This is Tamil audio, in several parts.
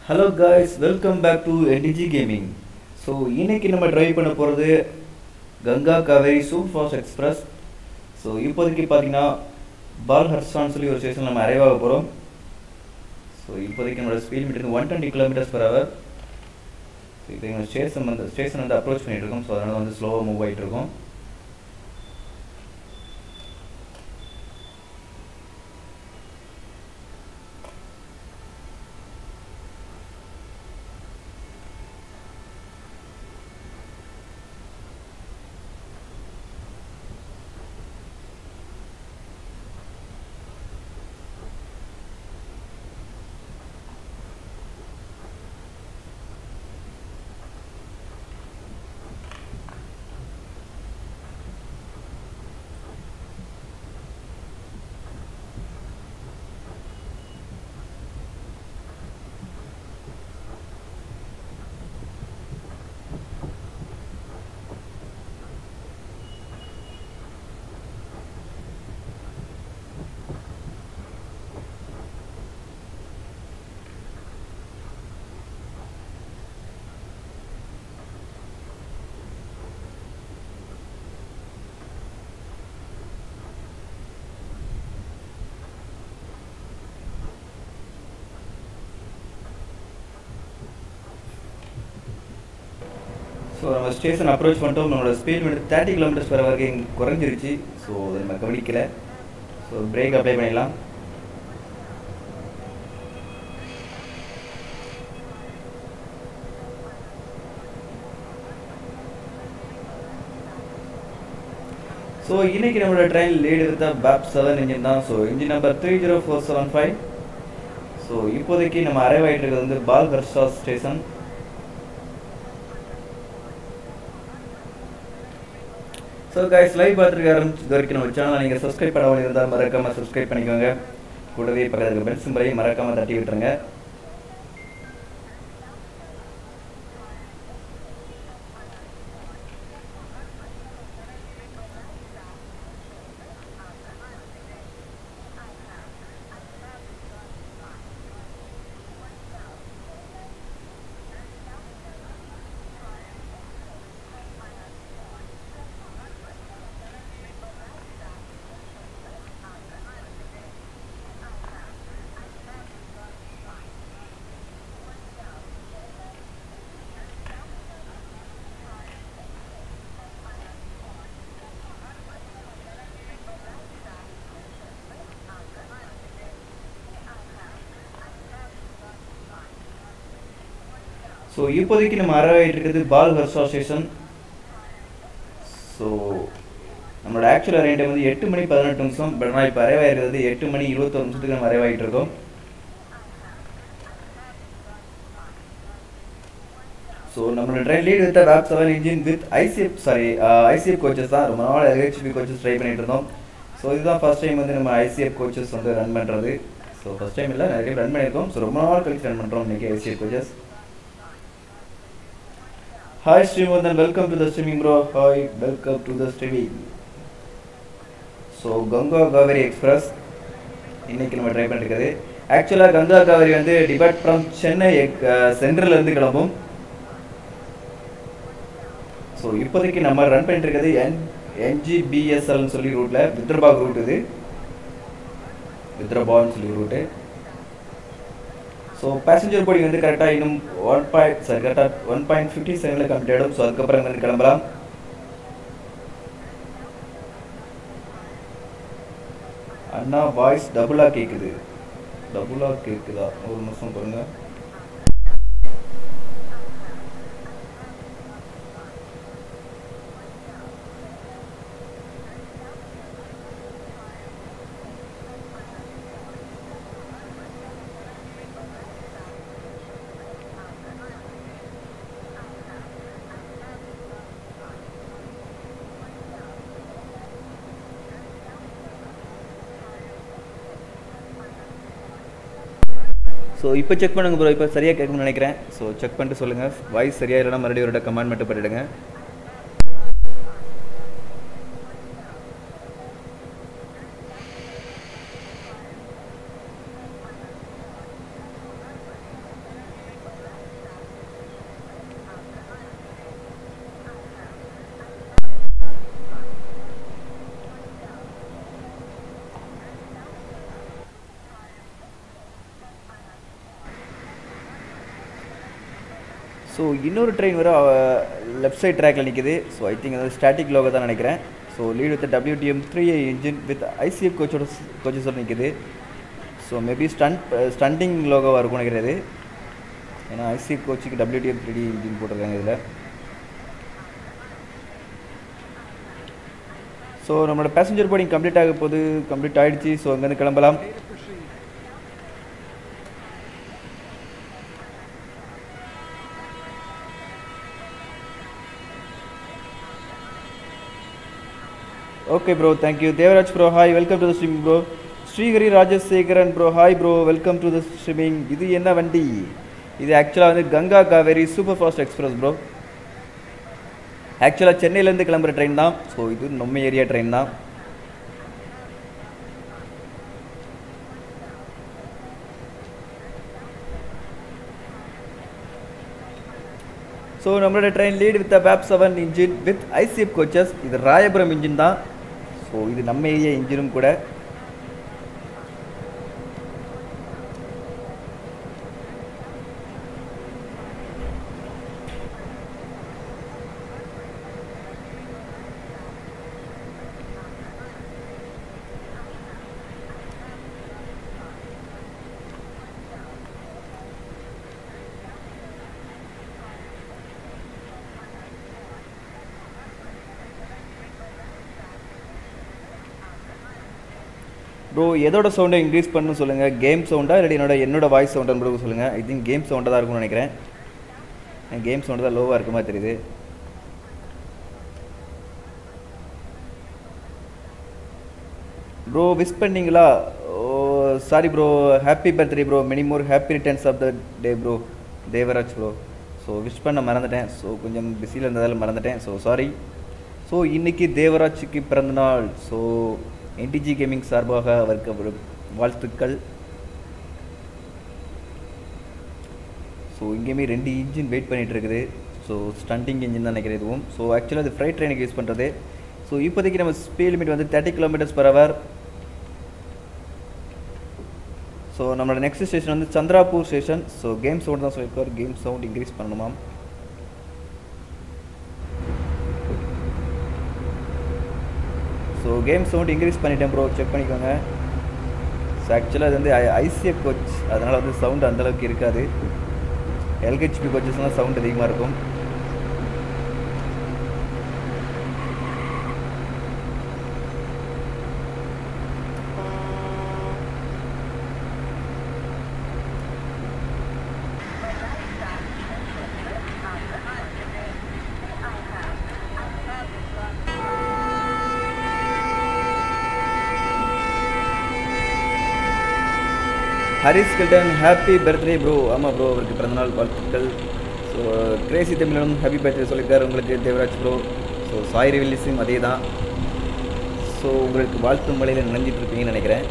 Hello guys welcome back to NDG gaming so இன்னைக்கு நம்ம ட்ரைவ் பண்ண போகிறது Ganga Kaveri super fast express so இப்போதைக்கு பார்த்தீங்கன்னா பால் ஹர்ஸ்டான்னு சொல்லி ஒரு ஸ்டேஷன் நம்ம அரைவ் ஆக போகிறோம் ஸோ இப்போதைக்கு நம்மளோட speed meter one twenty kilometres per hour so இப்போ எங்கள் ஸ்டேஷன் வந்து ஸ்டேஷன் வந்து அப்ரோச் பண்ணிட்டு இருக்கோம் ஸோ அதனால் வந்து ஸ்லோவாக மூவ் ஆகிட்டு இருக்கோம் ஸோ நம்ம ஸ்டேஷன் அப்ரோச் பண்ணிட்டோம் நம்மளோட ஸ்பீட் வந்து தேர்ட்டி கிலோமீட்டர்ஸ் வர வரைக்கும் குறைஞ்சிருச்சு ஸோ அதை நம்ம கவனிக்கல ஸோ பிரேக் அப்ளை பண்ணிடலாம் ஸோ இன்னைக்கு நம்மளோட ட்ரெயின் லீடு எடுத்த பேப் செவன் இன்ஜின் தான் so engine number three zero four seven five so இப்போதைக்கு நம்ம அரைவ் ஆகிட்டு இருக்கிறது வந்து Balharshah station so guys live பார்த்துருக்க ஆரம்பிச்சு வரைக்கும் நம்ம சேனலை நீங்கள் சப்ஸ்கிரைப் பண்ணாமல் இருந்தால் மறக்காமல் சப்ஸ்கிரைப் பண்ணிக்கோங்க கூடவே பக்கத்தில் பெல் சிம்பரையும் மறக்காமல் தட்டி விட்டுருங்க ஸோ இப்போதைக்கு நம்ம அரைவாயிட்டு இருக்கிறது பால் ஹர்ஷா ஸ்டேஷன் ஸோ நம்மளோட ஆக்சுவல் அரைன் டைம் வந்து எட்டு மணி பதினெட்டு நிமிஷம் பட் நான் இப்போ அரைவாயிருக்கிறது எட்டு மணி இருபத்தொரு நிமிஷத்துக்கு நம்ம அரைவாயிட்டு இருக்கோம் ஸோ நம்மளோட ட்ரெயின் லீட் வித் வேப் seven engine with ICF sorry ICF coaches தான் ரொம்ப நாள் எல்ஹெச்பி கோச்சஸ் ட்ரை பண்ணிட்டு இருந்தோம் ஸோ இதுதான் ஃபர்ஸ்ட் டைம் வந்து நம்ம ஐசிஎஃப் கோச்சஸ் வந்து ரன் பண்ணுறது ஸோ ஃபர்ஸ்ட் டைம் இல்லை நிறைய ரன் பண்ணியிருக்கோம் ஸோ ரொம்ப நாள் கழிச்சு ரன் பண்ணுறோம் இன்றைக்கி ICF coaches hi Srimanthan welcome to the streaming bro hi welcome to the streaming so Ganga Kaveri express இன்னைக்கு நம்ம ட்ரை பண்ணிருக்கிறது ஆக்சுவலாக கங்கா காவேரி வந்து டிபார்ட் ஃப்ரம் சென்னை சென்ட்ரல் இருந்து கிளம்பும் ஸோ இப்போதைக்கு நம்ம ரன் பண்ணிட்டு இருக்கிறது என் என்ஜிபிஎஸ்எல்னு சொல்லி ரூட்டில் வித்ரபாக் ரூட் இது வித்ரபான்னு சொல்லி ரூட்டு ஸோ பேசஞ்சர் போர்டிங் வந்து கரெக்டாக இன்னும் ஒன் பாயிண்ட் சாரி கரெக்டாக ஒன் பாயிண்ட் ஃபிஃப்டி செகண்டில் கம்ப்ளீட் ஆகிடும் ஸோ அதுக்கப்புறம் வந்து கிளம்பலாம் அண்ணா வாய்ஸ் டபுளாக கேட்குது டபுளாக கேட்குதா ஒரு நிமிஷம் பாருங்க ஸோ இப்போ செக் பண்ணுங்க ப்ரோ இப்போ சரியாக கேட்கணும்னு நினைக்கிறேன் ஸோ செக் பண்ணிட்டு சொல்லுங்கள் வாய்ஸ் சரியாக இல்லைனா மறுபடியும் ஒரு கமெண்ட் மட்டும் பண்ணிவிடுங்க ஸோ இன்னொரு ட்ரெயின் வர லெஃப்ட் சைட் ட்ராக்ல நிற்குது ஸோ ஐ திங்க் அது ஸ்டாட்டிக் லோகோ தான் நினைக்கிறேன் so lead with WDM three engine with ICF கோச்சோட கோச்சஸோட நிற்குது ஸோ மேபி ஸ்டண்ட் ஸ்டண்டிங் லோகோவாக இருக்கும் நினைக்கிறது ஏன்னா ஐசிஎஃப் கோச்சுக்கு டபிள்யூடிஎம் த்ரீ டி இன்ஜின் போட்டிருக்காங்க இதில் ஸோ நம்மளோட பேசஞ்சர் போர்டிங் கம்ப்ளீட் ஆக போகுது கம்ப்ளீட் ஆகிடுச்சு ஸோ அங்கேருந்து கிளம்பலாம் okay bro thank you Devaraj bro hi welcome to the streaming bro Srihari Rajasekaran bro hi bro welcome to the streaming இது என்ன வண்டி இது ஆக்சுவலாக வந்து Ganga Kaveri super fast express bro ஆக்சுவலாக சென்னையிலேருந்து கிளம்புற ட்ரெயின் தான் ஸோ இது நம்ம ஏரியா ட்ரெயின் தான் ஸோ நம்மளோட ட்ரெயின் லீட் வித் பேப் seven engine with ICF coaches இது ராயபுரம் இன்ஜின் தான் ஸோ இது நம்ம ஏரியா இன்ஜினும் கூட ப்ரோ எதோட சவுண்டை இன்க்ரீஸ் பண்ணணும் சொல்லுங்கள் கேம் சவுண்டா இல்லை என்னோட என்னோட வாய்ஸ் சவுண்டான்னு கூட சொல்லுங்கள் ஐ திங்க் கேம் சவுண்டாக தான் இருக்கும்னு நினைக்கிறேன் கேம் சவுண்டு தான் லோவாக இருக்குமா தெரியுது ப்ரோ விஷ் பண்ணீங்களா oh sorry bro happy birthday bro many more happy returns of the day bro Devaraj bro so wish பண்ண மறந்துட்டேன் ஸோ கொஞ்சம் பிஸியில் இருந்ததால் மறந்துட்டேன் ஸோ சாரி ஸோ இன்றைக்கி தேவராஜுக்கு பிறந்தநாள் ஸோ என்டிஜி கேமிங் சார்பாக அவருக்கு ஒரு வாழ்த்துக்கள் ஸோ இங்கேயுமே ரெண்டு இன்ஜின் வெயிட் பண்ணிகிட்டு இருக்குது ஸோ ஸ்டண்டிங் இன்ஜின் தான் நினைக்கிறேன் இதுவும் ஸோ ஆக்சுவலாக அது ஃப்ரைட் ட்ரெயினுக்கு யூஸ் பண்ணுறது ஸோ இப்போதைக்கு நம்ம ஸ்பீட் லிமிட் வந்து thirty kilometres per hour so நம்மளோட நெக்ஸ்ட் ஸ்டேஷன் வந்து Chandrapur station so game sound தான் சொல்லியிருக்கார் கேம் சவுண்ட் இன்க்ரீஸ் பண்ணணுமாம் ஸோ கேம் சவுண்ட் இன்க்ரீஸ் பண்ணிட்டேன் ப்ரோ செக் பண்ணிக்கோங்க ஸோ ஆக்சுவலாக அது வந்து ஐசிஎஃப் கோச் அதனால் வந்து சவுண்ட் அந்தளவுக்கு இருக்காது எல்ஹெச்பி கோச்சஸ்லாம் சவுண்ட் அதிகமாக இருக்கும் Harris Kilton happy birthday bro ஆமாம் ப்ரோ அவருக்கு பிறந்தநாள் வாழ்த்துக்கள் ஸோ கிரேசி தமிழனும் ஹாப்பி பர்த்டே சொல்லியிருக்காரு உங்களுக்கு தேவராஜ் ப்ரோ ஸோ சாய் ரிவிலிஸும் அதே தான் ஸோ உங்களுக்கு வாழ்த்து மலையில் நினைஞ்சிட்டு இருப்பீங்கன்னு நினைக்கிறேன்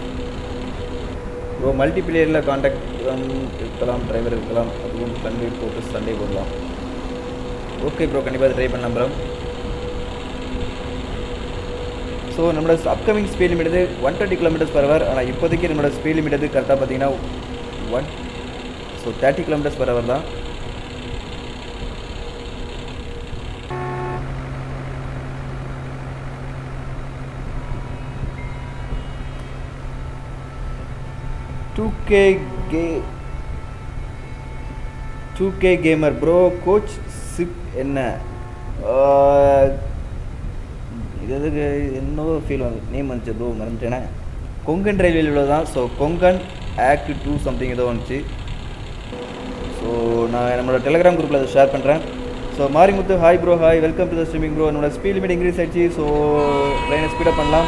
ப்ரோ மல்டி பிளேயரில் காண்டாக்ட் இருக்கலாம் டிரைவர் இருக்கலாம் அதுவும் சண்டே போட்டு சண்டே போடலாம் ஓகே ப்ரோ கண்டிப்பாக ட்ரை பண்ணலாம் ப்ரோ ஸோ நம்மளோட அப்கமிங் ஸ்பீட் லிமிட் வந்து one twenty kilometres per hour ஆனால் இப்போதைக்கு நம்மளோட ஸ்பீட் லிமிட் வந்து கரெக்டாக பார்த்தீங்கன்னா one so thirty kilometres per hour தான் two K K two K gamer bro coach chip என்ன இது எதுக்கு என்னவோ ஃபீல் வந்து நேம் வந்துச்சு ப்ரோ மறந்துட்டேனே கொங்கன் ரயில்வேல உள்ளதான் so Konkan act two something ஏதோ வந்துச்சு ஸோ நான் நம்மளோட டெலிகிராம் குரூப்பில் அதை ஷேர் பண்ணுறேன் so Marimuthu hi bro hi welcome to the streaming bro என்னோட ஸ்பீட் லிமிட் இன்க்ரீஸ் ஆயிடுச்சு ஸோ ட்ரெயினை ஸ்பீடப் பண்ணலாம்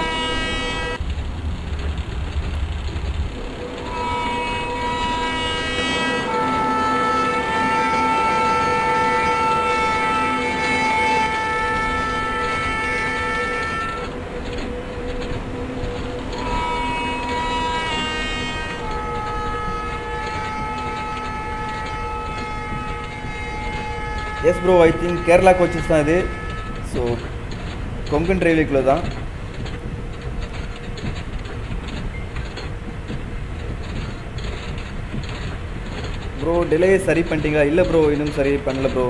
yes bro I think Kerala coaches தான் இது ஸோ கொங்கன் ரயில்வேக்குள்ளே தான் ப்ரோ டிலே சரி பண்ணிட்டீங்களா இல்லை ப்ரோ இன்னும் சரி பண்ணல ப்ரோ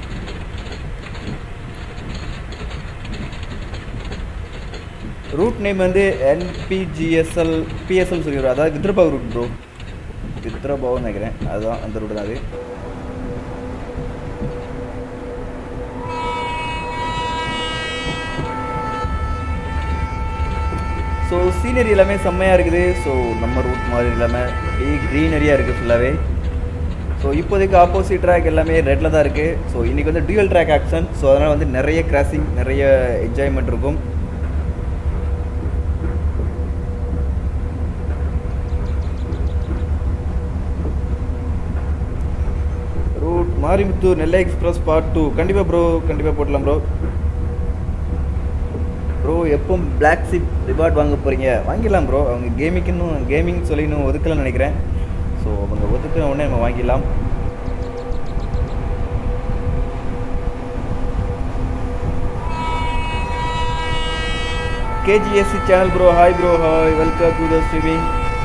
ரூட் நேம் வந்து என்பிஜிஎஸ்எல் பிஎஸ்எல் சொல்லி வரும் அதாவது வித்ரபாவ் ரூட் ப்ரோ வித்ரபாவ்னு நினைக்கிறேன் அதுதான் அந்த ரூட் தான் அது ஸோ சீனரி எல்லாமே செம்மையாக இருக்குது ஸோ நம்ம ரூட் மாதிரி இல்லாமல் அப்படியே க்ரீனரியாக இருக்குது ஃபுல்லாகவே ஸோ இப்போதைக்கு ஆப்போசிட் ட்ராக் எல்லாமே ரெட்டில் தான் இருக்குது ஸோ இன்றைக்கி வந்து டியூயல் ட்ராக் ஆக்ஷன் ஸோ அதனால் வந்து நிறைய கிராசிங் நிறைய என்ஜாய்மெண்ட் இருக்கும் route Marimuthur Nellai express part two கண்டிப்பாக ப்ரோ கண்டிப்பாக போட்டலாம் ப்ரோ ப்ரோ எப்போ பிளாக் சிப் ரிவார்ட் வாங்க போகிறீங்க வாங்கிடலாம் ப்ரோ அவங்க கேமிங்னு கேமிங் சொல்லி இன்னும் ஒதுக்கலன்னு நினைக்கிறேன் ஸோ அவங்க ஒதுக்கின உடனே நம்ம வாங்கிடலாம் KGSC channel bro hi bro hi welcome to the streaming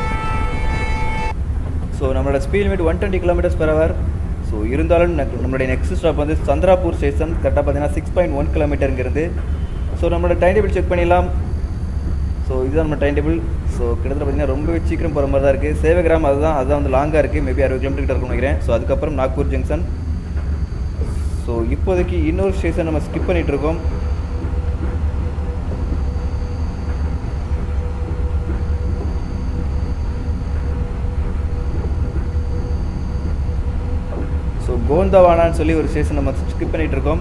so நம்மளோட speed limit one twenty kilometers per hour so இருந்தாலும் நக்கு- நம்மளுடைய நெக்ஸ்ட் ஸ்டாப் வந்து சந்திராபூர் ஸ்டேஷன் கரெக்டாக பார்த்தீங்கன்னா சிக்ஸ் பாயிண்ட் ஒன் கிலோமீட்டருங்கிறது ஸோ நம்மளோட டைம் டேபிள் செக் பண்ணிடலாம் ஸோ இதுதான் நம்ம டைம் டேபிள் ஸோ கிட்டத்தட்ட பார்த்தீங்கன்னா ரொம்ப சீக்கிரம் போகிற மாதிரி தான் இருக்குது சேவகிராம் அதுதான் அதுதான் வந்து லாங்காக இருக்குது மேபி அறுபது கிலோமீட்டர் கிட்ட இருக்கும்னு நினைக்கிறேன் ஸோ அதுக்கப்புறம் நாக்பூர் ஜங்ஷன் ஸோ இப்போதைக்கு இன்னொரு ஸ்டேஷன் நம்ம ஸ்கிப் பண்ணிட்டு இருக்கோம் ஸோ கோந்தவானான்னு சொல்லி ஒரு ஸ்டேஷன் நம்ம ஸ்கிப் பண்ணிட்டு இருக்கோம்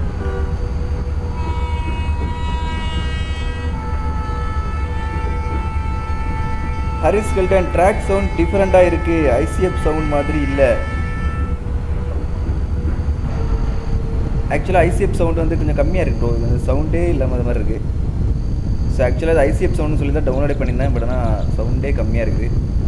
ஹரிஸ் கல்டன் ட்ராக் சவுண்ட் டிஃப்ரெண்ட்டாக இருக்குது ஐசிஎஃப் சவுண்ட் மாதிரி இல்லை ஆக்சுவலாக ஐசிஎஃப் சவுண்ட் வந்து கொஞ்சம் கம்மியாக இருக்கு ப்ரோ இது வந்து சவுண்டே இல்லாமல் அது மாதிரி இருக்குது ஸோ ஆக்சுவலாக அது ஐசிஎஃப் சவுண்ட்னு சொல்லி தான் டவுன்லோட் பண்ணியிருந்தேன் பட் ஆனால் சவுண்டே கம்மியாக இருக்குது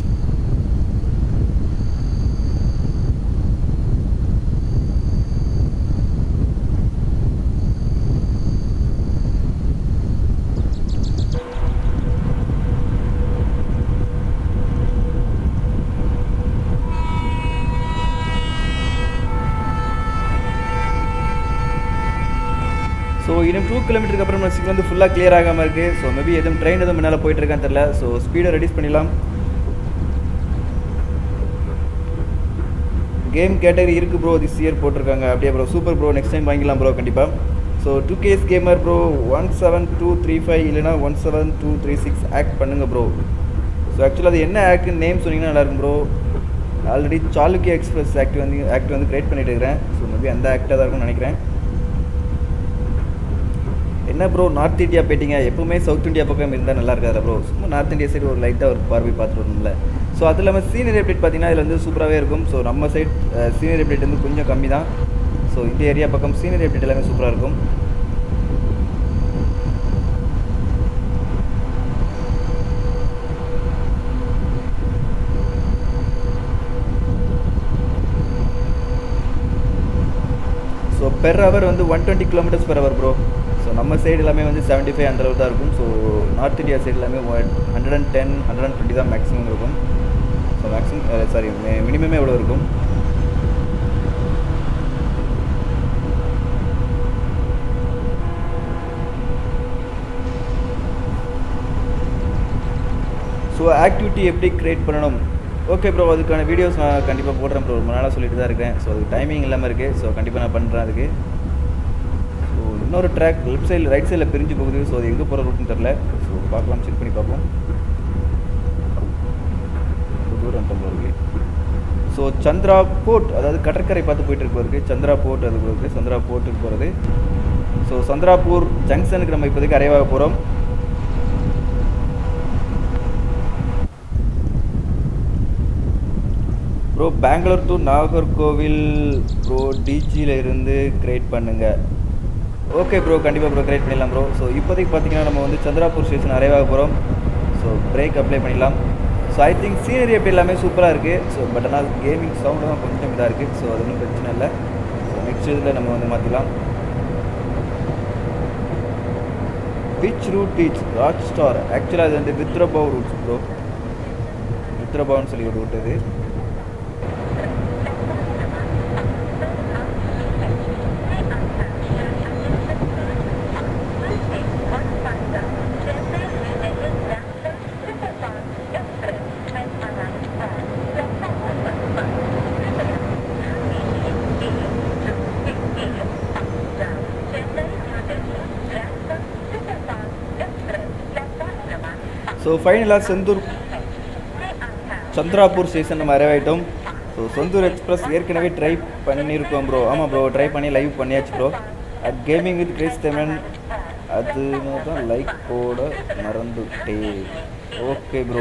ஸோ இன்னும் டூ கிலோமீட்டருக்கு அப்புறம் நம்ம சிக்னல் வந்து ஃபுல்லாக கிளியர் ஆகாமல் இருக்குது ஸோ மேபி எதுவும் ட்ரெயின் எதுவும் முன்னால் போயிட்டு இருக்கான்னு தெரில ஸோ ஸ்பீடை ரெடியூஸ் பண்ணிடலாம் கேம் கேட்டகரி இருக்குது ப்ரோ திஸ் இயர் போட்டிருக்காங்க அப்படியே bro super bro next time வாங்கிக்கலாம் ப்ரோ கண்டிப்பாக so two Ks gamer bro one seven two three five இல்லைனா one seven two three six act பண்ணுங்கள் ப்ரோ ஸோ ஆக்சுவலாக அது என்ன ஆக்ட்னு நேம் சொன்னீங்கன்னா நல்லாயிருக்கும் bro already Chalukya express act வந்து ஆக்ட் வந்து கிரியேட் பண்ணிட்டு இருக்கிறேன் ஸோ மேபி அந்த ஆக்டாக தான் இருக்கும்னு நினைக்கிறேன் என்ன ப்ரோ நார்த் இந்தியா போயிட்டீங்க எப்பவுமே சவுத் இந்தியா பக்கம் இருந்தால் நல்லா இருக்காது ப்ரோ சும்மா நார்த் இந்தியா சைடு ஒரு லைட்டாக ஒரு பார்வை பார்த்துட்டு வரணும்ல ஸோ அது இல்லாமல் சீனியர் அப்டேட் பார்த்தீங்கன்னா இதில் வந்து சூப்பராகவே இருக்கும் ஸோ நம்ம சைட் சீனியர் அப்டேட் வந்து கொஞ்சம் கம்மி தான் ஸோ இந்த ஏரியா பக்கம் சீனியர் அப்டேட் எல்லாமே சூப்பராக இருக்கும் ஸோ பெர் ஹவர் வந்து one twenty kilometers per hour bro so நம்ம சைடு எல்லாமே வந்து செவன்ட்டி ஃபைவ் அந்த அளவு தான் இருக்கும் ஸோ நார்த் இந்தியா சைடு எல்லாமே hundred and ten hundred and twenty தான் மேக்ஸிமம் இருக்கும் ஸோ மேக்ஸிமம் சாரி மினிமமே எவ்வளோ இருக்கும் ஸோ ஆக்டிவிட்டி எப்படி க்ரியேட் பண்ணணும் ஓகே ப்ரோ அதுக்கான வீடியோஸ் நான் கண்டிப்பாக போடுறேன் ப்ரோ ரொம்ப நாளாக சொல்லிட்டு தான் இருக்கேன் ஸோ அதுக்கு டைமிங் இல்லாமல் இருக்குது ஸோ கண்டிப்பாக நான் பண்ணுறேன் அதுக்கு ஸோ இன்னொரு ட்ராக் லெஃப்ட் சைடில் ரைட் சைடில் பிரிஞ்சு போகுது ஸோ அது எங்கே போகிற ரூட்னு தெரில ஸோ பார்க்கலாம் செக் பண்ணி பார்ப்போம் ரொம்ப தூரம் ரொம்ப இருக்கு ஸோ சந்திரா போர்ட் அதாவது கடற்கரை பார்த்து போயிட்டு இருக்கு இருக்கு சந்திரா போர்ட் அது இருக்குது சந்திரா போர்ட்டுக்கு போகிறது ஸோ சந்திராபூர் ஜங்ஷனுக்கு நம்ம இப்போதைக்கு அரைவாக போகிறோம் bro Bangalore to Nagercoil bro டிஜியில் இருந்து கிரியேட் பண்ணுங்க ஓகே ப்ரோ கண்டிப்பாக ப்ரோ கிரியேட் பண்ணிடலாம் ப்ரோ ஸோ இப்போதைக்கு பார்த்தீங்கன்னா நம்ம வந்து சந்திராபூர் ஸ்டேஷன் அரைவாக போகிறோம் ஸோ பிரேக் அப்ளை பண்ணிடலாம் ஸோ ஐ திங்க் சீனரி அப்படி எல்லாமே சூப்பராக இருக்குது ஸோ பட் ஆனால் கேமிங் சவுண்டு தான் கொஞ்சம் இதாக இருக்குது ஸோ அது ஒன்றும் பிரச்சனை இல்லை ஸோ நெக்ஸ்ட் இதில் நம்ம வந்து மாற்றிக்கலாம் which route it's rock star ஆக்சுவலாக அது வந்து வித்ரபாவ் ரூட்ஸ் ப்ரோ வித்ரபாவ்னு சொல்லி ஒரு ரூட் இது ஸோ ஃபைனலாக செந்தூர் சந்திராப்பூர் ஸ்டேஷன் நம்ம அரைவாயிட்டோம் ஸோ சொந்தூர் எக்ஸ்பிரஸ் ஏற்கனவே ட்ரை பண்ணியிருக்கோம் ப்ரோ ஆமாம் ப்ரோ ட்ரை பண்ணி லைவ் பண்ணியாச்சு ப்ரோ அட் கேமிங் வித் கிரேஸ் தெமன் அது தான் லைக் போட மறந்துட்டேன் ஓகே ப்ரோ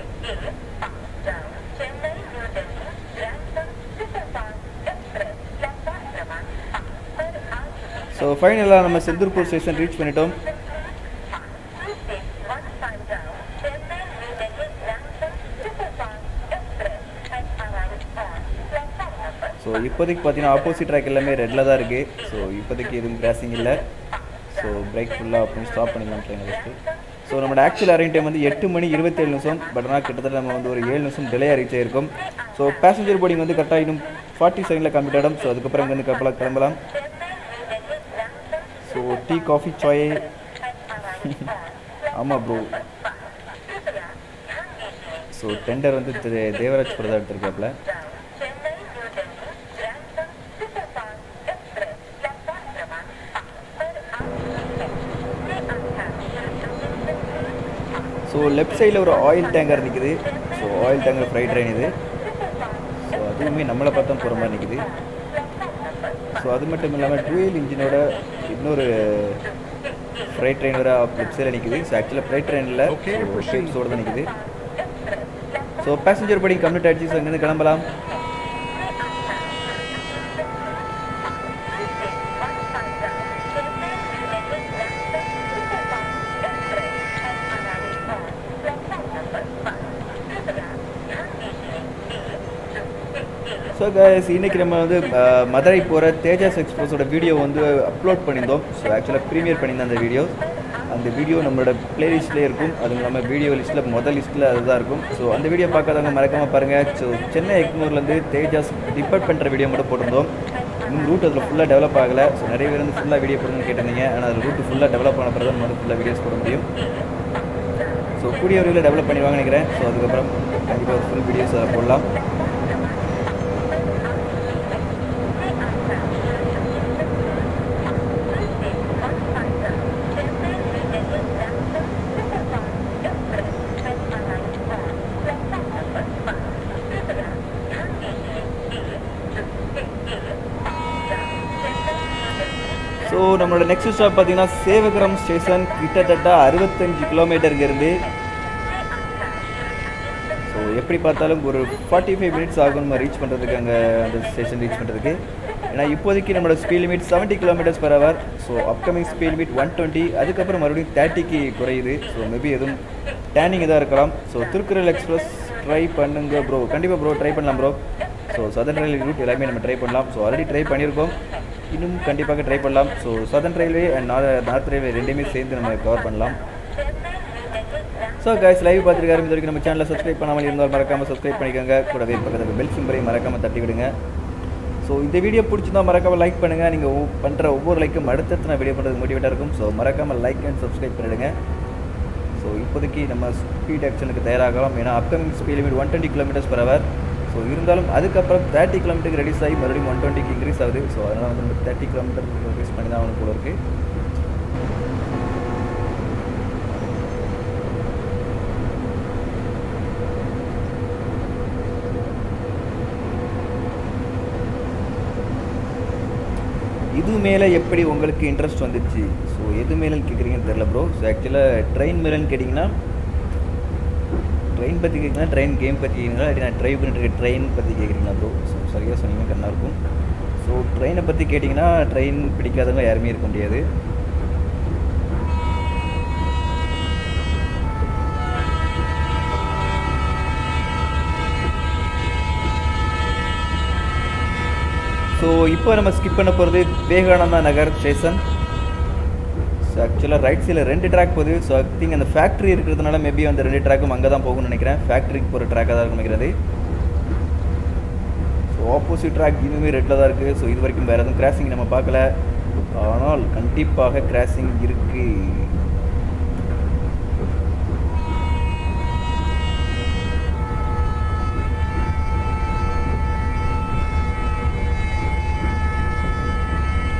ஸோ ஃபைனலாக நம்ம செந்தூர்பூர் ஸ்டேஷன் ரீச் பண்ணிட்டோம் ஸோ இப்போதைக்கு பார்த்தீங்கன்னா ஆப்போசிட் ட்ராக் எல்லாமே ரெட்டில் தான் இருக்குது ஸோ இப்போதைக்கு எதுவும் கிராசிங் இல்லை ஸோ பிரேக் ஃபுல்லாக அப்படின்னு ஸ்டாப் பண்ணிக்கலாம் ட்ரெயின் ஃபஸ்ட்டு ஸோ நம்மளோட ஆக்சுவல் அரைன் டைம் வந்து எட்டு மணி இருபத்தேழு நிமிஷம் பட் ஆனால் கிட்டத்தட்ட நம்ம வந்து ஒரு ஏழு நிமிஷம் டிலே ரீச் ஆயிருக்கும் ஸோ பேசஞ்சர் போர்டிங் வந்து கரெக்டாக இன்னும் ஃபார்ட்டி செகண்டில் கம்ப்ளீட் ஆகிடும் ஸோ அதுக்கப்புறம் இங்கே வந்து கப்பலாக கிளம்பலாம் ஸோ டீ காஃபி சாய் ஆமாம் ப்ரோ ஸோ டெண்டர் வந்து தே- தேவராஜ் பிரதா எடுத்திருக்காப்புல ஸோ லெஃப்ட் சைடில் ஒரு ஆயில் டேங்கர் நிற்குது so oil tanker freight train இது ஸோ அதுவுமே நம்மளை பார்த்தா போகிற மாதிரி நிற்குது ஸோ அது மட்டும் இல்லாமல் டுவெல் இன்ஜினோட இன்னொரு ஃப்ரைட் ட்ரெயின் வர லெஃப்ட் சைடில் நிற்குது ஸோ ஆக்சுவலாக ஃப்ரைட் ட்ரெயினில் ஷேப்ஸோடு தான் நிற்குது ஸோ பேசஞ்சர் படி கம்ப்ளீட் ஆகிடுச்சு ஸோ இங்கேருந்து கிளம்பலாம் ஸோ கைஸ் இன்னைக்கு நம்ம வந்து அஹ், மதுரை போகிற தேஜாஸ் எக்ஸ்பிரஸோட வீடியோ வந்து அப்லோட் பண்ணியிருந்தோம் ஸோ ஆக்சுவலாக ப்ரீமியர் பண்ணியிருந்தோம் அந்த வீடியோ அந்த வீடியோ நம்மளோட பிளேலிஸ்ட்லேயே இருக்கும் அது இல்லாமல் வீடியோ லிஸ்ட்டில் முதல் லிஸ்ட்டில் அதுதான் இருக்கும் ஸோ அந்த வீடியோ பார்க்காதவங்க மறக்காமல் பாருங்கள் ஸோ சென்னை எக்மூர்லேருந்து தேஜாஸ் டிபார்ட் பண்ணுற வீடியோ மட்டும் போட்டிருந்தோம் இன்னும் ரூட் அதில் ஃபுல்லாக டெவலப் ஆகலை ஸோ நிறைய பேர் வந்து ஃபுல்லாக வீடியோ போடுங்கன்னு கேட்டிருந்தீங்க ஆனால் அது ரூட் ஃபுல்லாக டெவலப் ஆன பிறகு தான் நம்ம வந்து ஃபுல்லாக வீடியோஸ் போட முடியும் ஸோ கூடிய வரையில் டெவலப் பண்ணிடுவாங்க நினைக்கிறேன் ஸோ அதுக்கப்புறம் கண்டிப்பாக ஃபுல் வீடியோஸ் அதை போடலாம் ஸோ நம்மளோட நெக்ஸ்ட் ஸ்டாப் பார்த்தீங்கன்னா சேவகரம் ஸ்டேஷன் கிட்டத்தட்ட அறுபத்தஞ்சு கிலோமீட்டருக்கு இருந்து ஸோ எப்படி பார்த்தாலும் ஒரு ஃபார்ட்டி ஃபைவ் மினிட்ஸ் ஆகும் நம்ம ரீச் பண்ணுறதுக்கு அங்கே அந்த ஸ்டேஷன் ரீச் பண்ணுறதுக்கு ஏன்னா இப்போதைக்கு நம்மளோட speed limit seventy kilometers per hour so upcoming speed limit one twenty அதுக்கப்புறம் மறுபடியும் தேர்ட்டிக்கு குறையுது ஸோ மேபி எதுவும் டேனிங் இதாக இருக்கலாம் ஸோ திருக்குறள் எக்ஸ்பிரஸ் ட்ரை பண்ணுங்க ப்ரோ கண்டிப்பாக ப்ரோ ட்ரை பண்ணலாம் bro so southern railway route எல்லாமே நம்ம ட்ரை பண்ணலாம் ஸோ ஆல்ரெடி ட்ரை பண்ணியிருக்கோம் இன்னும் கண்டிப்பாக ட்ரை பண்ணலாம் so southern railway and north railway ரெண்டுமே சேர்ந்து நம்ம கவர் பண்ணலாம் ஸோ கைஸ் லைவ் பார்த்துருக்காரு இது வரைக்கும் நம்ம சேனலை சப்ஸ்கிரைப் பண்ணாமல் இருந்தால் மறக்காமல் சப்ஸ்கிரைப் பண்ணிக்கோங்க கூடவே பக்கத்தில் பெல் சிம்பரையும் மறக்காமல் தட்டி விடுங்க ஸோ இந்த வீடியோ பிடிச்சிருந்தா மறக்காமல் லைக் பண்ணுங்கள் நீங்கள் பண்ணுற ஒவ்வொரு லைக்கும் அடுத்தடுத்து நான் வீடியோ பண்ணுறது மோட்டிவேட்டாக இருக்கும் ஸோ மறக்காமல் லைக் அண்ட் சப்ஸ்கிரைப் பண்ணிடுங்க ஸோ இப்போதைக்கு நம்ம ஸ்பீட் ஆக்ஷனுக்கு தயாராகலாம் ஏன்னா upcoming speed limit one twenty kilometres per hour so இருந்தாலும் அதுக்கப்புறம் தேர்ட்டி கிலோமீட்டருக்கு ரெடியூஸ் ஆகி மறுபடியும் ஒன் டுவெண்ட்டிக்கு இன்க்ரீஸ் ஆகுது ஸோ அதனால் வந்து நம்ம தேர்ட்டி கிலோமீட்டர் இன்க்ரீஸ் பண்ணி தான் அவனுக்கு போல இருக்குது இது மேலே எப்படி உங்களுக்கு இன்ட்ரெஸ்ட் வந்துச்சு ஸோ எது மேலேன்னு கேட்குறீங்கன்னு தெரில ப்ரோ ஸோ ஆக்சுவலாக ட்ரெயின் மேலேன்னு கேட்டிங்கன்னா ட்ரெயின் பற்றி கேட்குறீங்களா ட்ரெயின் கேம் பற்றி கேட்குறீங்களா இல்லாட்டி நான் ட்ரைவ் பண்ணிட்டு இருக்க ட்ரெயின் பற்றி கேட்குறீங்களா ப்ரோ ஸோ சரியாக சொன்னீங்க கண்ணா இருக்கும் ஸோ ட்ரெயினை பற்றி கேட்டிங்கன்னா ட்ரெயின் பிடிக்காதவங்க யாருமே இருக்க முடியாது ஸோ இப்போ நம்ம ஸ்கிப் பண்ண போகிறது விவேகானந்தா நகர் ஸ்டேஷன் ஸோ ஆக்சுவலாக ரைட் சைடில் ரெண்டு ட்ராக் போகுது ஸோ ஐ திங்க் அந்த ஃபேக்ட்ரி இருக்கிறதுனால மேபி அந்த ரெண்டு ட்ராக்கும் அங்கே தான் போகும்னு நினைக்கிறேன் ஃபேக்ட்ரிக்கு போகிற ட்ராக்காக தான் இருக்கும் நினைக்கிறது ஸோ ஆப்போசிட் ட்ராக் இன்னுமே ரெட்டில் தான் இருக்குது ஸோ இது வரைக்கும் வேறு எதுவும் கிராசிங் நம்ம பார்க்கல ஆனால் கண்டிப்பாக கிராசிங் இருக்குது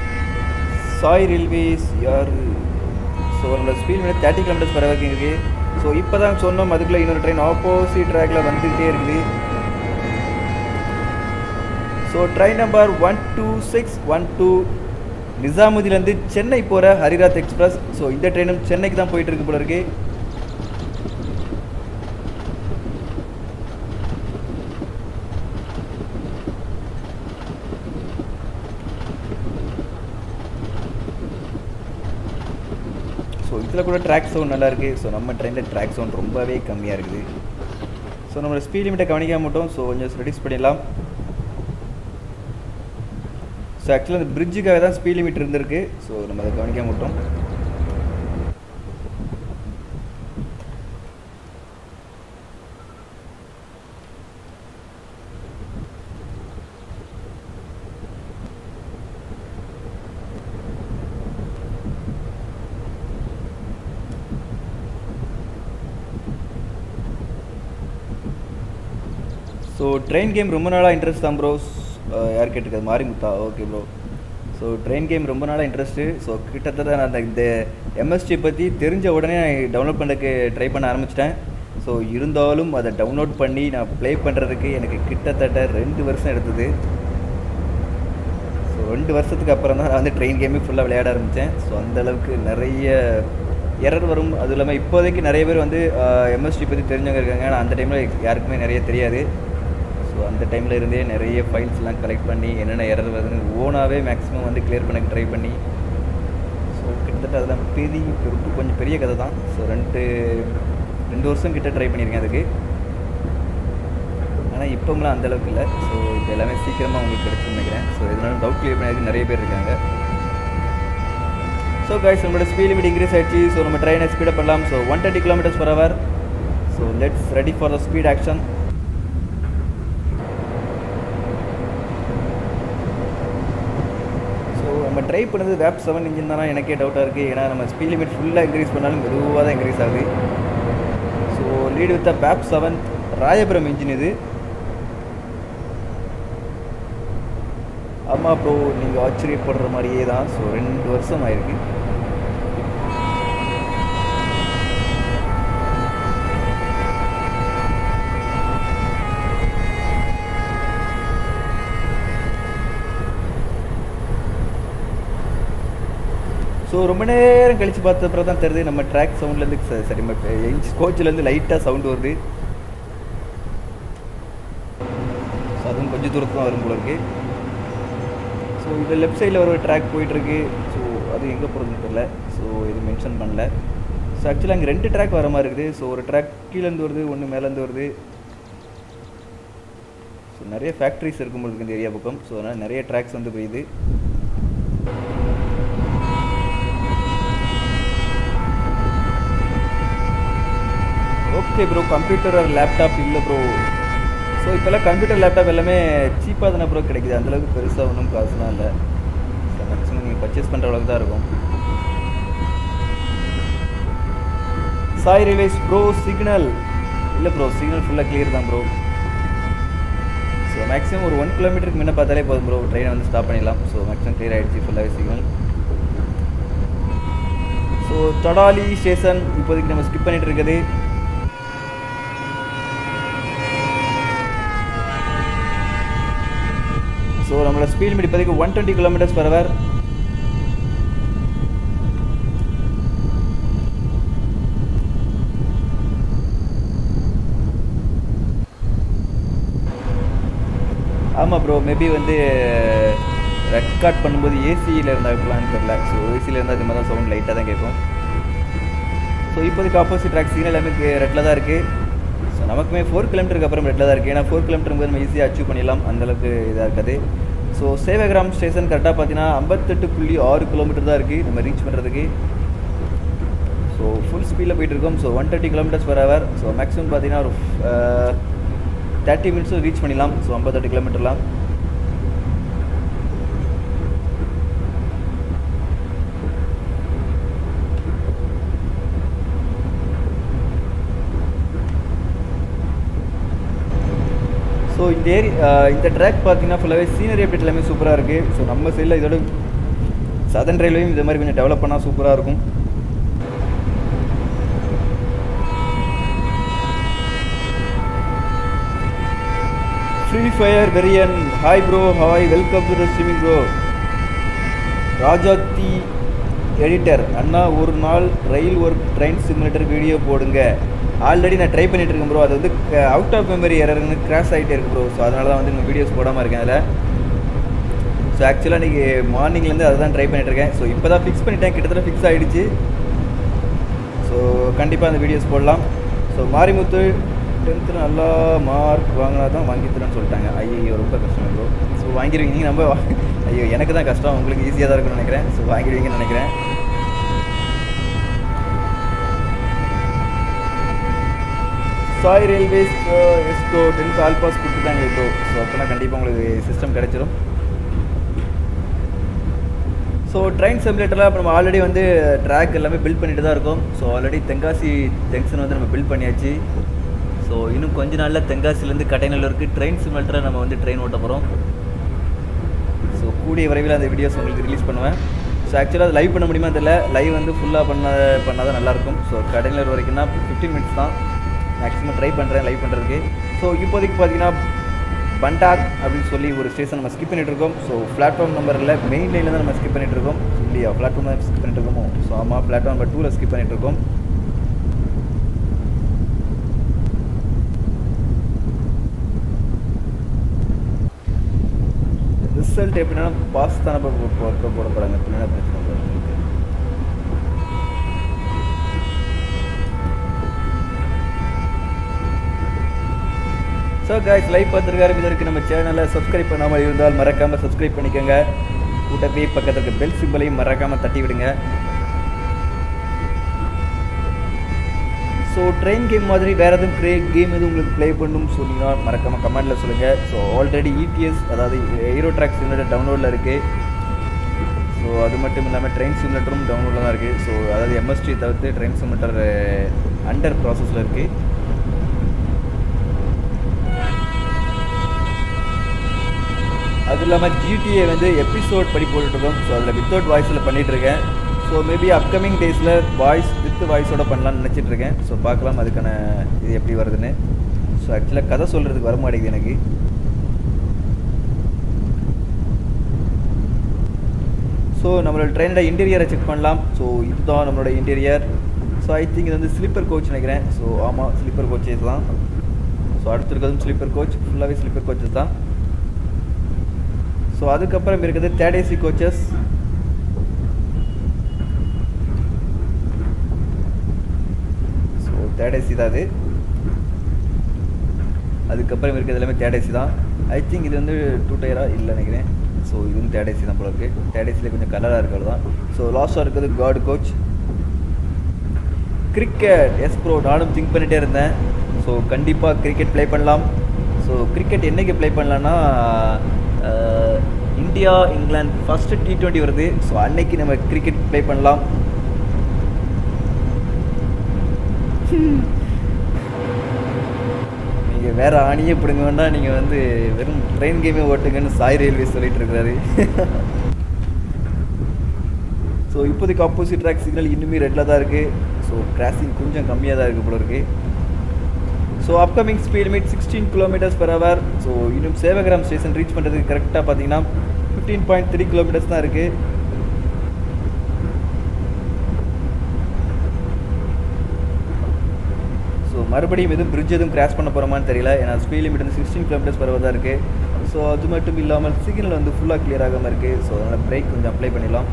சாய் ரயில்வேஸ் யார் ஸோ நம்மளோட speed minute thirty kilometres per ஹவருக்கு இருக்குது ஸோ இப்போ தான் சொன்னோம் அதுக்குள்ளே இன்னொரு ட்ரெயின் ஆப்போசிட் ட்ராக்ல வந்துக்கிட்டே இருக்குது so train number one two six one two நிசாமுதீன்லேருந்து சென்னை போகிற ஹரிராத் எக்ஸ்பிரஸ் ஸோ இந்த ட்ரெயினும் சென்னைக்கு தான் போயிட்டு இருக்கு போல இருக்கு ஸோ இதில் கூட ட்ராக் சவுண்ட் நல்லா இருக்குது ஸோ நம்ம ட்ரெயினில் ட்ராக் சவுண்ட் ரொம்பவே கம்மியாக இருக்குது ஸோ நம்மளோட ஸ்பீட் லிமிட்டை கவனிக்காம மட்டும் ஸோ கொஞ்சம் ரெடியூஸ் பண்ணிடலாம் ஸோ ஆக்சுவலாக அந்த பிரிட்ஜுக்காக தான் ஸ்பீட் லிமிட் இருந்திருக்கு ஸோ நம்ம அதை கவனிக்காம மட்டும் ஸோ ட்ரெயின் கேம் ரொம்ப நாளாக இன்ட்ரெஸ்ட் தான் ப்ரோ யார் கேட்டிருக்காது மாரிமுத்தா okay bro so train game ரொம்ப நாளாக இன்ட்ரெஸ்ட்டு ஸோ கிட்டத்தட்ட நான் அந்த இந்த எம்எஸ்டி பற்றி தெரிஞ்ச உடனே டவுன்லோட் பண்ணக்கு ட்ரை பண்ண ஆரம்பிச்சிட்டேன் ஸோ இருந்தாலும் அதை டவுன்லோட் பண்ணி நான் ப்ளே பண்ணுறதுக்கு எனக்கு கிட்டத்தட்ட ரெண்டு வருஷம் எடுத்தது ஸோ ரெண்டு வருஷத்துக்கு அப்புறம் தான் நான் வந்து ட்ரெயின் கேமே ஃபுல்லாக விளையாட ஆரம்பித்தேன் ஸோ அந்தளவுக்கு நிறைய எரர் வரும் அதுவும் இல்லாமல் இப்போதைக்கு நிறைய பேர் வந்து எம்எஸ்டி பற்றி தெரிஞ்சவங்க இருக்காங்க ஆனால் அந்த டைமில் யாருக்குமே நிறைய தெரியாது ஸோ அந்த டைமில் இருந்தே நிறைய ஃபைல்ஸ்லாம் கலெக்ட் பண்ணி என்னென்ன எரர் வருதுன்னு ஓனாகவே மேக்ஸிமம் வந்து கிளியர் பண்ண ட்ரை பண்ணி ஸோ கிட்டத்தட்ட அதெல்லாம் பெரிய ரொம்ப கொஞ்சம் பெரிய கதை தான் ஸோ ரெண்டு ரெண்டு வருஷம் கிட்ட ட்ரை பண்ணியிருக்கேன் அதுக்கு ஆனால் இப்போம்லாம் அந்த அளவுக்கு இல்லை ஸோ இது எல்லாமே சீக்கிரமாக உங்களுக்கு கிடைச்சுன்னு நினைக்கிறேன் ஸோ இதனால டவுட் கிளியர் பண்ணி நிறைய பேர் இருக்காங்க ஸோ கைஸ் நம்மளோட ஸ்பீட் லிமிட் இன்க்ரீஸ் ஆயிடுச்சு ஸோ நம்ம ட்ரெயினை ஸ்பீடப் பண்ணலாம் so one thirty kilometres per hour so let's ready for the speed action so நம்ம ட்ரை பண்ணது வேப் செவன் இன்ஜின் தானே எனக்கே டவுட்டாக இருக்குது ஏன்னா நம்ம ஸ்பீட் லிமிட் ஃபுல்லாக இன்க்ரீஸ் பண்ணாலும் மெதுவாக தான் இன்க்ரீஸ் ஆகுது ஸோ லீடு வித் வேப் செவன் ராயபுரம் இன்ஜின் இது ஆமாம் ப்ரோ நீங்கள் ஆச்சரியப்படுற மாதிரியே தான் ஸோ ரெண்டு வருஷம் ஆயிருக்கு ஸோ ரொம்ப நேரம் கழித்து பார்த்த அப்புறம் தான் தெரியுது நம்ம ட்ராக் சவுண்ட்லேருந்து சரி நம்ம கோச்சிலேருந்து லைட்டாக சவுண்ட் வருது ஸோ அதுவும் கொஞ்சம் தூரத்து தான் வரும் போல இருக்கு ஸோ இதில் லெஃப்ட் சைடில் ஒரு ட்ராக் போயிட்டுருக்கு ஸோ அது எங்கே போகிறதுன்னு தெரில ஸோ இது மென்ஷன் பண்ணல ஸோ ஆக்சுவலாக அங்கே ரெண்டு ட்ராக் வர மாதிரி இருக்குது ஸோ ஒரு ட்ராக் கீழேருந்து வருது ஒன்று மேலேருந்து வருது ஸோ நிறைய ஃபேக்ட்ரிஸ் இருக்கும் போது இந்த ஏரியா பக்கம் ஸோ அதனால் நிறைய ட்ராக்ஸ் வந்து போயிது okay bro computer or laptop இல்லை ப்ரோ ஸோ இப்போல்லாம் கம்ப்யூட்டர் லேப்டாப் எல்லாமே சீப்பாக தானே ப்ரோ கிடைக்குது அந்தளவுக்கு பெருசாக ஒன்றும் காசுலாம் இல்லை ஸோ மேக்ஸிமம் நீங்கள் பர்ச்சேஸ் பண்ணுற அளவுக்கு தான் இருக்கும் சாய் ரிலைஸ் ப்ரோ சிக்னல் இல்லை ப்ரோ சிக்னல் ஃபுல்லாக கிளியர் தான் ப்ரோ ஸோ மேக்ஸிமம் ஒரு ஒன் கிலோமீட்டருக்கு முன்ன பார்த்தாலே போதும் ப்ரோ ட்ரெயினை வந்து ஸ்டாப் பண்ணிடலாம் ஸோ மேக்ஸிமம் கிளியர் ஆகிடுச்சு ஃபுல்லாகவே சிக்னல் ஸோ தடாலி ஸ்டேஷன் இப்போதைக்கு நம்ம ஸ்கிப் பண்ணிட்டு இருக்குது ஸோ நம்மளோட ஸ்பீட் லிமிட் இப்போதைக்கு one twenty kilometres per hour ஆமாம் ப்ரோ மேபி வந்து ரெக்கார்ட் பண்ணும்போது ஏசியில் இருந்தால் எப்படிலான்னு தெரில ஸோ ஏசியில் இருந்தால் இது மாதிரி தான் சவுண்ட் லைட்டாக தான் கேட்கும் ஸோ இப்போதைக்கு ஆப்போசிட் ட்ராக் சிக்னல் எல்லாமே ரெட்டில் தான் இருக்குது ஸோ நமக்குமே ஃபோர் கிலோமீட்டருக்கு அப்புறம் ரெட்டில் தான் இருக்குது ஏன்னா ஃபோர் கிலோமீட்டர் போது நம்ம ஈஸியாக அச்சீவ் பண்ணிடலாம் அந்தளவுக்கு இதாக இருக்காது ஸோ சேவகிராம் ஸ்டேஷன் கரெக்டாக பார்த்தீங்கன்னா ஐம்பத்தெட்டு புள்ளி ஆறு கிலோமீட்டர் தான் இருக்குது நம்ம ரீச் பண்ணுறதுக்கு ஸோ ஃபுல் ஸ்பீடில் போயிட்டு இருக்கோம் so one thirty kilometres per hour so maximum பார்த்தீங்கன்னா ஒரு தேர்ட்டி மினிட்ஸும் ரீச் பண்ணிடலாம் ஸோ ஐம்பத்தெட்டு கிலோமீட்டர்லாம் ஸோ இந்த ஏரி இந்த ட்ராக் பார்த்தீங்கன்னா ஃபுல்லாகவே சீனரி அப்டேட் எல்லாமே சூப்பராக இருக்குது ஸோ நம்ம சைடில் இதோட சதன் ரயில்வேயும் இந்த மாதிரி கொஞ்சம் டெவலப் பண்ணால் சூப்பராக இருக்கும் ஃபயர் வெரியன் hi bro hi welcome to the streaming bro Rajathi editor அண்ணா ஒரு நாள் ரயில் ஒர்க் ட்ரெயின் சிமுலேட்டர் வீடியோ போடுங்க ஆல்ரெடி நான் ட்ரை பண்ணிட்டு இருக்கேன் ப்ரோ அது வந்து அவுட் ஆஃப் மெமரி எரர்னு கிராஷ் ஆகிட்டே இருக்கு ப்ரோ ஸோ அதனால தான் வந்து இந்த வீடியோஸ் போடாமல் இருக்கேன் அதில் ஸோ ஆக்சுவலாக இன்றைக்கி மார்னிங்லேருந்து அதை தான் ட்ரை பண்ணிட்டு இருக்கேன் ஸோ இப்போ தான் ஃபிக்ஸ் பண்ணிட்டேன் கிட்டத்தட்ட ஃபிக்ஸ் ஆகிடுச்சு ஸோ கண்டிப்பாக அந்த வீடியோஸ் போடலாம் ஸோ மாரிமுத்து டென்த்து நல்லா மார்க் வாங்கினா தான் வாங்கி தரேன்னு சொல்லிட்டாங்க ஐயோ ரொம்ப கஷ்டம் ப்ரோ ஸோ வாங்கிடுவீங்க நீங்கள் நம்ம வா- ஐயோ எனக்கு தான் கஷ்டம் உங்களுக்கு ஈஸியாக தான் இருக்கும்னு நினைக்கிறேன் ஸோ வாங்கிடுவீங்கன்னு நினைக்கிறேன் சாய் ரயில்வேஸ் எஸ்கோ டென்த் ஆல் பாஸ் கொடுத்துட்டாங்க இப்போ ஸோ அப்போனா கண்டிப்பாக உங்களுக்கு சிஸ்டம் கிடைச்சிரும் ஸோ ட்ரெயின் சிமுலேட்டரில் இப்போ நம்ம ஆல்ரெடி வந்து ட்ராக் எல்லாமே பில்ட் பண்ணிட்டு தான் இருக்கோம் ஸோ ஆல்ரெடி தென்காசி ஜங்ஷன் வந்து நம்ம பில்ட் பண்ணியாச்சு ஸோ இன்னும் கொஞ்ச நாளில் தென்காசிலேருந்து கட்டைநல்லூருக்கு ட்ரெயின் சிமுலேட்டரை நம்ம வந்து ட்ரெயின் ஓட்ட போகிறோம் ஸோ கூடிய விரைவில் அந்த வீடியோஸ் உங்களுக்கு ரிலீஸ் பண்ணுவேன் ஸோ ஆக்சுவலாக அது லைவ் பண்ண முடியுமா தெரியல லைவ் வந்து ஃபுல்லாக பண்ண பண்ணால் தான் நல்லாயிருக்கும் ஸோ கடைநல்லூர் வரைக்கும்னா ஃபிஃப்டீன் மினிட்ஸ் தான் மேக்ஸிமம் ட்ரை பண்ணுறேன் லைவ் பண்ணுறதுக்கு ஸோ இப்போதைக்கு பார்த்தீங்கன்னா பண்டாக் அப்படின்னு சொல்லி ஒரு ஸ்டேஷன் நம்ம ஸ்கிப் பண்ணிட்டு இருக்கோம் ஸோ பிளாட்ஃபார்ம் நம்பரில் மெயின் லைனில் தான் நம்ம ஸ்கிப் பண்ணிட்டு இருக்கோம் இல்லையா பிளாட்ஃபார்ம் தான் ஸ்கிப் பண்ணிட்டு இருக்கோமோ ஸோ ஆமாம் பிளாட்ஃபார்ம் நம்பர் டூவில் ஸ்கிப் பண்ணிட்டு இருக்கோம் ரிசல்ட் எப்படின்னா பாஸ் தானே போ- போ- போ- போட போகிறாங்க பின்னாடி பிரச்சனை இல்லை உங்களுக்கு. ஸோ guys லைவ் பார்த்துருக்காரு இது வரைக்கும் நம்ம சேனலை சப்ஸ்கிரைப் பண்ணாமல் இருந்தால் மறக்காமல் சப்ஸ்கிரைப் பண்ணிக்கோங்க கூட்டப்பே பக்கத்தில் இருக்க பெல் சிம்பிளையும் மறக்காமல் தட்டி விடுங்க ஸோ ட்ரெயின் கேம் மாதிரி வேறு எதுவும் க்ரே கேம் எதுவும் உங்களுக்கு ப்ளே பண்ணணும்னு சொன்னீங்கன்னா மறக்காமல் கமெண்ட்டில் சொல்லுங்கள் ஸோ ஆல்ரெடி இடிஎஸ் அதாவது ஹீரோ ட்ராக் சிமுலேட்டர் டவுன்லோடில் இருக்குது ஸோ அது மட்டும் இல்லாமல் ட்ரெயின் சிமுலேட்டரும் டவுன்லோடில் தான் இருக்குது ஸோ அதாவது எம்எஸ்டி தவிர்த்து ட்ரெயின் சிமுலேட்டர் அண்டர் ப்ராசஸில் இருக்குது அது இல்லாமல் ஜிடிஏ வந்து எபிசோட் படி போட்டுட்ருக்கோம் ஸோ அதில் வித்தவுட் வாய்ஸில் பண்ணிகிட்ருக்கேன் ஸோ மேபி அப்கமிங் டேஸில் வாய்ஸ் வித் வாய்ஸோட பண்ணலாம்னு நினச்சிட்டு இருக்கேன் ஸோ பார்க்கலாம் அதுக்கான இது எப்படி வருதுன்னு ஸோ ஆக்சுவலாக கதை சொல்கிறதுக்கு வர மாட்டேங்குது எனக்கு ஸோ நம்மளோட ட்ரெயினோட இன்டீரியரை செக் பண்ணலாம் ஸோ இதுதான் நம்மளோட இன்டீரியர் ஸோ ஐ திங்க் இது வந்து ஸ்லீப்பர் கோச் நினைக்கிறேன் ஸோ ஆமாம் ஸ்லீப்பர் கோச்சஸ் தான் ஸோ அடுத்து இருக்கிறதும் ஸ்லீப்பர் கோச் ஃபுல்லாகவே ஸ்லீப்பர் கோச்சஸ் தான் ஸோ அதுக்கப்புறம் இருக்குது third AC coaches so third AC தான் அது அதுக்கப்புறம் இருக்கிறது எல்லாமே தேர்ட் ஏசி தான் ஐ திங்க் இது வந்து டூ டயராக இல்லை நினைக்கிறேன் ஸோ இதுவும் தேர்ட் ஏசி தான் போல இருக்கு தேர்ட் ஏசியில் கொஞ்சம் கலராக இருக்கிறது தான் ஸோ லாஸ்ட்டாக இருக்கிறது guard coach cricket yes bro நானும் திங்க் பண்ணிகிட்டே இருந்தேன் ஸோ கண்டிப்பாக கிரிக்கெட் ப்ளே பண்ணலாம் ஸோ கிரிக்கெட் என்னைக்கு ப்ளே பண்ணலான்னா ah, India England first T twenty வருது ஸோ அன்னைக்கு நம்ம கிரிக்கெட் ப்ளே பண்ணலாம் நீங்கள் வேறு ஆணியே பிடுங்க வேண்டாம் நீங்கள் வந்து வெறும் ட்ரெயின் கேமே ஓட்டுங்கன்னு சாய் ரயில்வே சொல்லிட்டு இருக்கிறாரு ஸோ இப்போதைக்கு ஆப்போசிட் ட்ராக் சிக்னல் இன்னுமே ரெட்டில் தான் இருக்குது ஸோ கிராசிங் கொஞ்சம் கம்மியாக தான் இருக்குது போல இருக்குது so upcoming speed limit sixteen kilometres per hour so இன்னும் சேவகிராம் ஸ்டேஷன் ரீச் பண்ணுறதுக்கு கரெக்டாக பார்த்தீங்கன்னா ஃபிஃப்டீன் பாயிண்ட் த்ரீ கிலோமீட்டர்ஸ் தான் இருக்குது ஸோ மறுபடியும் எதுவும் பிரிட்ஜ் எதுவும் கிராஸ் பண்ண போகிறோமான்னு தெரியல ஏன்னா ஸ்பீட் லிமிட் வந்து சிக்ஸ்டீன் கிலோமீட்டர்ஸ் per hour தான் இருக்குது ஸோ அது மட்டும் இல்லாமல் சிக்னல் வந்து ஃபுல்லாக கிளியர் ஆகாமல் இருக்குது ஸோ அதனால் பிரேக் கொஞ்சம் அப்ளை பண்ணிடலாம்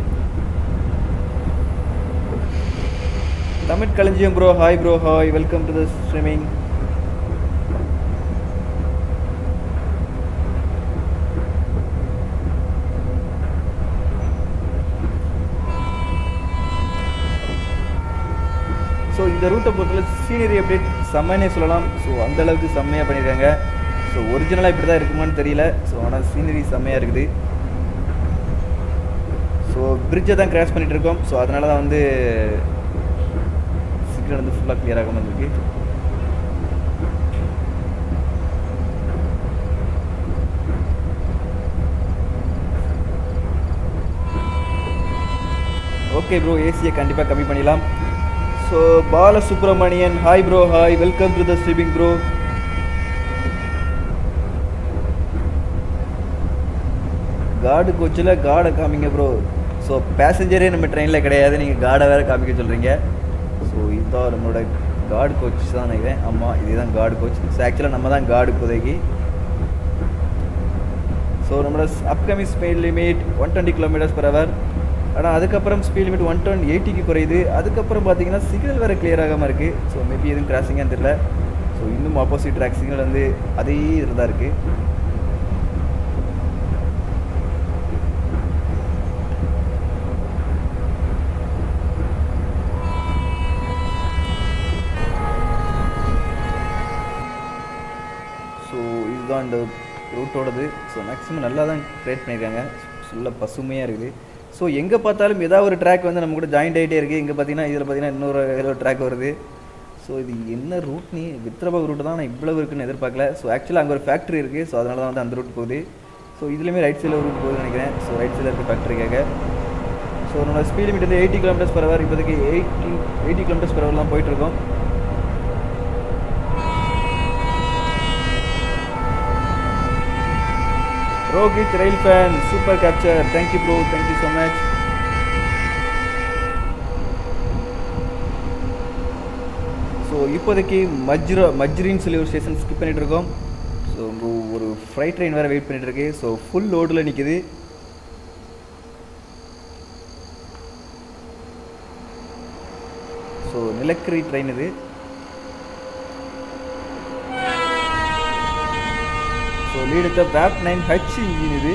Tamil Kalanjiyam bro hi bro hi welcome to the streaming so இந்த ரூட்டை பொறுத்தவரை சீனரி அப்டேட் செம்மனே சொல்லலாம் ஸோ அந்த அளவுக்கு செம்மையாக பண்ணியிருக்காங்க ஸோ ஒரிஜினலாக இப்படி தான் இருக்குமான்னு தெரியல ஸோ ஆனால் சீனரி செம்மையாக இருக்குது ஸோ பிரிட்ஜை தான் கிராஸ் பண்ணிட்டு இருக்கோம் ஸோ அதனால தான் வந்து சிக்னல் வந்து ஃபுல்லாக கிளியர் ஆகாமல் இருக்கு ஓகே ப்ரோ ஏசியை கண்டிப்பாக கம்மி பண்ணிடலாம் so Balasubramanian hi bro hi welcome to the streaming bro guard கோச்சில் கார்டை காமிங்க ப்ரோ ஸோ பேசஞ்சரே நம்ம ட்ரெயினில் கிடையாது நீங்கள் கார்டை வேறு காமிக்க சொல்கிறீங்க ஸோ இதுதான் நம்மளோட கார்டு கோச் தான் நினைக்கிறேன் ஆமாம் இதுதான் கார்டு கோச் ஸோ ஆக்சுவலாக நம்ம தான் கார்டு இப்போதைக்கு ஸோ நம்மளோட upcoming speed limit one twenty kilometres per hour ஆனால் அதுக்கப்புறம் ஸ்பீட் லிமிட் ஒன் டுவெண்ட்டி எயிட்டிக்கு குறையுது அதுக்கப்புறம் பார்த்தீங்கன்னா சிக்னல் வேறு கிளியர் ஆகாமல் இருக்குது ஸோ மேபி எதுவும் கிராசிங்கான்னு தெரியல ஸோ இன்னும் ஆப்போசிட் ட்ராக் சிக்னல் வந்து அதே இதில் தான் இருக்குது ஸோ இதுதான் இந்த ரூட்டோடது ஸோ மேக்ஸிமம் நல்லா தான் க்ரியேட் பண்ணியிருக்காங்க ஃபுல்லாக பசுமையாக இருக்குது ஸோ எங்கே பார்த்தாலும் ஏதாவது ஒரு ட்ராக் வந்து நம்ம கூட ஜாயிண்ட் ஆகிட்டே இருக்குது இங்கே பார்த்தீங்கன்னா இதில் பார்த்தீங்கன்னா இன்னொரு ஏதோ ட்ராக் வருது ஸோ இது என்ன ரூட் நீ வித்ரபாக் ரூட் தான் நான் இவ்வளவு இருக்குன்னு எதிர்பார்க்கல ஸோ ஆக்சுவலாக அங்கே ஒரு ஃபேக்ட்ரி இருக்குது ஸோ அதனால தான் வந்து அந்த ரூட் போகுது ஸோ இதுலேயுமே ரைட் சைடில் ரூட் போகுதுன்னு நினைக்கிறேன் ஸோ ரைட் சைடில் இருக்க ஃபேக்ட்ரிக்காக ஸோ நம்மளோட ஸ்பீட் லிமிட் வந்து எயிட்டி கிலோமீட்டர்ஸ் பர் ஹவர் இப்போதைக்கு எயிட்டி எயிட்டி கிலோமீட்டர்ஸ் பர் ஹவர்லாம் போயிட்டுருக்கோம் Rohit rail fan super capture thank you bro thank you so much so இப்போதைக்கு மஜ்ரா மஜ்ரின்னு சொல்லி ஒரு ஸ்டேஷன் ஸ்கிப் பண்ணிட்டு இருக்கோம் ஸோ உங்க ஒரு ஃப்ரைட் ட்ரெயின் வேறு வெயிட் பண்ணிட்டு இருக்கு ஸோ ஃபுல் லோடில் நிற்குது ஸோ நிலக்கரி ட்ரெயின் இது ஸோ லீடுத்த வேப் நைன் ஹச் இன்ஜின் இது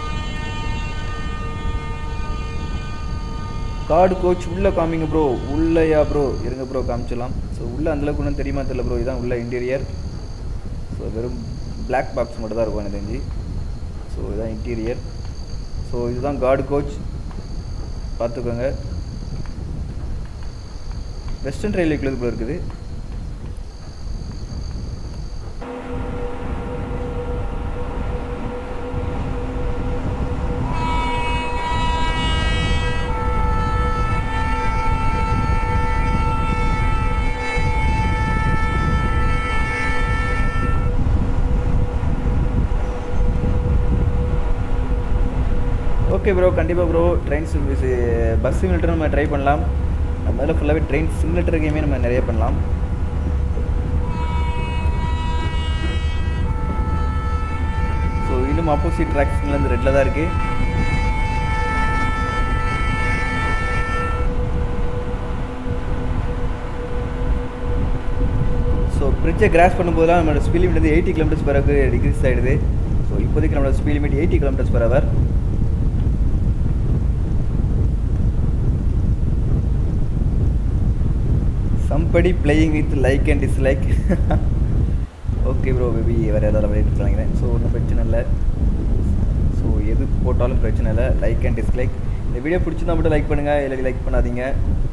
கார்டு கோச் உள்ள காமிங்க ப்ரோ உள்ளயா ப்ரோ இருங்க ப்ரோ காமிச்சிடலாம் ஸோ உள்ள அந்தளவுக்கு ஒன்றும் தெரியுமா தெரியல ப்ரோ இதான் உள்ள இன்டீரியர் ஸோ வெறும் பிளாக் பாக்ஸ் மட்டும் தான் இருக்கும் எனக்கு தெரிஞ்சு ஸோ இதுதான் இன்டீரியர் ஸோ இதுதான் கார்டு கோச் பார்த்துக்கோங்க வெஸ்டர்ன் ரயில்வேக்குள்ளது ப்ரோ இருக்குது ஓகே ப்ரோ கண்டிப்பாக ப்ரோ ட்ரெயின் பஸ் சிமுலேட்டர் நம்ம ட்ரை பண்ணலாம் முதல்ல ஃபுல்லாகவே ட்ரெயின் சிமுலேட்டர் கேமே நம்ம நிறைய பண்ணலாம் ஸோ இன்னும் ஆப்போசிட் ட்ராக்ஸ்ல இருந்து ரெட்டில் தான் இருக்குது ஸோ பிரிட்ஜை கிராஸ் பண்ணும்போதெல்லாம் நம்மளோட ஸ்பீட் லிமிட் வந்து eighty kilometres per hour degrees ஆகிடுது ஸோ இப்போதைக்கு நம்மளோட speed limit eighty kilometres per hour somebody playing with like and dislike okay bro maybe வேறு ஏதாவது விளையாட்டு நினைக்கிறேன் ஸோ ஒன்றும் பிரச்சனை இல்லை ஸோ எது போட்டாலும் பிரச்சனை இல்லை லைக் அண்ட் டிஸ்லைக் இந்த வீடியோ பிடிச்சிருந்தா மட்டும் லைக் பண்ணுங்கள் இல்லை லைக் பண்ணாதீங்க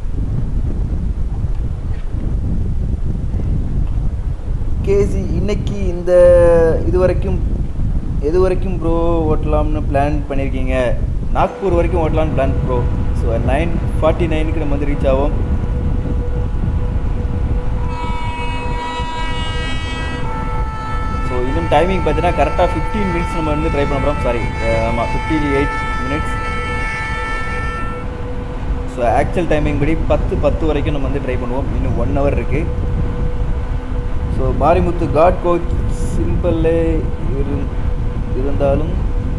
கேசி இன்னைக்கு இந்த இது வரைக்கும் எது வரைக்கும் ப்ரோ ஓட்டலாம்னு பிளான் பண்ணியிருக்கீங்க நாக்பூர் வரைக்கும் ஓட்டலாம்னு plan bro so nine forty நைனுக்கு நம்ம வந்து ரீச் ஆகும் ஸோ இன்னும் டைமிங் பார்த்தீங்கன்னா கரெக்டாக ஃபிஃப்டீன் மினிட்ஸ் நம்ம வந்து ட்ரை பண்ண போகிறோம் சாரி ஆமாம் fifty eight minutes so actual timing படி பத்து பத்து வரைக்கும் நம்ம வந்து ட்ரை பண்ணுவோம் இன்னும் ஒன் ஹவர் இருக்குது ஸோ மாரிமுத்து காட் கோச் சிம்பிளே இரு இருந்தாலும்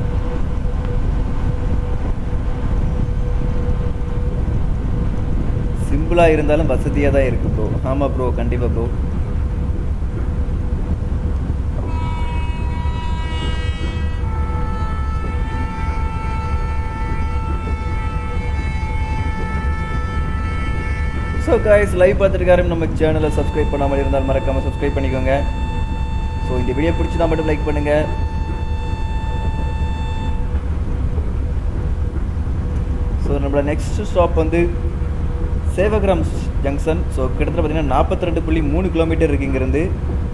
சிம்பிளாக இருந்தாலும் வசதியாக தான் இருக்குது ப்ரோ ஆமாம் ப்ரோ கண்டிப்பாக ப்ரோ ஸோ காய்ஸ் லைவ் பார்த்துருக்காரு நம்ம சேனலை சப்ஸ்கிரைப் பண்ணாமல் இருந்தால் மறக்காமல் சப்ஸ்கிரைப் பண்ணிக்கோங்க ஸோ இந்த வீடியோ பிடிச்சதா மட்டும் லைக் பண்ணுங்கள் ஸோ நம்மளோட நெக்ஸ்ட் ஸ்டாப் வந்து சேவகிராம் ஜங்ஷன் ஸோ கிட்டத்தட்ட பார்த்தீங்கன்னா நாற்பத்தி ரெண்டு புள்ளி மூணு கிலோமீட்டர் இருக்கு இங்கேருந்து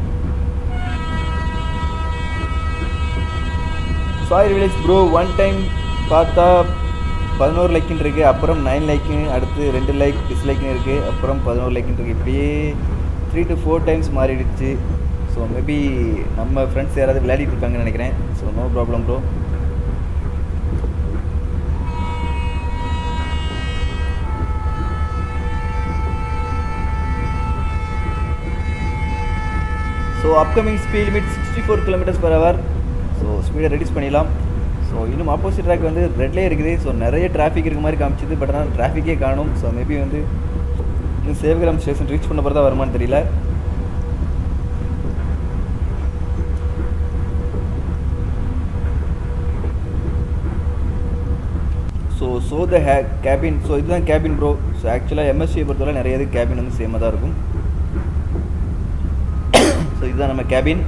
sorry village bro one time பார்த்தா பதினோரு லைக்குன்னு இருக்குது அப்புறம் நைன் லைக்குன்னு அடுத்து ரெண்டு லைக் டிஸ்லைக்னு இருக்குது அப்புறம் பதினோரு லைக்குன்னு இருக்குது இப்படியே த்ரீ டு ஃபோர் டைம்ஸ் மாறிடுச்சு ஸோ மேபி நம்ம ஃப்ரெண்ட்ஸ் யாராவது விளையாடிட்டு இருப்பாங்கன்னு நினைக்கிறேன் so no problem bro so upcoming speed limit sixty four kilometres per hour so ஸ்பீடை ரெடியூஸ் பண்ணிடலாம் ஸோ இன்னும் ஆப்போசிட் ட்ராக் வந்து ரெட்லேயே இருக்குது ஸோ நிறைய டிராஃபிக் இருக்க மாதிரி காமிச்சிது பட் ஆனால் டிராஃபிக்கே காணும் ஸோ மேபி வந்து இன்னும் சேவகிராம் ஸ்டேஷன் ரீச் பண்ண போகிறதா வருமானு தெரியல so so the hey cabin so இதுதான் கேபின் ப்ரோ ஸோ ஆக்சுவலாக எம்எஸ்சியை பொறுத்தவரை நிறைய இது கேபின் வந்து சேமாக தான் இருக்கும் ஸோ இதுதான் நம்ம கேபின்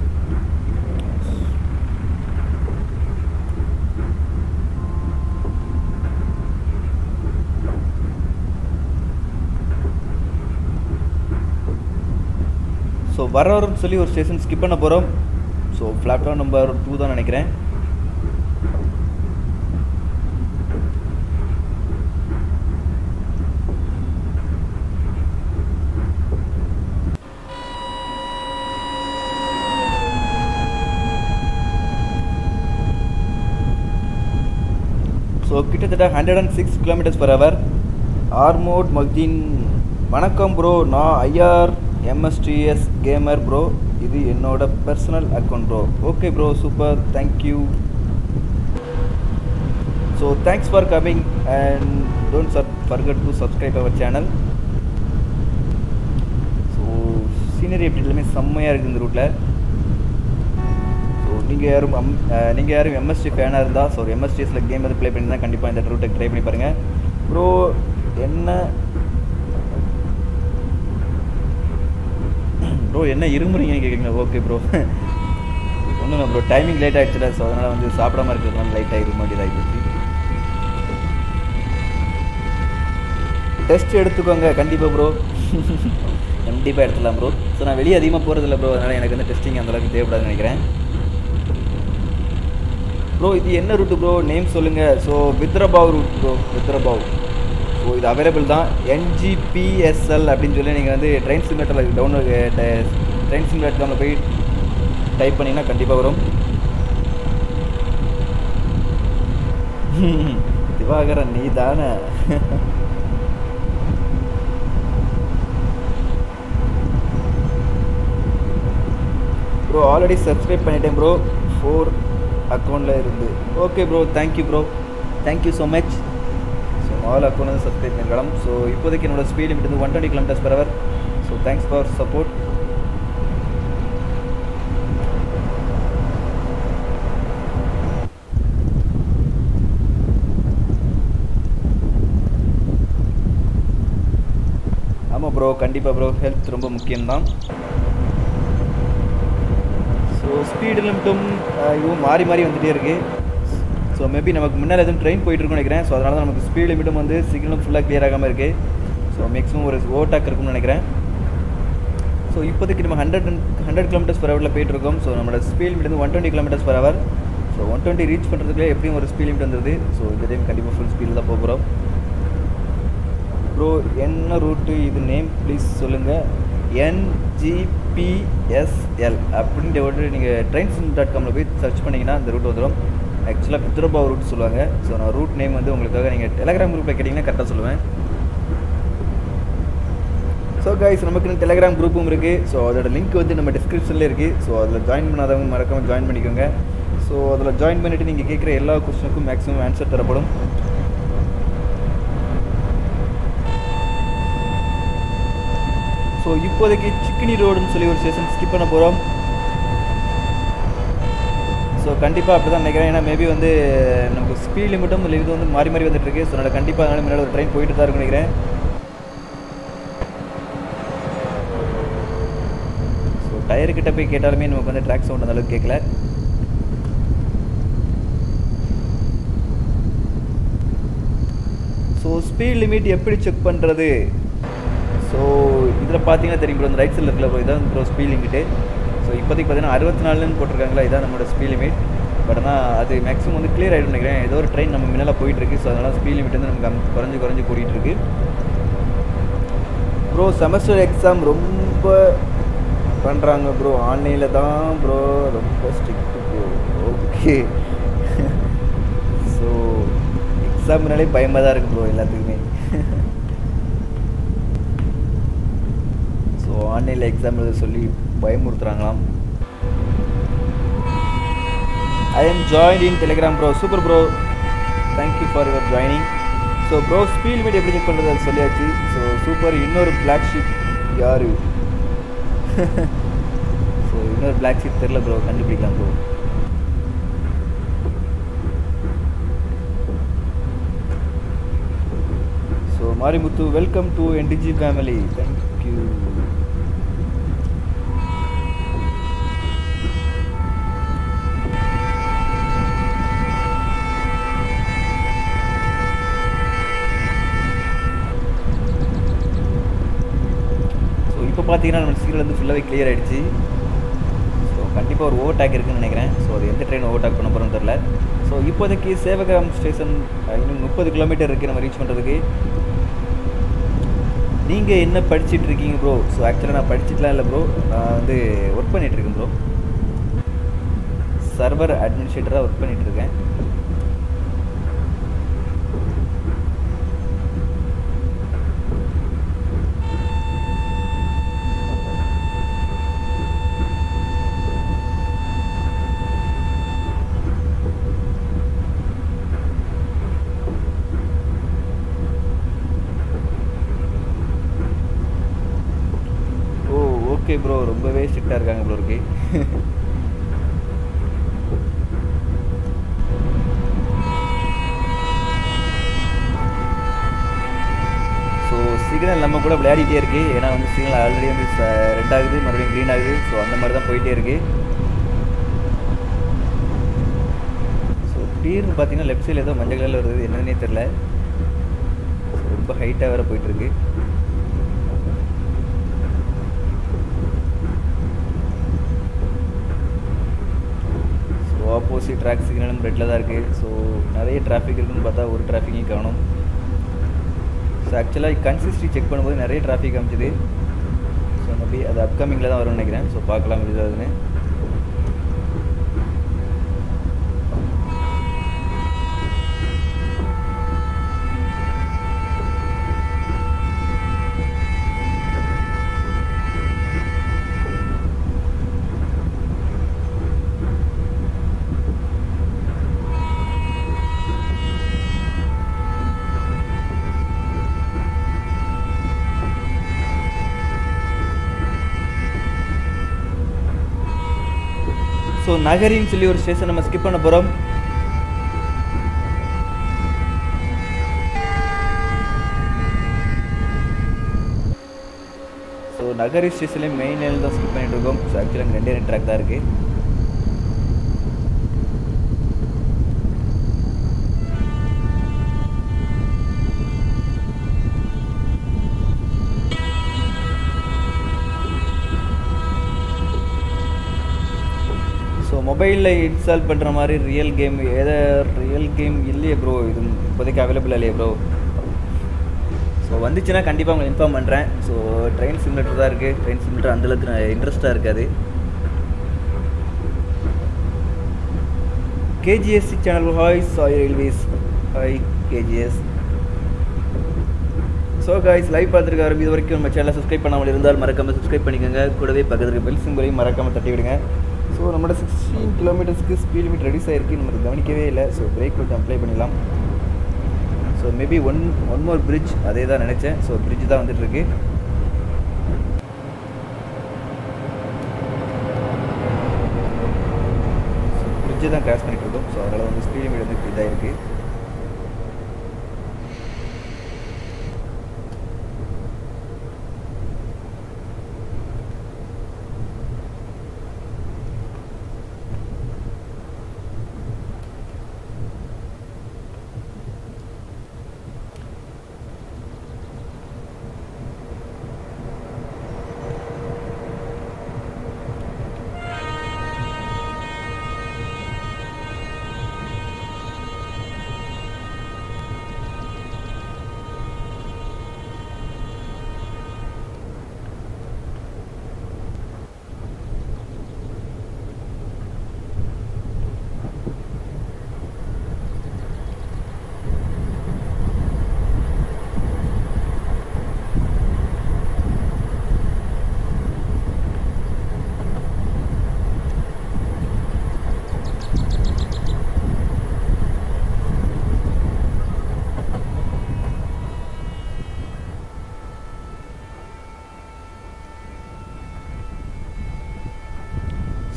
ஸோ வர்றவர்னு சொல்லி ஒரு ஸ்டேஷன் ஸ்கிப் பண்ண போகிறோம் ஸோ பிளாட்ஃபார்ம் நம்பர் டூ தான் நினைக்கிறேன் ஸோ கிட்டத்தட்ட hundred and six kilometres per hour ஆர்மோட் மக்தீன் வணக்கம் ப்ரோ நான் ஐஆர் எம்எஸ்டிஎஸ் கேமர் ப்ரோ இது என்னோட personal account bro okay bro super thank you so thanks for coming and don't sub forget to subscribe our channel so scenery எப்படி எல்லாமே செம்மையாக இருக்குது இந்த ரூட்டில் ஸோ நீங்கள் யாரும் அம் நீங்கள் யாரும் எம்எஸ்டி ஃபேனாக இருந்தால் ஸோ ஒரு எம்எஸ்டிஎஸில் கேம் எது ப்ளே பண்ணியிருந்தால் கண்டிப்பாக இந்த ரூட்டை ட்ரை பண்ணி பாருங்கள் ப்ரோ என்ன ப்ரோ என்ன இருமுறீங்கன்னு கேட்குறீங்க ஓகே ப்ரோ ஒன்றும் இல்லை ப்ரோ டைமிங் லேட் ஆகிடுச்சுல ஸோ அதனால் வந்து சாப்பிடாம இருக்கிறதுனால லைட்டாக இரும வேண்டியதாகி போச்சு டெஸ்ட் எடுத்துக்கோங்க கண்டிப்பாக ப்ரோ கண்டிப்பாக எடுத்துடலாம் ப்ரோ ஸோ நான் வெளியே அதிகமாக போகிறதில்ல ப்ரோ அதனால் எனக்கு வந்து டெஸ்டிங் அந்தளவுக்கு தேவைப்படாதுன்னு நினைக்கிறேன் ப்ரோ இது என்ன ரூட்டு ப்ரோ நேம் சொல்லுங்கள் ஸோ வித்ரபாவ் ரூட் ப்ரோ வித்ரபாவ் ஸோ இது அவைலபிள் தான் என்ஜிபிஎஸ்எல் அப்படின்னு சொல்லி நீங்கள் வந்து ட்ரெயின் சிமுலேட்டரில் டவுன்லோட் ட்ரெயின் சிமுலேட்டரில் போய் டைப் பண்ணிங்கன்னா கண்டிப்பாக வரும் திவாகரன் நீ தானே ப்ரோ ஆல்ரெடி சப்ஸ்கிரைப் பண்ணிட்டேன் ப்ரோ ஃபோர் அக்கௌண்ட்டில் இருந்து okay bro thank you bro thank you so much so all account வந்து சப்ஸ்கிரைப் பண்ணிக்கலாம் ஸோ இப்போதைக்கு என்னோட ஸ்பீட் லிமிட் வந்து one twenty kilometres per hour so thanks for support ஆமாம் ப்ரோ கண்டிப்பாக ப்ரோ ஹெல்த் ரொம்ப முக்கியம்தான் ஸோ ஸ்பீடு லிமிட்டும் இதுவும் மாறி மாறி வந்துகிட்டே இருக்குது ஸோ மேபி நமக்கு முன்னால் எதுவும் ட்ரெயின் போயிட்டுருக்குன்னு நினைக்கிறேன் ஸோ அதனால தான் நமக்கு ஸ்பீட் லிமிட்டும் வந்து சிக்னலும் ஃபுல்லாக கிளியர் ஆகாமல் இருக்குது ஸோ மேக்ஸிமம் ஒரு ஓட்டாக் இருக்கும்னு நினைக்கிறேன் ஸோ இப்போதைக்கு நம்ம ஹண்ட்ரட் ஹண்ட்ரட் கிலோமீட்டர்ஸ் பர் ஹவரில் போயிட்டுருக்கோம் ஸோ நம்மளோட ஸ்பீட் லிமிட் வந்து one twenty kilometres per hour so one twenty reach பண்ணுறதுக்குள்ளே எப்படியும் ஒரு ஸ்பீட் லிமிட் வந்துருது ஸோ இந்த டைம் கண்டிப்பாக ஃபுல் ஸ்பீடில் தான் போகிறோம் ப்ரோ என்ன ரூட்டு இது நேம் ப்ளீஸ் சொல்லுங்கள் என்ஜிபிஎஸ்எல் அப்படின்ற ஒரு நீங்கள் ட்ரெயின்ஸ் டாட் காமில் போய் சர்ச் பண்ணிங்கன்னா அந்த ரூட் வந்துடும் ஆக்சுவலாக பித்ரபாவ் ரூட் சொல்லுவாங்க ஸோ நான் ரூட் நேம் வந்து உங்களுக்காக நீங்கள் டெலகிராம் குரூப்பில் கேட்டிங்கன்னா கரெக்டாக சொல்லுவேன் ஸோ கைஸ் நமக்கு டெலகிராம் குரூப்பும் இருக்குது ஸோ அதோட லிங்க் வந்து நம்ம டிஸ்கிரிப்ஷனில் இருக்குது ஸோ அதில் ஜாயின் பண்ணாதவங்க மறக்காமல் ஜாயின் பண்ணிக்கோங்க ஸோ அதில் ஜாயின் பண்ணிவிட்டு நீங்கள் கேட்குற எல்லா கொஸ்டினுக்கும் மேக்ஸிமம் ஆன்சர் தரப்படும் ஸோ இப்போதைக்கு சிக்கினி ரோடுன்னு சொல்லி ஒரு ஸ்டேஷன் ஸ்கிப் பண்ண போகிறோம் ஸோ கண்டிப்பாக அப்படி தான் நினைக்கிறேன் ஏன்னா மேபி வந்து நமக்கு ஸ்பீட் லிமிட்டும் இல்லை இது வந்து மாறி மாறி வந்துட்டு இருக்கு ஸோ அதனால் கண்டிப்பாக அதனால் முன்னாடி ஒரு ட்ரெயின் போயிட்டு தான் இருக்குன்னு நினைக்கிறேன் ஸோ டயர் கிட்ட போய் கேட்டாலுமே நமக்கு வந்து ட்ராக் சவுண்ட் அந்த அளவுக்கு கேட்கல ஸோ ஸ்பீட் லிமிட் எப்படி செக் பண்ணுறது ஸோ இதில் பார்த்தீங்கன்னா தெரியும் ப்ரோ இந்த ரைட் சைடில் இருக்கிற ப்ரோ இதான் ப்ரோ ஸ்பீட் லிமிட்டு ஸோ இப்போதைக்கு பார்த்தீங்கன்னா அறுபத்தி நாலுன்னு போட்டிருக்காங்களா இதான் நம்மளோட ஸ்பீட் லிமிட் பட் ஆனால் அது மேக்ஸிமம் வந்து கிளியர் ஆகிடும் நினைக்கிறேன் ஏதோ ஒரு ட்ரெயின் நம்ம முன்னால் போயிட்டுருக்கு ஸோ அதனால் ஸ்பீட் லிமிட் வந்து நமக்கு அம்- குறைஞ்சு குறைஞ்சு கூட்டிகிட்டு இருக்கு ப்ரோ செமஸ்டர் எக்ஸாம் ரொம்ப பண்ணுறாங்க ப்ரோ ஆன்லைனில் தான் ப்ரோ ரொம்ப ஸ்ட்ரிக்ட் ப்ரோ ஓகே ஸோ எக்ஸாம்னாலே பயமாக தான் இருக்குது ப்ரோ எல்லாத்துக்குமே ஸோ ஆன்லைனில் எக்ஸாம் எழுத சொல்லி பயமுறுத்துறாங்களாம் I am join in Telegram bro super bro thank you for your joining so bro speed limit எப்படி செக் பண்ணுறது அது சொல்லியாச்சு ஸோ சூப்பர் இன்னொரு பிளாக் ஷீப் யார் ஸோ இன்னொரு பிளாக் ஷீப் தெரில ப்ரோ கண்டுபிடிக்கலாம் bro so Marimuthu welcome to NTG family thank you so இப்போ பார்த்தீங்கன்னா நம்ம சீரியல் வந்து ஃபுல்லாகவே கிளியர் ஆகிடுச்சு ஸோ கண்டிப்பாக ஒரு ஓவர்டேக் இருக்குன்னு நினைக்கிறேன் ஸோ அது எந்த ட்ரெயின் ஓவர்டேக் பண்ண போகிறோம்னு தெரில ஸோ இப்போதைக்கு சேவகிராம் ஸ்டேஷன் இன்னும் முப்பது கிலோமீட்டர் இருக்குது நம்ம ரீச் பண்ணுறதுக்கு நீங்கள் என்ன படிச்சிட்டு இருக்கீங்க ப்ரோ ஸோ ஆக்சுவலாக நான் படிச்சிட்டுலாம் இல்லை ப்ரோ நான் வந்து ஒர்க் பண்ணிகிட்ருக்கேன் ப்ரோ சர்வர் அட்மினிஸ்ட்ரேட்டராக ஒர்க் பண்ணிகிட்ருக்கேன் ஓ ஓகே ப்ரோ ரொம்பவே ஸ்ட்ரிக்டாக இருக்காங்க ப்ரோ இருக்கு ஸோ சிக்னல் நம்ம கூட விளையாடிட்டே இருக்கு ஏன்னா வந்து சிக்னல் ஆல்ரெடி வந்து ரெட் ஆகுது மறுபடியும் க்ரீன் ஆகுது ஸோ அந்த மாதிரி தான் போயிட்டே இருக்கு ஸோ திடீர்னு பார்த்தீங்கன்னா லெஃப்ட் சைடில் ஏதோ மஞ்சள் கலரில் வருது என்னன்னே தெரில ரொம்ப ஹைட்டாக வேறு போயிட்டு இருக்கு ஸோ ஆப்போசிட் ட்ராக் சிக்னலும் ரெட்டில் தான் இருக்குது ஸோ நிறைய டிராஃபிக் இருக்குன்னு பார்த்தா ஒரு டிராஃபிக்கையும் காணும் ஸோ ஆக்சுவலாக கன்சிஸ்டி செக் பண்ணும்போது நிறைய டிராஃபிக் காமிச்சுது ஸோ மேபி அது அப்கமிங்கில் தான் வரும்னு நினைக்கிறேன் ஸோ பார்க்கலாம் இது அதுன்னு ஸோ நகரின்னு சொல்லி ஒரு ஸ்டேஷன் நம்ம ஸ்கிப் பண்ண போகிறோம் ஸோ நகரி ஸ்டேஷன்லேயும் மெயின் லைனில் தான் ஸ்கிப் பண்ணிட்டு இருக்கோம் ஸோ ஆக்சுவலாக ரெண்டே ரெண்டு ட்ராக் தான் இருக்குது ஸோ மொபைலில் இன்ஸ்டால் பண்ணுற மாதிரி ரியல் கேம் எதை ரியல் கேம் இல்லையே ப்ரோ இது இப்போதைக்கு அவைலபிள் இல்லையே ப்ரோ ஸோ வந்துச்சுன்னா கண்டிப்பாக உங்களுக்கு இன்ஃபார்ம் பண்ணுறேன் ஸோ ட்ரெயின் சிமுலேட்டர் தான் இருக்குது ட்ரெயின் சிமுலேட்டர் அந்தளவுக்கு இன்ட்ரெஸ்ட்டாக இருக்காது KGSC channel hi Sai railways hi KGS so guys live பார்த்துருக்காரு இது வரைக்கும் நம்ம சேனலை சப்ஸ்கிரைப் பண்ணாமல் இருந்தால் மறக்காமல் சப்ஸ்கிரைப் பண்ணிக்கோங்க கூடவே பக்கத்துக்கு பெல் சிம்பிளையும் மறக்காமல் தட்டி விடுங்க ஸோ நம்மளோட சிக்ஸ்டீன் கிலோமீட்டர்ஸ்க்கு ஸ்பீட் லிமிட் ரெடியூஸ் ஆகிருக்கு நமக்கு கவனிக்கவே இல்லை ஸோ பிரேக் கொஞ்சம் அப்ளை பண்ணிடலாம் so maybe one one more bridge அதே தான் நினச்சேன் ஸோ பிரிட்ஜ் தான் வந்துட்டுருக்கு பிரிட்ஜை தான் கிராஸ் பண்ணிட்டு இருக்கோம் ஸோ அதனால் வந்து ஸ்பீட் லிமிட் வந்து இதாக இருக்குது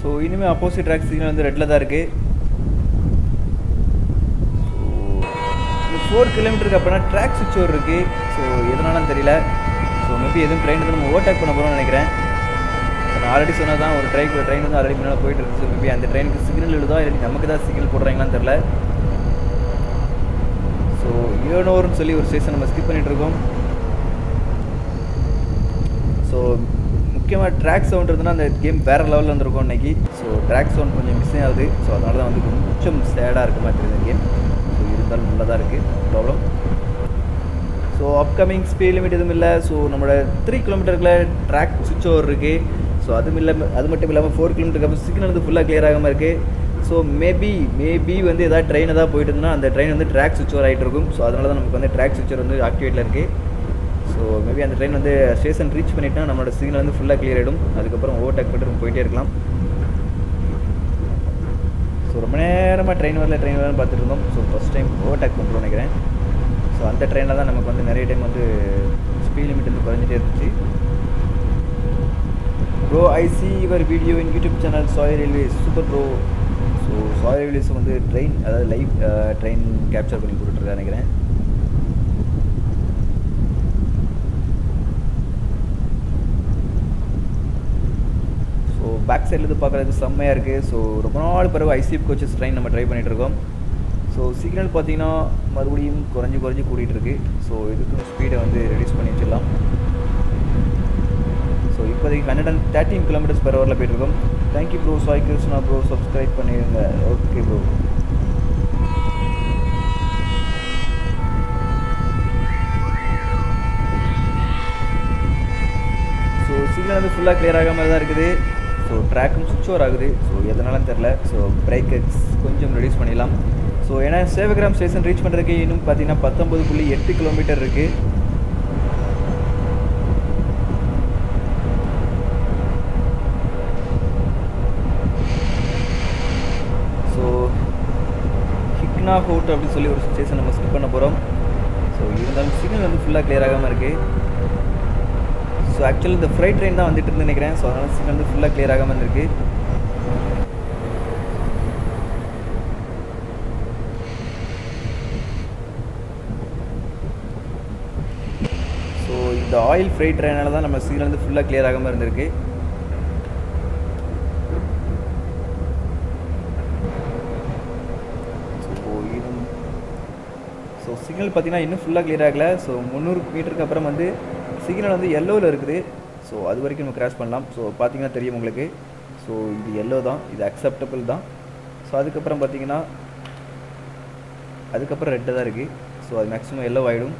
ஸோ இனிமேல் அப்போசிட் ட்ராக் சிக்னல் வந்து ரெட்டில் தான் இருக்குது ஸோ ஃபோர் கிலோமீட்டருக்கு அப்புறம் ட்ராக் சுவிட்ச் ஓவர் இருக்குது ஸோ எதனாலும் தெரியல ஸோ மேபி எதுவும் ட்ரெயின் வந்து நம்ம ஓவர்டேக் பண்ண போகிறோம்னு நினைக்கிறேன் ஸோ நான் ஆல்ரெடி சொன்னது தான் ஒரு ட்ரெயின் ட்ரெயின் வந்து ஆல்ரெடி முன்னால் போயிட்டு இருக்கு ஸோ மேபி அந்த ட்ரெயினுக்கு சிக்னல் எழுதா இல்லை நமக்கு தான் சிக்னல் போடுறாங்களான்னு தெரில ஸோ ஏனோர்னு சொல்லி ஒரு ஸ்டேஷன் நம்ம ஸ்கிப் பண்ணிட்டு இருக்கோம் ஸோ முக்கியமாக ட்ராக் சவுண்ட் இருந்ததுன்னா அந்த கேம் வேறு லெவலில் வந்திருக்கும் இன்னைக்கு ஸோ ட்ராக் சவுண்ட் கொஞ்சம் மிஸ் ஆகுது ஸோ அதனால தான் வந்து கொஞ்சம் சேடாக இருக்க மாதிரி தெரியுது கேம் ஸோ இருந்தாலும் நல்லா தான் இருக்குது problem so upcoming speed limit எதுவும் இல்லை ஸோ நம்மளோட த்ரீ கிலோமீட்டருக்குள்ள ட்ராக் சுவிட்ச் ஓவர் இருக்குது ஸோ அதுவும் இல்லாமல் அது மட்டும் இல்லாமல் ஃபோர் கிலோமீட்டருக்கு அப்புறம் சிக்னல் வந்து ஃபுல்லாக கிளியர் ஆகாமல் இருக்குது ஸோ மேபி மேபி வந்து ஏதாவது ட்ரெயின் ஏதாவது போயிட்டு இருந்ததுன்னா அந்த ட்ரெயின் வந்து ட்ராக் சுவிட்ச் ஓவர் ஆகிட்டு இருக்கும் ஸோ அதனால தான் நமக்கு வந்து ட்ராக் சுவிட்சர் வந்து ஆக்டிவேட்டில் இருக்குது ஸோ மேபி அந்த ட்ரெயின் வந்து ஸ்டேஷன் ரீச் பண்ணிட்டா நம்மளோட சிக்னல் வந்து ஃபுல்லாக கிளியர் ஆகிடும் அதுக்கப்புறம் ஓவர்டேக் பண்ணிட்டு நம்ம போயிட்டே இருக்கலாம் ஸோ ரொம்ப நேரமாக ட்ரெயின் வரல ட்ரெயின் வரல பார்த்துட்டு இருந்தோம் ஸோ ஃபஸ்ட் டைம் ஓவர்டேக் பண்ணுறோம் நினைக்கிறேன் ஸோ அந்த ட்ரெயினில் தான் நமக்கு வந்து நிறைய டைம் வந்து ஸ்பீட் லிமிட் வந்து குறைஞ்சிட்டே இருந்துச்சு bro I see your video in YouTube channel Sai railways super bro so Sai railways வந்து ட்ரெயின் அதாவது லைவ் ட்ரெயின் கேப்சர் பண்ணி கொடுத்துருக்கா நினைக்கிறேன் ஸோ பேக் சைட்லேருந்து பார்க்குறதுக்கு செம்மையாக இருக்குது ஸோ ரொம்ப நாள் பிறகு ஐசிஎஃப் கோச்சஸ் ட்ரெயின் நம்ம ட்ரை பண்ணிகிட்டு இருக்கோம் ஸோ சிக்னல் பார்த்தீங்கன்னா மறுபடியும் குறைஞ்சி குறைஞ்சி கூட்டிகிட்டு இருக்கு ஸோ இதுக்கும் ஸ்பீடை வந்து ரெடியூஸ் பண்ணி வச்சிடலாம் ஸோ இப்போதைக்கு hundred and thirteen kilometres per ஹவரில் போயிட்டுருக்கோம் thank you bro Sai Krishna bro subscribe பண்ணிடுங்க ஓகே ப்ரோ ஸோ சிக்னல் வந்து ஃபுல்லாக கிளியர் ஆகாமல் தான் இருக்குது ஸோ ட்ராக்கும் சுவிட்ச் ஓவர் ஆகுது ஸோ எதனாலும் தெரில ஸோ பிரேக் கொஞ்சம் ரெடியூஸ் பண்ணிடலாம் ஸோ ஏன்னா சேவகிராம் ஸ்டேஷன் ரீச் பண்ணுறதுக்கு இன்னும் பார்த்தீங்கன்னா பத்தொம்பது புள்ளி எட்டு கிலோமீட்டர் இருக்குது ஸோ ஹிக்னா ஹோட் அப்படின்னு சொல்லி ஒரு ஸ்டேஷன் நம்ம ஸ்கிப் பண்ண போகிறோம் ஸோ இருந்தாலும் சிக்னல் வந்து ஃபுல்லாக கிளியர் ஆகாமல் இருக்குது ஸோ ஆக்சுவலி இந்த ஃப்ரைட் ட்ரெயின் தான் வந்துட்டு இருந்து நினைக்கிறேன் ஸோ அதனால் சிக்னல் வந்து ஃபுல்லாக கிளியர் ஆகாமல் இருந்திருக்கு ஸோ இந்த ஆயில் ஃப்ரைட் ட்ரெயினால தான் நம்ம சிக்னல் வந்து ஃபுல்லாக கிளியர் ஆகாமல் இருந்திருக்கு ஸோ இது ஸோ சிக்னல் பார்த்தீங்கன்னா இன்னும் ஃபுல்லாக கிளியர் ஆகல ஸோ முந்நூறு மீட்டருக்கு அப்புறம் வந்து சிக்னல் வந்து எல்லோவில் இருக்குது ஸோ அது வரைக்கும் நம்ம கிராஸ் பண்ணலாம் ஸோ பார்த்தீங்கன்னா தெரியும் உங்களுக்கு ஸோ இது எல்லோ தான் இது அக்செப்டபிள் தான் ஸோ அதுக்கப்புறம் பார்த்தீங்கன்னா அதுக்கப்புறம் ரெட்டு தான் இருக்குது ஸோ அது மேக்ஸிமம் எல்லோ ஆகிடும்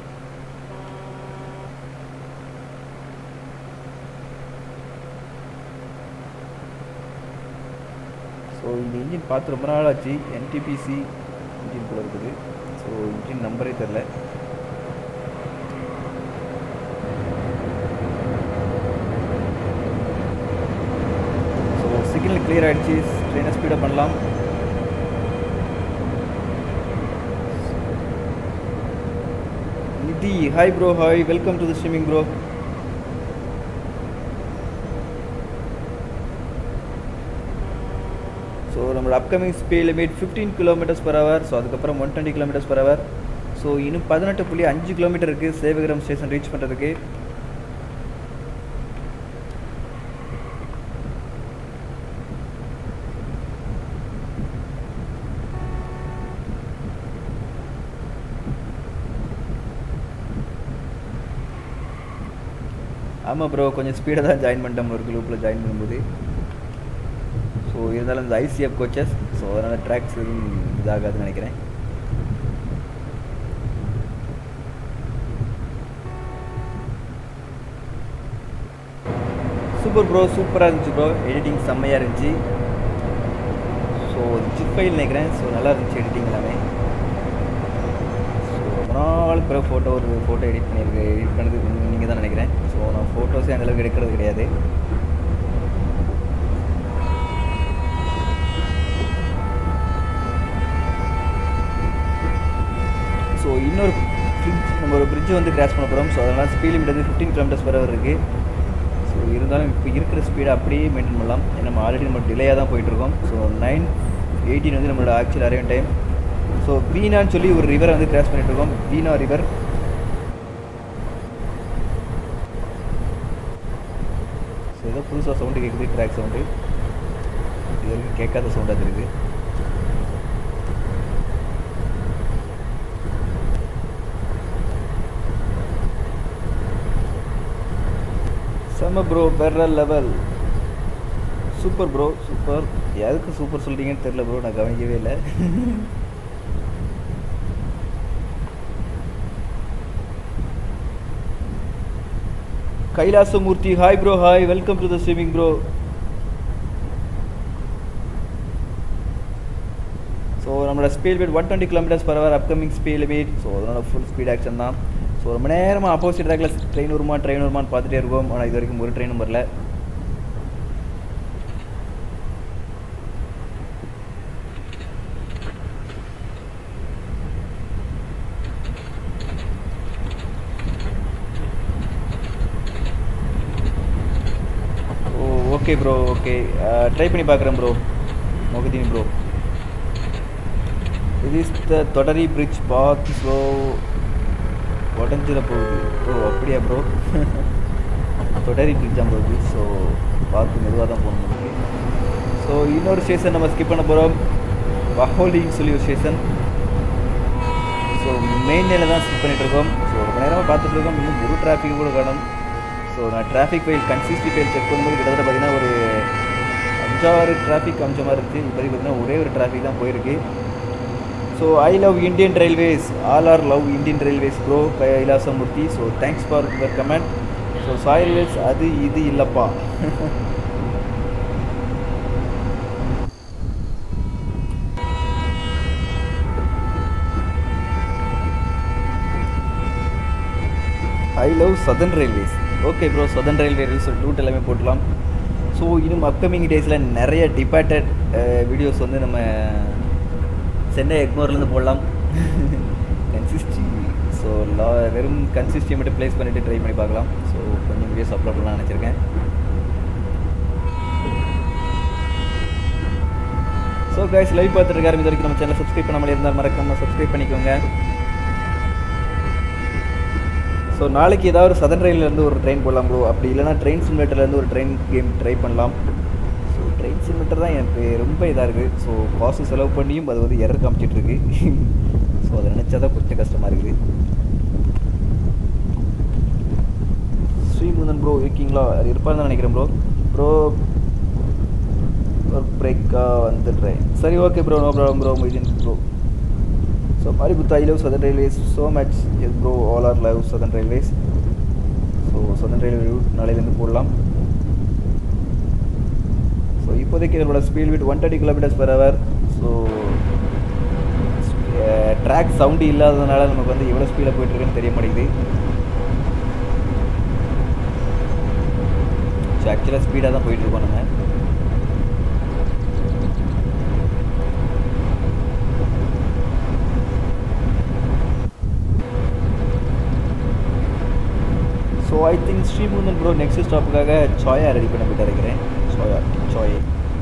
ஸோ இந்த இன்ஜின் பார்த்து ரொம்ப நாள் ஆச்சு என்டிபிசி இன்ஜின் கூட இருக்குது ஸோ இன்ஜின் நம்பரே தெரில ஸோ சிக்னல் கிளியர் ஆகிடுச்சு ட்ரெயினை ஸ்பீடப் பண்ணலாம் Nidhi hi bro hi welcome to the swimming bro so நம்மளோட upcoming speed limit fifteen kilometres per hour so அதுக்கப்புறம் one twenty kilometres per hour so இன்னும் பதினெட்டு புள்ளி அஞ்சு கிலோமீட்டர் இருக்குது சேவகிரம் ஸ்டேஷன் ரீச் பண்ணுறதுக்கு ஆமாம் ப்ரோ கொஞ்சம் ஸ்பீடாக தான் ஜாயின் பண்ணிட்டோம் ஒரு குரூப்பில் ஜாயின் பண்ணும்போது ஸோ இருந்தாலும் இந்த ஐசிஎஃப் கோச்சஸ் ஸோ அதனால் ட்ராக்ஸ் எதுவும் இதாகாதுன்னு நினைக்கிறேன் சூப்பர் ப்ரோ சூப்பராக இருந்துச்சு ப்ரோ எடிட்டிங் செம்மையாக இருந்துச்சு ஸோ ஜிப் ஃபைல் நினைக்கிறேன் ஸோ நல்லா இருந்துச்சு எடிட்டிங் எல்லாமே ஸோ ரொம்ப நாள் பிறகு ஃபோட்டோ ஒரு ஃபோட்டோ எடிட் பண்ணியிருக்கு எடிட் பண்ணது நீங்கள் தான் நினைக்கிறேன் ஸோ நான் ஃபோட்டோஸே அந்தளவுக்கு எடுக்கிறது கிடையாது ஸோ இன்னொரு ஃப்ரிட்ஜ் நம்ம ஒரு பிரிட்ஜ் வந்து கிராஸ் பண்ண போகிறோம் ஸோ அதனால் ஸ்பீட் லிமிட் வந்து ஃபிஃப்டீன் கிலோமீட்டர்ஸ் per hour இருக்குது ஸோ இருந்தாலும் இப்போ இருக்கிற ஸ்பீடை அப்படியே மெயின்டைன் பண்ணலாம் ஏன்னா நம்ம ஆல்ரெடி நம்ம டிலேயாக தான் போயிட்டுருக்கோம் ஸோ நைன் எயிட்டீன் வந்து நம்மளோட ஆக்சுவல் அரைவன் டைம் ஸோ வீணான்னு சொல்லி ஒரு ரிவரை வந்து கிராஸ் பண்ணிட்டு இருக்கோம் வீணா ரிவர் ஸோ ஏதோ புதுசாக சவுண்டு கேட்குது ட்ராக் சவுண்டு இது வரைக்கும் கேட்காத சவுண்டாக இருக்குது செம்ம ப்ரோ வேற லெவல் சூப்பர் ப்ரோ சூப்பர் எதுக்கு சூப்பர் சொல்கிறீங்கன்னு தெரில ப்ரோ நான் கவனிக்கவே இல்லை Kailasamoorthy hi bro hi welcome to the swimming bro so நம்மளோட speed limit one twenty kilometres per hour upcoming speed limit so அதனோட ஃபுல் ஸ்பீட் ஆக்ஷன் தான் ஸோ ரொம்ப நேரமாக ஆப்போசிட் ட்ராக்கில் ட்ரெயின் வருமா ட்ரெயின் வருமான்னு பார்த்துட்டே இருக்கோம் ஆனால் இது வரைக்கும் ஒரு ட்ரெயினும் வரல oh okay bro okay try பண்ணி பார்க்குறேன் ப்ரோ மொகதீன் ப்ரோ இது இஸ் த தொடரி பிரிட்ஜ் பாத் ஸோ உடஞ்சிட போகுது ஓ அப்படியா ப்ரோ தொடரி பிரிட்ஜாக போகுது ஸோ பார்த்து மெதுவாக தான் போகணும் ஸோ இன்னொரு ஸ்டேஷன் நம்ம ஸ்கிப் பண்ண போகிறோம் வஹோலின்னு சொல்லி ஒரு ஸ்டேஷன் ஸோ மெயின் லைனில் தான் ஸ்கிப் பண்ணிட்டு இருக்கோம் ஸோ ரொம்ப நேரமாக பார்த்துட்டு இருக்கோம் இன்னும் ஒரு டிராஃபிக் கூட காணும் ஸோ நான் டிராஃபிக் ஃபைல் கன்சிஸ்டி ஃபைல் செக் பண்ணும்போது கிட்டத்தட்ட பார்த்தீங்கன்னா ஒரு அஞ்சாறு டிராஃபிக் அம்ச மாதிரி இருக்குது இப்போ பார்த்தீங்கன்னா ஒரே ஒரு டிராஃபிக் தான் போயிருக்கு so I love Indian railways all are love Indian railways bro Kailasamoorthy so thanks for your comment so Sai railways அது இது இல்லைப்பா I love southern railways okay bro southern railway route எல்லாமே போட்டலாம் ஸோ இன்னும் அப்கமிங் டேஸில் நிறைய டிபார்ட்டட் வீடியோஸ் வந்து நம்ம சென்னை எக்மோர்லேருந்து போடலாம் கன்சிஸ்டி ஸோ லா வெறும் கன்சிஸ்டி மட்டும் ப்ளேஸ் பண்ணிவிட்டு ட்ரை பண்ணி பார்க்கலாம் ஸோ கொஞ்சம் வீடியோஸ் அப்லோட் பண்ணலாம் நினச்சிருக்கேன் ஸோ கைஸ் லைவ் பார்த்துட்டு இருக்காரு இது வரைக்கும் நம்ம சேனல் சப்ஸ்கிரைப் பண்ணாமல் இருந்தால் மறக்காம சப்ஸ்கிரைப் பண்ணிக்கோங்க ஸோ நாளைக்கு ஏதாவது ஒரு சதன் ரயில்லேருந்து ஒரு ட்ரெயின் போடலாம் ப்ரோ அப்படி இல்லைனா ட்ரெயின் சிமுலேட்டர்லேருந்து ஒரு ட்ரெயின் கேம் ட்ரை பண்ணலாம் ஸோ ட்ரெயின் சிமுலேட்டர் தான் எனக்கு ரொம்ப இதாக இருக்குது ஸோ காசு செலவு பண்ணியும் அது வந்து எரர் காமிச்சிட்டு இருக்கு ஸோ அதை நினச்சா தான் கொஞ்சம் கஷ்டமாக இருக்குது ஸ்ரீமுந்தன் ப்ரோ இருக்கீங்களா அது இருப்பான்னு தான் நினைக்கிறேன் ப்ரோ ப்ரோ ஒரு பிரேக்காக வந்துடுறேன் சரி okay bro no problem bro Moideen bro so Mariputha I love southern railways so much yes bro all are love southern railways so southern railway route நாளையிலேருந்து போடலாம் ஸோ இப்போதைக்கு நம்மளோட speed with one thirty kilometres per hour so track sound இல்லாததுனால நமக்கு வந்து எவ்வளோ ஸ்பீடில் போயிட்டுருக்குன்னு தெரிய மாட்டேங்குது ஸோ ஆக்சுவலாக ஸ்பீடாக தான் போயிட்டுருக்கோம் நம்ம so I think Srimunthan bro next ஸ்டாப்புக்காக சாயா ரெடி பண்ண போயிட்டு இருக்கிறேன் சோயா சாய்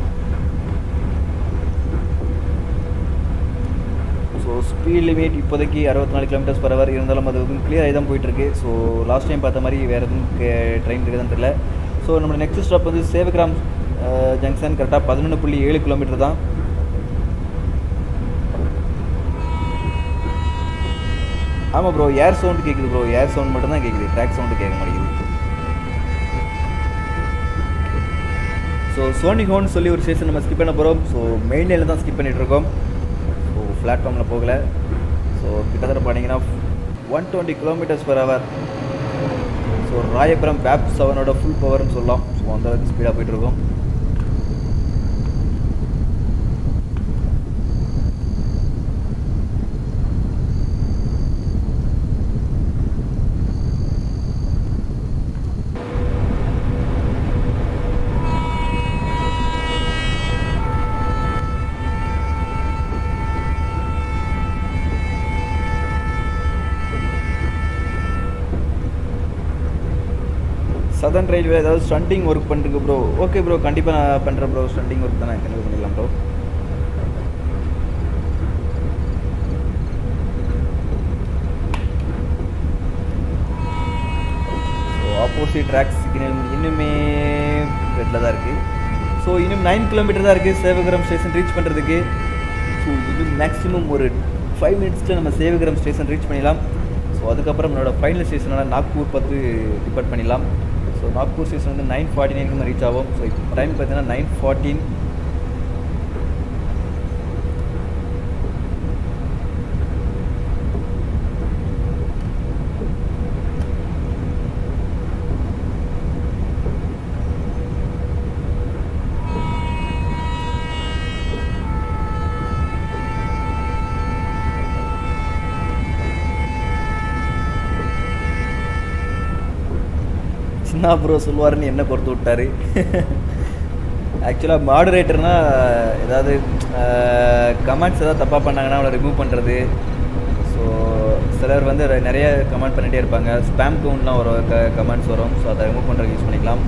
ஸோ ஸ்பீட் லிமிட் இப்போதைக்கு அறுபத்தி நாலு கிலோமீட்டர்ஸ் பர் ஹவர் இருந்தாலும் அது வந்து கிளியர் ஆகி தான் போயிட்டுருக்கு ஸோ லாஸ்ட் டைம் பார்த்த மாதிரி வேறு எதுவும் ட்ரெயின் இருக்குதுன்னு தெரியல ஸோ நம்ம நெக்ஸ்ட் ஸ்டாப் வந்து சேவகிராம் ஜங்ஷன் கரெக்டாக பதினொன்று புள்ளி ஏழு கிலோமீட்டர் தான் ஆமாம் ப்ரோ ஏர் சவுண்டு கேட்குது ப்ரோ ஏர் சவுண்ட் மட்டும் தான் கேட்குது ட்ராக் சவுண்டு கேட்க மாட்டேங்குது ஸோ சோனி ஹோன் சொல்லி ஒரு ஸ்டேஷன் நம்ம ஸ்கிப் பண்ண போகிறோம் ஸோ மெயின் லைனில் தான் ஸ்கிப் பண்ணிகிட்டு இருக்கோம் ஸோ பிளாட்ஃபார்மில் போகல ஸோ கிட்டத்தட்ட பார்த்தீங்கன்னா one twenty kilometres per hour so Royapuram பேப் செவனோட ஃபுல் பவர்னு சொல்லலாம் ஸோ அந்த அளவுக்கு ஸ்பீடாக போயிட்டுருக்கோம் சதர்ன் ரயில்வே ஏதாவது ஸ்டண்டிங் ஒர்க் பண்ணுறீங்க ப்ரோ ஓகே ப்ரோ கண்டிப்பாக நான் பண்ணுறேன் ப்ரோ ஸ்டண்டிங் ஒர்க் தான் நான் கண்டிப்பாக பண்ணிடலாம் bro so opposite track signal இன்னுமே ரெட்டில் தான் இருக்குது ஸோ இன்னும் நைன் கிலோமீட்டர் தான் இருக்குது சேவகரம் ஸ்டேஷன் ரீச் பண்ணுறதுக்கு ஸோ இது மேக்ஸிமம் ஒரு ஃபைவ் மினிட்ஸில் நம்ம சேவகரம் ஸ்டேஷன் ரீச் பண்ணிடலாம் ஸோ அதுக்கப்புறம் நம்மளோட ஃபைனல் ஸ்டேஷனான நாக்பூர் பார்த்து டிபார்ட் பண்ணிடலாம் ஸோ நாக்பூர் ஸ்டேஷன் வந்து நைன் ஃபார்ட்டி நைனுக்கு ரீச் ஆகும் ஸோ இப்போ டைம் பார்த்தீங்கன்னா நைன் ஃபார்ட்டின் சின்ன ப்ரோ சொல்லுவாருன்னு என்ன பொறுத்து விட்டாரு ஆக்சுவலாக மாடரேட்டர்னா ஏதாவது கமெண்ட்ஸ் ஏதாவது தப்பாக பண்ணாங்கன்னா அவளை ரிமூவ் பண்ணுறது ஸோ சிலர் வந்து ர- நிறைய கமெண்ட் பண்ணிகிட்டே இருப்பாங்க ஸ்பேம் கவுண்ட்லாம் வரும் க கமெண்ட்ஸ் வரும் ஸோ அதை ரிமூவ் பண்ணுறதுக்கு யூஸ் பண்ணிக்கலாம்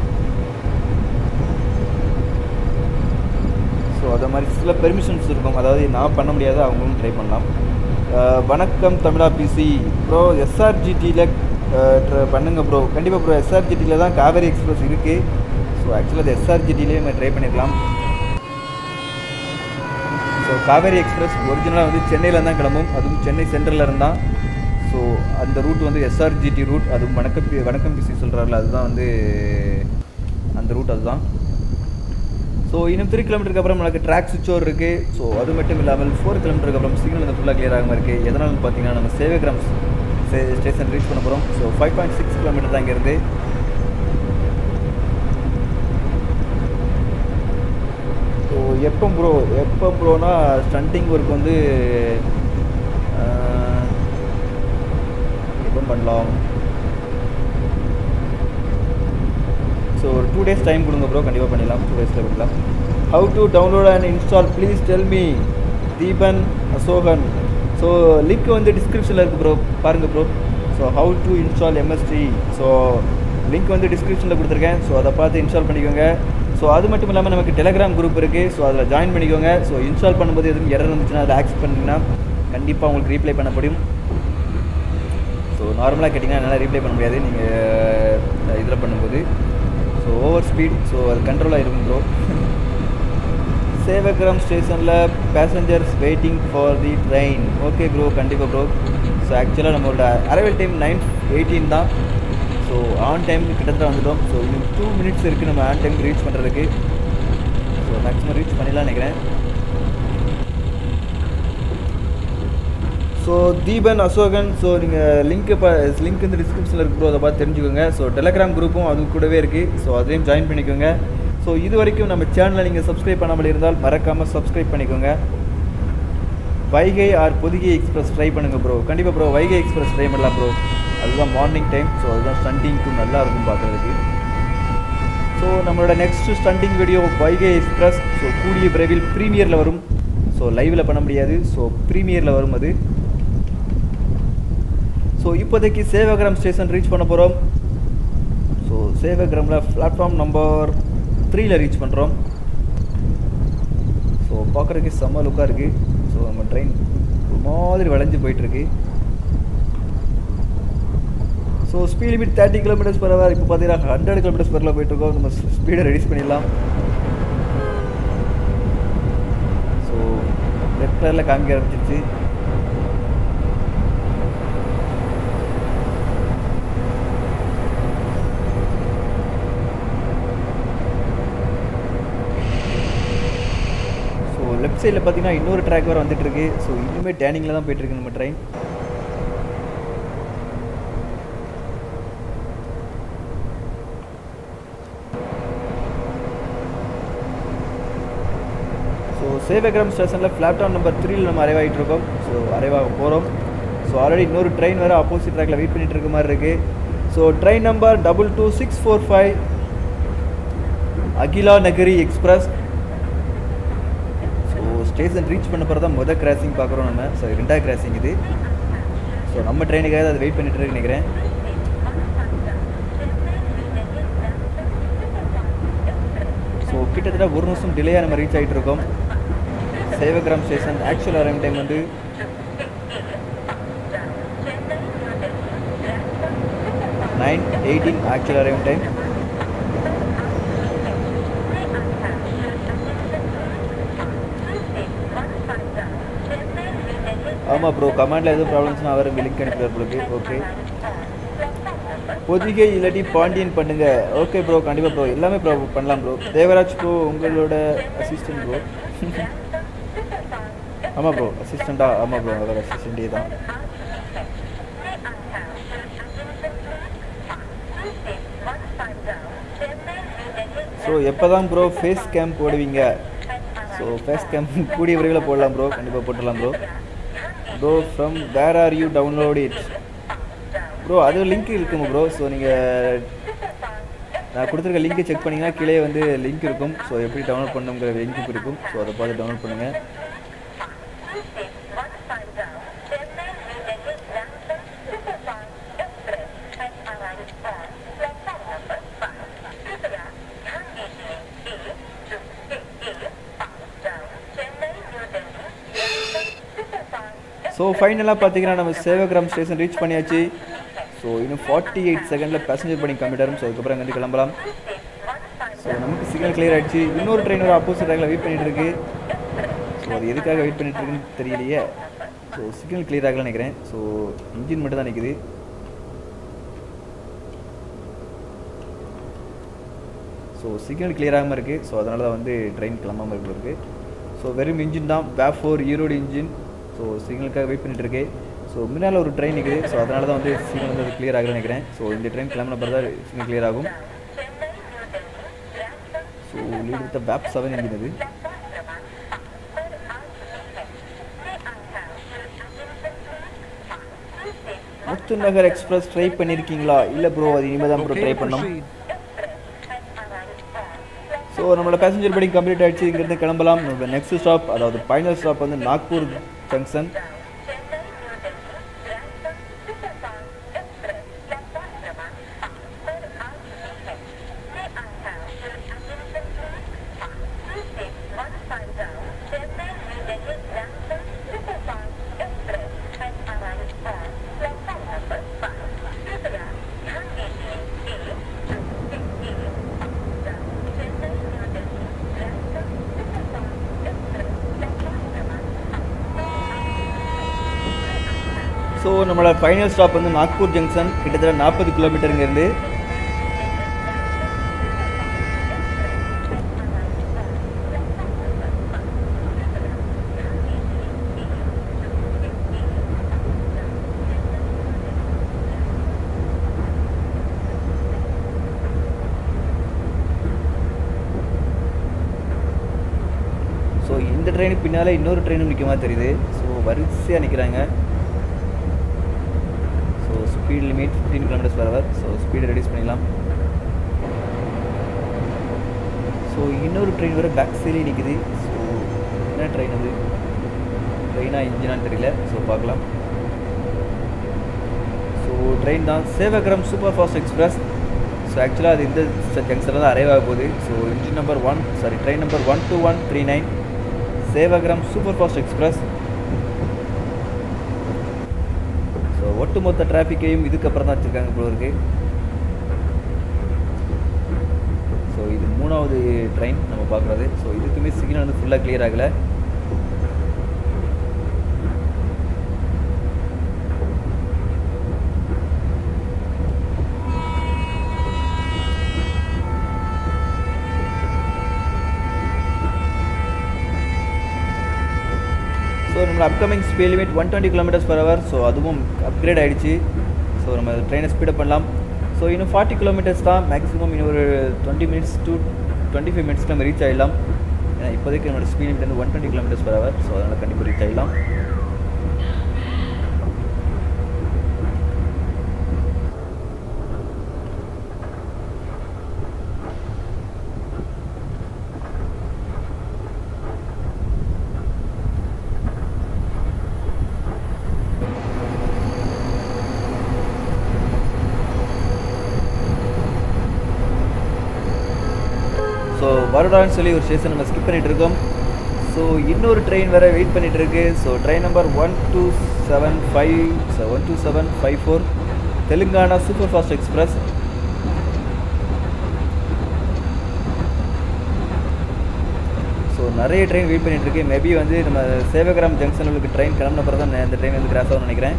ஸோ அதை மாதிரி சில பெர்மிஷன்ஸ் இருக்கும் அதாவது நான் பண்ண முடியாது அவங்களும் ட்ரை பண்ணலாம் அஹ் வணக்கம் தமிழா பிசி ப்ரோ எஸ்ஆர்ஜிடியில் பண்ணுங்க ப்ரோ கண்டிப்பாக ப்ரோ எஸ்ஆர்ஜிடியில் தான் காவேரி எக்ஸ்பிரஸ் இருக்குது ஸோ ஆக்சுவலாக அது எஸ்ஆர்ஜிடிலே நம்ம ட்ரை பண்ணிடலாம் ஸோ காவேரி எக்ஸ்பிரஸ் ஒரிஜினலாக வந்து சென்னையில் தான் கிளம்பும் அதுவும் சென்னை சென்ட்ரலில் இருந்தால் ஸோ அந்த ரூட் வந்து எஸ்ஆர்ஜிடி ரூட் அதுவும் வணக்கம் பி- வணக்கம் பிசி சொல்கிறாருல அதுதான் வந்து அந்த ரூட் அதுதான் ஸோ இன்னும் த்ரீ கிலோமீட்டருக்கு அப்புறம் நமக்கு ட்ராக் சுவிட்ச் ஓவர் இருக்குது ஸோ அது மட்டும் இல்லாமல் ஃபோர் கிலோமீட்டருக்கு அப்புறம் சிக்னல் வந்து ஃபுல்லாக கிளியர் ஆகாமல் இருக்குது எதனாலும் பார்த்தீங்கன்னா நம்ம சேவேகிராம் ஸ்டேஷன் ரீச் பண்ண போகிறோம் so five point six kilometre தான் இங்கேருந்து ஸோ எப்போ ப்ரோ எப்போ ப்ரோனா ஸ்டண்டிங் ஒர்க் வந்து ஆஹ், எப்போ பண்ணலாம் ஸோ ஒரு டூ டேஸ் டைம் கொடுங்க ப்ரோ கண்டிப்பாக பண்ணிடலாம் டூ டேஸில் பண்ணிடலாம் how to download and install please tell me Deepan Asokan so link வந்து டிஸ்கிரிப்ஷனில் இருக்குது ப்ரோ பாருங்கள் bro so how to install MST so link வந்து டிஸ்கிரிப்ஷனில் கொடுத்துருக்கேன் ஸோ அதை பார்த்து இன்ஸ்டால் பண்ணிக்கோங்க ஸோ அது மட்டும் இல்லாமல் நமக்கு டெலகிராம் குரூப் இருக்குது ஸோ அதில் ஜாயின் பண்ணிக்கோங்க ஸோ இன்ஸ்டால் பண்ணும்போது எதுவும் எரர் இருந்துச்சுன்னா அதில் ஆக்சஸ் பண்ணிங்கன்னா கண்டிப்பாக உங்களுக்கு ரீப்ளை பண்ண முடியும் ஸோ நார்மலாக கேட்டிங்கன்னா என்னால் ரீப்ளை பண்ண முடியாது நீங்கள் இதில் பண்ணும்போது ஸோ ஓவர் ஸ்பீட் ஸோ அது கண்ட்ரோலாக இருக்கும் ப்ரோ சேவகிராம் ஸ்டேஷனில் passengers waiting for the train okay bro கண்டிப்பாக ப்ரோ ஸோ ஆக்சுவலாக நம்மளோட அரைவல் டைம் நைன் எயிட்டீன் தான் ஸோ ஆன் டைம் கிட்டத்தட்ட வந்துட்டோம் ஸோ இன்னும் டூ மினிட்ஸ் இருக்குது நம்ம ஆன் டைம் ரீச் பண்ணுறதுக்கு ஸோ மேக்ஸிமம் ரீச் பண்ணிடலாம் நினைக்கிறேன் ஸோ தீபன் அசோகன் ஸோ நீங்கள் லிங்க் இப்போ லிங்க் வந்து டிஸ்கிரிப்ஷனில் இருக்கு ப்ரோ அதை பார்த்து தெரிஞ்சுக்கோங்க ஸோ டெலகிராம் குரூப்பும் அது கூடவே இருக்குது ஸோ அதையும் ஜாயின் பண்ணிக்கோங்க ஸோ இது வரைக்கும் நம்ம சேனலை நீங்கள் சப்ஸ்கிரைப் பண்ணாமல் இருந்தால் மறக்காமல் சப்ஸ்கிரைப் பண்ணிக்கோங்க Vaigai or Pothigai express try பண்ணுங்கள் ப்ரோ கண்டிப்பாக ப்ரோ வைகை எக்ஸ்பிரஸ் ட்ரை பண்ணலாம் ப்ரோ அதுதான் மார்னிங் டைம் ஸோ அதுதான் ஸ்டண்டிங்க்கும் நல்லா இருக்கும் பார்க்குறதுக்கு ஸோ நம்மளோட next stunting video Vaigai express so கூடிய விரைவில் ப்ரீமியரில் வரும் ஸோ லைவில் பண்ண முடியாது ஸோ ப்ரீமியரில் வரும் அது ஸோ இப்போதைக்கு சேவகிராம் ஸ்டேஷன் ரீச் பண்ண போகிறோம் ஸோ சேவகிராமில் பிளாட்ஃபார்ம் நம்பர் த்ரீல ரீச் பண்ணுறோம் ஸோ பார்க்குறதுக்கு செம்ம லுக்காக இருக்குது ஸோ நம்ம ட்ரெயின் ஒரு மாதிரி வளைஞ்சு போயிட்டுருக்கு so speed limit thirty kilometres per hour இப்போ பார்த்தீங்கன்னா ஹண்ட்ரட் கிலோமீட்டர்ஸ் பரில் போயிட்டுருக்கோம் நம்ம ஸ்பீடை ரெடியூஸ் பண்ணிடலாம் ஸோ ரெட் கலரில் காமிக்க ஆரம்பிச்சிருச்சு ஸோ லெஃப்ட் சைடில் பார்த்தீங்கன்னா இன்னொரு ட்ராக் வேறு வந்துட்டு இருக்கு ஸோ இன்னுமே டேனிங்கில் தான் போயிட்டு இருக்கு நம்ம ட்ரெயின் ஸோ சேவகிராம் ஸ்டேஷனில் பிளாட்ஃபார்ம் நம்பர் த்ரீல நம்ம அரைவ் ஆகிட்டு இருக்கோம் ஸோ அரைவாக போகிறோம் ஸோ ஆல்ரெடி இன்னொரு ட்ரெயின் வேறு ஆப்போசிட் ட்ராக்ல வெயிட் பண்ணிட்டு இருக்க மாதிரி இருக்குது so train number double two six four five Ahilya Nagari express so station reach பண்ண பிறகு தான் மொதல் கிராசிங் பார்க்குறோம் நம்ம ஸோ ரெண்டாவது கிராசிங் இது ஸோ நம்ம ட்ரெயினுக்காக அதை வெயிட் பண்ணிட்டு இருக்கு நினைக்கிறேன் கிட்டத்தட்ட ஒரு நிமிஷம் டிலேயாக நம்ம ரீச் ஆகிட்டு இருக்கோம் Sevagram station actual arrival time வந்து nine eighteen actual arrival time ஆமாம் ப்ரோ கமெண்டில் எதுவும் ப்ராப்ளம்ஸ்னா அவர் லிங்க் அனுப்பிடுவார் உங்களுக்கு ஓகே பொதிகை இல்லாட்டி பாண்டியன் பண்ணுங்க ஓகே ப்ரோ கண்டிப்பாக ப்ரோ எல்லாமே ப்ரோ பண்ணலாம் ப்ரோ தேவராஜ் ப்ரோ உங்களோட அசிஸ்டன்ட் ப்ரோ ஆமாம் ப்ரோ அசிஸ்டண்ட்டா ஆமாம் ப்ரோ அவர் அசிஸ்டண்ட்டே தான் ஸோ எப்போ தான் ப்ரோ ஃபேஸ் கேம் போடுவீங்க ஸோ ஃபேஸ் கேம் கூடிய விரைவில் போடலாம் ப்ரோ கண்டிப்பாக போட்டுடலாம் bro bro from where are you download it bro அது லிங்க் இருக்குங்க ப்ரோ ஸோ நீங்கள் நான் கொடுத்துருக்க லிங்க்கை செக் பண்ணிங்கன்னா கீழே வந்து லிங்க் இருக்கும் ஸோ எப்படி டவுன்லோட் பண்ணுங்கிற லிங்க் இருக்கும் ஸோ அதை பார்த்து டவுன்லோட் பண்ணுங்கள் ஸோ ஃபைனலாக பார்த்தீங்கன்னா நம்ம சேவகிராம் ஸ்டேஷன் ரீச் பண்ணியாச்சு ஸோ இன்னும் ஃபார்ட்டி எயிட் செகண்டில் பேசஞ்சர் பண்ணி கம்ப்யூட்டரும் ஸோ அதுக்கப்புறம் அங்கேருந்து கிளம்பலாம் ஸோ நமக்கு சிக்னல் கிளியர் ஆயிடுச்சு இன்னொரு ட்ரெயின் ஒரு ஆப்போசிட் ட்ராக்கில் வெயிட் பண்ணிட்டு இருக்கு ஸோ அது எதுக்காக வெயிட் பண்ணிட்டு இருக்குன்னு தெரியலையே ஸோ சிக்னல் கிளியர் ஆகல நினைக்கிறேன் ஸோ இன்ஜின் மட்டும் தான் நிற்குது ஸோ சிக்னல் கிளியர் ஆகாமல் இருக்குது ஸோ அதனால தான் வந்து ட்ரெயின் கிளம்பாமல் இருக்கு இருக்குது ஸோ வெறும் இன்ஜின் தான் பேப் ஃபோர் ஈரோடு இன்ஜின் ஸோ சிக்னலுக்காக வெயிட் பண்ணிட்டு இருக்கு ஸோ முன்னால் ஒரு ட்ரெயின் நிற்குது ஸோ அதனால தான் வந்து சிக்னல் வந்து கிளியர் ஆகலன்னு நினைக்கிறேன் ஸோ இந்த ட்ரெயின் கிளம்பின பிறகு தான் சிக்னல் கிளியர் ஆகும் ஸோ லீட் வித் பேப் செவன் இன்ஜின் இது முத்துநகர் எக்ஸ்பிரஸ் ட்ரை பண்ணியிருக்கீங்களா இல்லை ப்ரோ அது இனிமேல் தான் ப்ரோ ட்ரை பண்ணோம் ஸோ நம்மளோட பேசஞ்சர் படி கம்ப்ளீட் ஆயிடுச்சு இங்கேருந்து கிளம்பலாம் நம்மளோட நெக்ஸ்ட் ஸ்டாப் அதாவது ஃபைனல் ஸ்டாப் வந்து நாக்பூர் ஜங்ஷன் ஸோ நம்மளோட ஃபைனல் ஸ்டாப் வந்து நாக்பூர் ஜங்ஷன் கிட்டத்தட்ட நாற்பது கிலோமீட்டருங்கேருந்து ஸோ இந்த ட்ரெயினுக்கு பின்னால் இன்னொரு ட்ரெயினும் நிற்க மாதிரி தெரியுது ஸோ வரிசையாக நிற்கிறாங்க so speed limit fifteen kilometres per hour so ஸ்பீடை ரெடியூஸ் பண்ணிடலாம் ஸோ இன்னொரு ட்ரெயின் வர பேக் சைட்லேயே நிற்குது ஸோ என்ன ட்ரெயின் அது ட்ரெயினா இன்ஜினான்னு தெரியல ஸோ பார்க்கலாம் ஸோ ட்ரெயின் தான் Sevagram super fast express so ஆக்சுவலாக அது இந்த ஜங்ஷனில் தான் அரைவ் ஆக போகுது so engine number one sorry train number one two one three nine Sevagram super fast express so ஒட்டுமொத்த டிராஃபிக்கையும் இதுக்கப்புறம் தான் வச்சுருக்காங்க போல இருக்கு ஸோ இது மூணாவது ட்ரெயின் நம்ம பார்க்குறது ஸோ இதுக்குமே சிக்னல் வந்து ஃபுல்லாக கிளியர் ஆகலை ஸோ நம்மளோட upcoming speed limit one twenty kilometres per hour so அதுவும் அப்கிரேட் ஆகிடுச்சு ஸோ நம்ம ட்ரெயினை ஸ்பீடப் பண்ணலாம் ஸோ இன்னும் ஃபார்ட்டி கிலோமீட்டர்ஸ் தான் மேக்ஸிமம் இன்னும் ஒரு twenty minutes two twenty five மினிட்ஸ்க்கு நம்ம ரீச் ஆகிடலாம் ஏன்னா இப்போதைக்கு நம்மளோட ஸ்பீட் லிமிட் வந்து one twenty kilometres per hour so அதனால் கண்டிப்பாக ரீச் ஆகிடலாம் ஸோ ஸோ வருடான்னு சொல்லி ஒரு ஸ்டேஷன் நம்ம ஸ்கிப் பண்ணிட்டு இருக்கோம் ஸோ இன்னொரு ட்ரெயின் வேறு வெயிட் பண்ணிட்டு இருக்கு so train number one two seven five one two seven five four Telangana super fast express so நிறைய ட்ரெயின் வெயிட் பண்ணிட்டு இருக்கு மேபி வந்து நம்ம சேவகிராம் ஜங்ஷனுக்கு ட்ரெயின் கிளம்பின பிறகு தான் இந்த ட்ரெயின் வந்து கிராஸ் ஆகும்னு நினைக்கிறேன்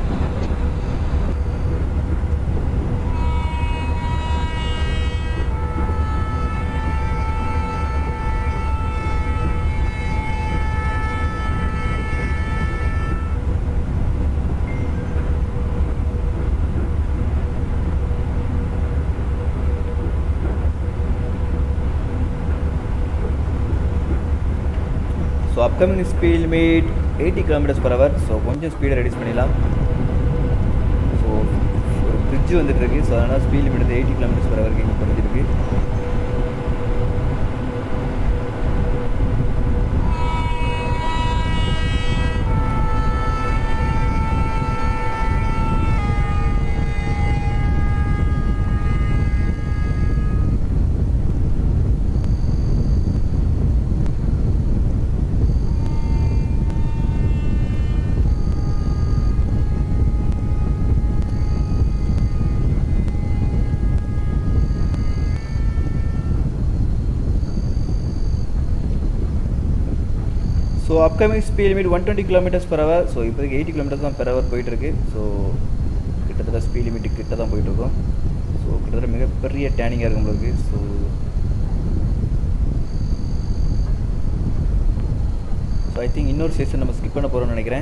so upcoming speed limit eighty kilometres per hour so கொஞ்சம் ஸ்பீடை ரெடியூஸ் பண்ணிடலாம் ஸோ ஒரு ஃப்ரிட்ஜ் வந்துட்டு இருக்கு ஸோ அதனால் ஸ்பீட் லிமிட் வந்து எயிட்டி கிலோமீட்டர்ஸ் பர் ஹவருக்கு இங்கே குறைஞ்சிருக்கு so upcoming speed limit one twenty kilometres per hour so இப்போதைக்கு எயிட்டி கிலோமீட்டர்ஸ் தான் பெர் ஹவர் போயிட்டுருக்கு ஸோ கிட்டத்தட்ட ஸ்பீட் லிமிட் கிட்ட தான் போயிட்டுருக்கோம் ஸோ கிட்டத்தட்ட மிகப்பெரிய டேனிங்காக இருக்கும் உங்களுக்கு ஸோ ஸோ ஐ திங்க் இன்னொரு செஷன் நம்ம ஸ்கிப் பண்ண போகிறோம்னு நினைக்கிறேன்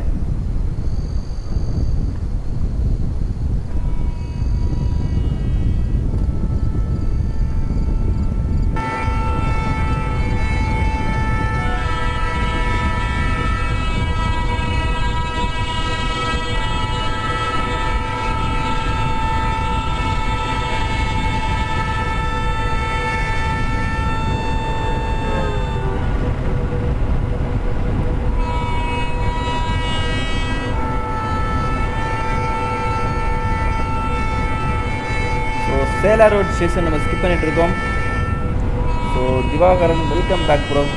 ஸோ சேலா ரோட் ஸ்டேஷன் நம்ம ஸ்கிப் பண்ணிட்டு இருக்கோம் so Diwakaran welcome back bro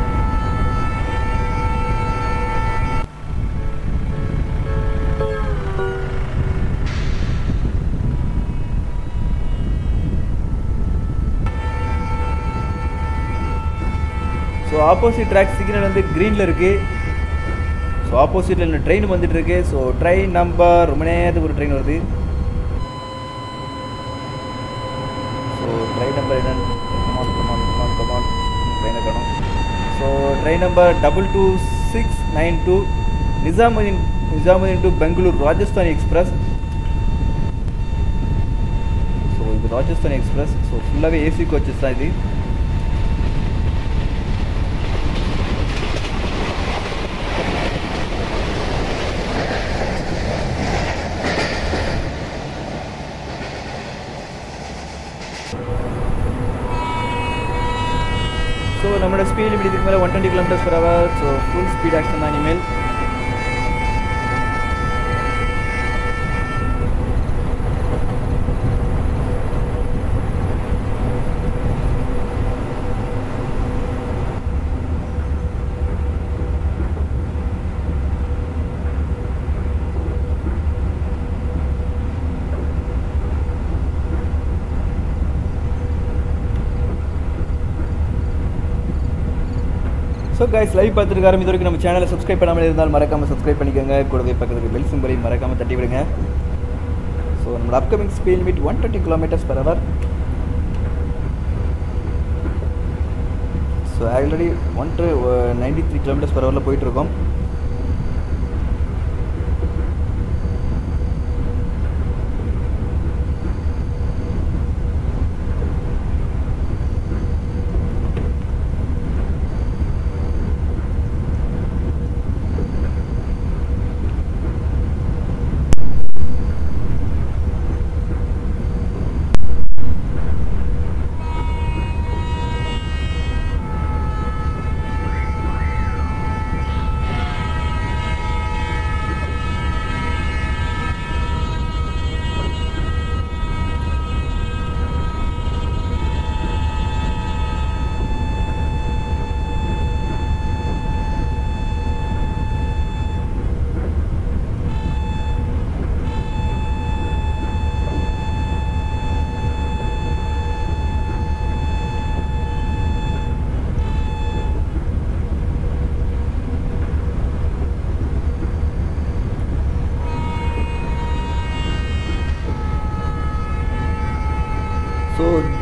so opposite track signal வந்து க்ரீனில் இருக்குது ஸோ ஆப்போசிட்டில் இந்த ட்ரெயின் வந்துட்டு இருக்கு ஸோ ட்ரெயின் நம்பர் ரொம்ப நேரத்துக்கு ஒரு ட்ரெயின் வருது ஸோ ட்ரெயின் நம்பர் என்னன்னு கமான் கமான் கமான் கமான் ட்ரெயினை காணும் so train number double two six nine two Nizamuddin Nizamuddin to Bangalore Rajasthani express so இது ராஜஸ்தானி எக்ஸ்பிரஸ் ஸோ ஃபுல்லாகவே ஏசி கோச்சஸ் தான் இது ஸோ நம்மளோட ஸ்பீட் லிமிட் இதுக்கு மேலே one twenty kilometres per hour so full speed action தான் இனிமேல் ஸோ கைஸ் லைவ் பார்த்துருக்காரு இது வரைக்கும் நம்ம சேனலை சப்ஸ்கிரைப் பண்ணாமல் இருந்தால் மறக்காமல் சப்ஸ்கிரைப் பண்ணிக்கோங்க கூடவே பக்கத்துக்கு பெல் சிம்பலையும் மறக்காமல் தட்டி விடுங்க ஸோ நம்மளோட upcoming speed limit one twenty kilometres per hour so already one two ninety three kilometres per ஹவரில் போயிட்டுருக்கோம்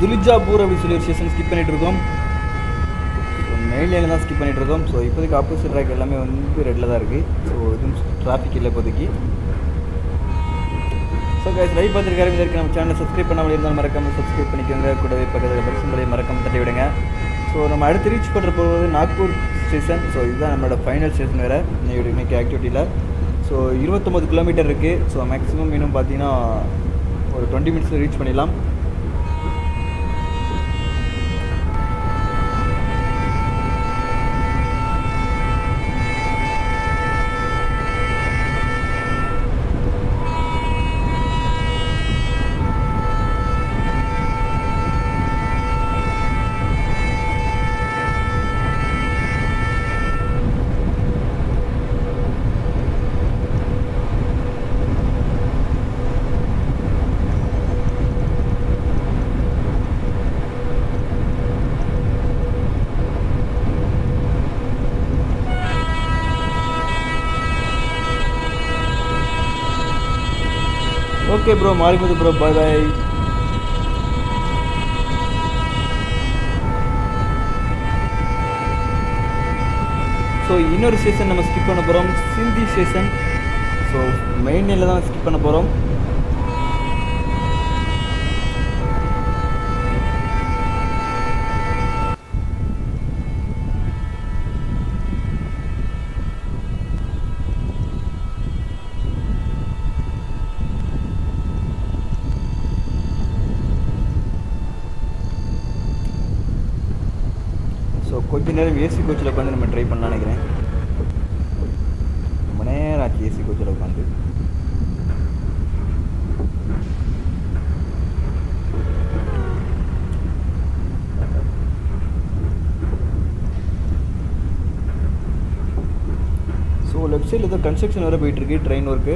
சுலிஜாபூர் அப்படின்னு சொல்லி ஒரு ஸ்டேஷன் ஸ்கிப் பண்ணிட்டு இருக்கோம் மெயின் லைனில் தான் ஸ்கிப் பண்ணிட்டு இருக்கோம் ஸோ இப்போதைக்கு ஆப்போசிட் ட்ராக் எல்லாமே வந்து ரெட்டில் தான் இருக்குது ஸோ எதுவும் டிராஃபிக் இல்லை இப்போதைக்கு ஸோ கைஸ் லைவ் பார்த்துருக்காரு இதற்கு நம்ம சேனலை சப்ஸ்கிரைப் பண்ணாமல் இருந்தாலும் மறக்காம சப்ஸ்கிரைப் பண்ணிக்கோங்க கூடவே பக்கத்தில் பெல் சிம்பலை மறக்காம தட்டி விடுங்க ஸோ நம்ம அடுத்து ரீச் பண்ணுற போகிறது நாக்பூர் ஸ்டேஷன் ஸோ இதுதான் நம்மளோட ஃபைனல் ஸ்டேஷன் வேறு இன்னைக்கு இன்னைக்கு ஆக்டிவிட்டியில் ஸோ இருபத்தொம்பது கிலோமீட்டர் இருக்குது ஸோ மேக்ஸிமம் இன்னும் பார்த்தீங்கன்னா ஒரு டுவெண்ட்டி மினிட்ஸில் ரீச் பண்ணிடலாம் okay bro Marimuthu bro bye bye so இன்னொரு ஸ்டேஷன் நம்ம ஸ்கிப் பண்ண போகிறோம் சிந்தி ஸ்டேஷன் ஸோ மெயின் தான் ஸ்கிப் பண்ண போகிறோம் ஸோ கொஞ்ச நேரம் ஏசி கோச்சில் உட்காந்து நம்ம ட்ரை பண்ணலாம்னு நினைக்கிறேன் ரொம்ப நேரம் ஆச்சு ஏசி கோச்சில் உட்காந்து ஸோ லெஃப்ட் சைடில் ஏதோ கன்ஸ்ட்ரக்ஷன் வேறு போயிட்டுருக்கு train work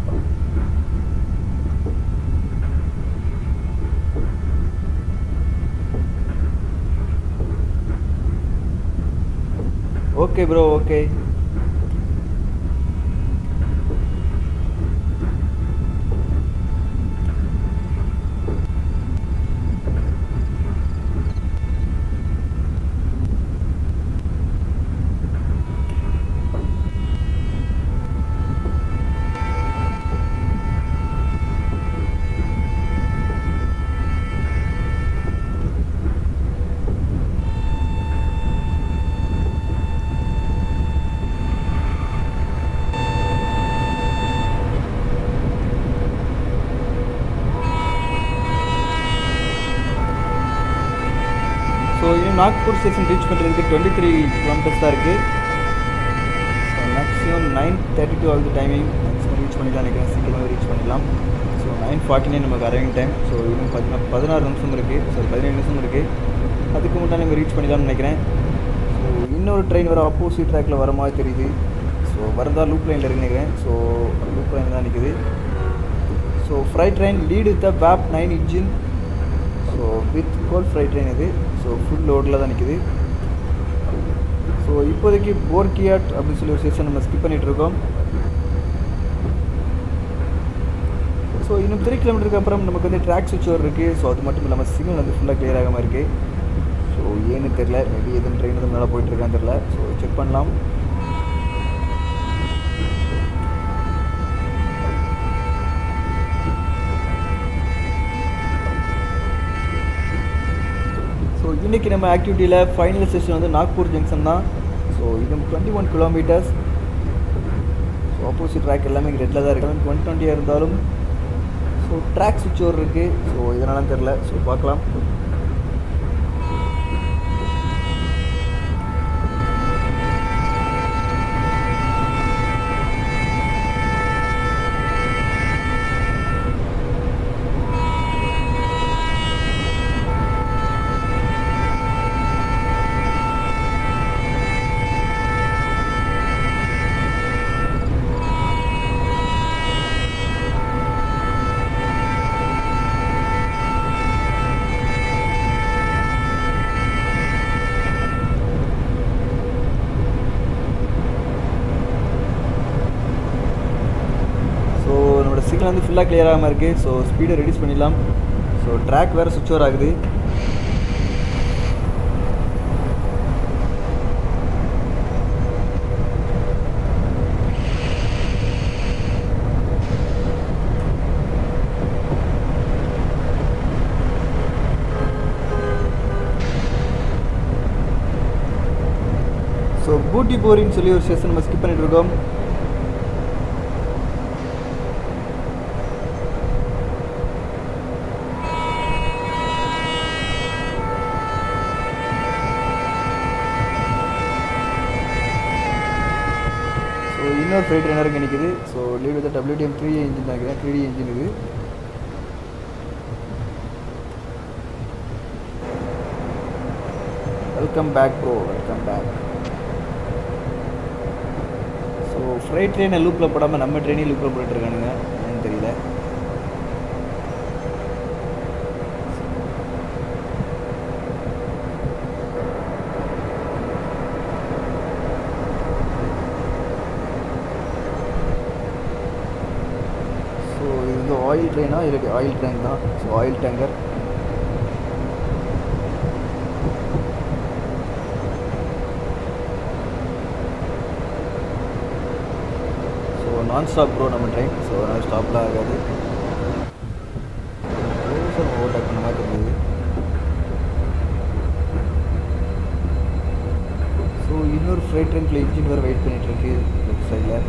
okay bro okay so இன்னும் நாக்பூர் ஸ்டேஷன் ரீச் பண்ணுறதுக்கு டுவெண்ட்டி த்ரீ கிலோமீட்டர்ஸ் தான் இருக்குது so maximum nine thirty two ஆகுது டைமிங் மேக்ஸிமம் ரீச் பண்ணிடலாம் நினைக்கிறேன் சீக்கிரமாக ரீச் பண்ணிடலாம் ஸோ நைன் ஃபார்ட்டி நைன் நமக்கு அரைவிங் டைம் ஸோ இன்னும் பார்த்தீங்கன்னா பதினாறு நிமிஷம் இருக்குது ஸோ பதினேழு நிமிஷம் இருக்குது அதுக்கு முன்னாடி நம்ம ரீச் பண்ணிடலாம்னு நினைக்கிறேன் ஸோ இன்னொரு ட்ரெயின் வர ஆப்போசிட் ட்ராக்கில் வர மாதிரி தெரியுது ஸோ வரதா லூப் லைனில் இருக்குன்னு நினைக்கிறேன் ஸோ லூப் லைன் தான் நிற்குது so freight train lead with the வேப் nine engine so with coal freight train இது ஸோ ஃபுல் லோடில் தான் நிற்குது ஸோ இப்போதைக்கு போர்கியாட் அப்படின்னு சொல்லி ஒரு ஸ்டேஷன் நம்ம ஸ்கிப் பண்ணிகிட்டு இருக்கோம் ஸோ இன்னும் த்ரீ கிலோமீட்டருக்கு அப்புறம் நமக்கு வந்து ட்ராக் சுவிட்ச் ஓவர் இருக்குது ஸோ அது மட்டும் இல்லாமல் சிக்னல் வந்து ஃபுல்லாக கிளியர் ஆகாமல் இருக்குது ஸோ ஏன்னு தெரில மேபி எதுவும் ட்ரெயின் எதுவும் மேலே போயிட்டுருக்கான்னு தெரில ஸோ செக் பண்ணலாம் ஸோ இன்றைக்கி நம்ம ஆக்டிவிட்டியில் ஃபைனல் செஷன் வந்து நாக்பூர் ஜங்ஷன் தான் ஸோ இது twenty one kilometres so opposite track எல்லாமே ரெட்டில் தான் இருக்குது ஒன் டுவெண்ட்டியாக இருந்தாலும் ஸோ ட்ராக் சுவிட்ச் ஓவர் இருக்குது ஸோ இதனாலும் தெரில ஸோ பார்க்கலாம் ஸோ நம்மளோட சிக்னல் வந்து ஃபுல்லாக கிளியர் ஆகாமல் இருக்குது ஸோ ஸ்பீடை ரெடியூஸ் பண்ணிடலாம் ஸோ ட்ராக் வேறு சுவிட்ச் ஓவர் ஆகுது ஸோ பூட்டி போரின்னு சொல்லி ஒரு செஷன் நம்ம ஸ்கிப் பண்ணிட்டு இருக்கோம் ஸோ இன்னொரு ஃப்ரைட் ட்ரெயினர் இங்கே நிற்குது so leave with WDM three engine நினைக்கிறேன் த்ரீ டி இன்ஜின் இது welcome back bro welcome back so freight ட்ரெயினை லூப்பில் போடாமல் நம்ம ட்ரெயினையும் லூப்பில் போட்டுட்டு இருக்கானுங்க என்னன்னு தெரியல ஸோ இது வந்து ஆயில் ட்ரெயினா இல்லை ஆயில் டேங்க் தான் ஸோ ஆயில் டேங்கர் ஸோ நான் ஸ்டாப் ப்ரோ நம்ம ட்ரெயின் ஸோ அதனால் ஸ்டாப்லாம் ஆகாது சார் ஓவர்டேக் பண்ண மாதிரி தெரியுது ஸோ இன்னொரு ஃப்ரைட் ட்ரெயினில் இன்ஜின் வேறு வெயிட் பண்ணிட்டு இருக்கு லெஃப்ட் சைடில்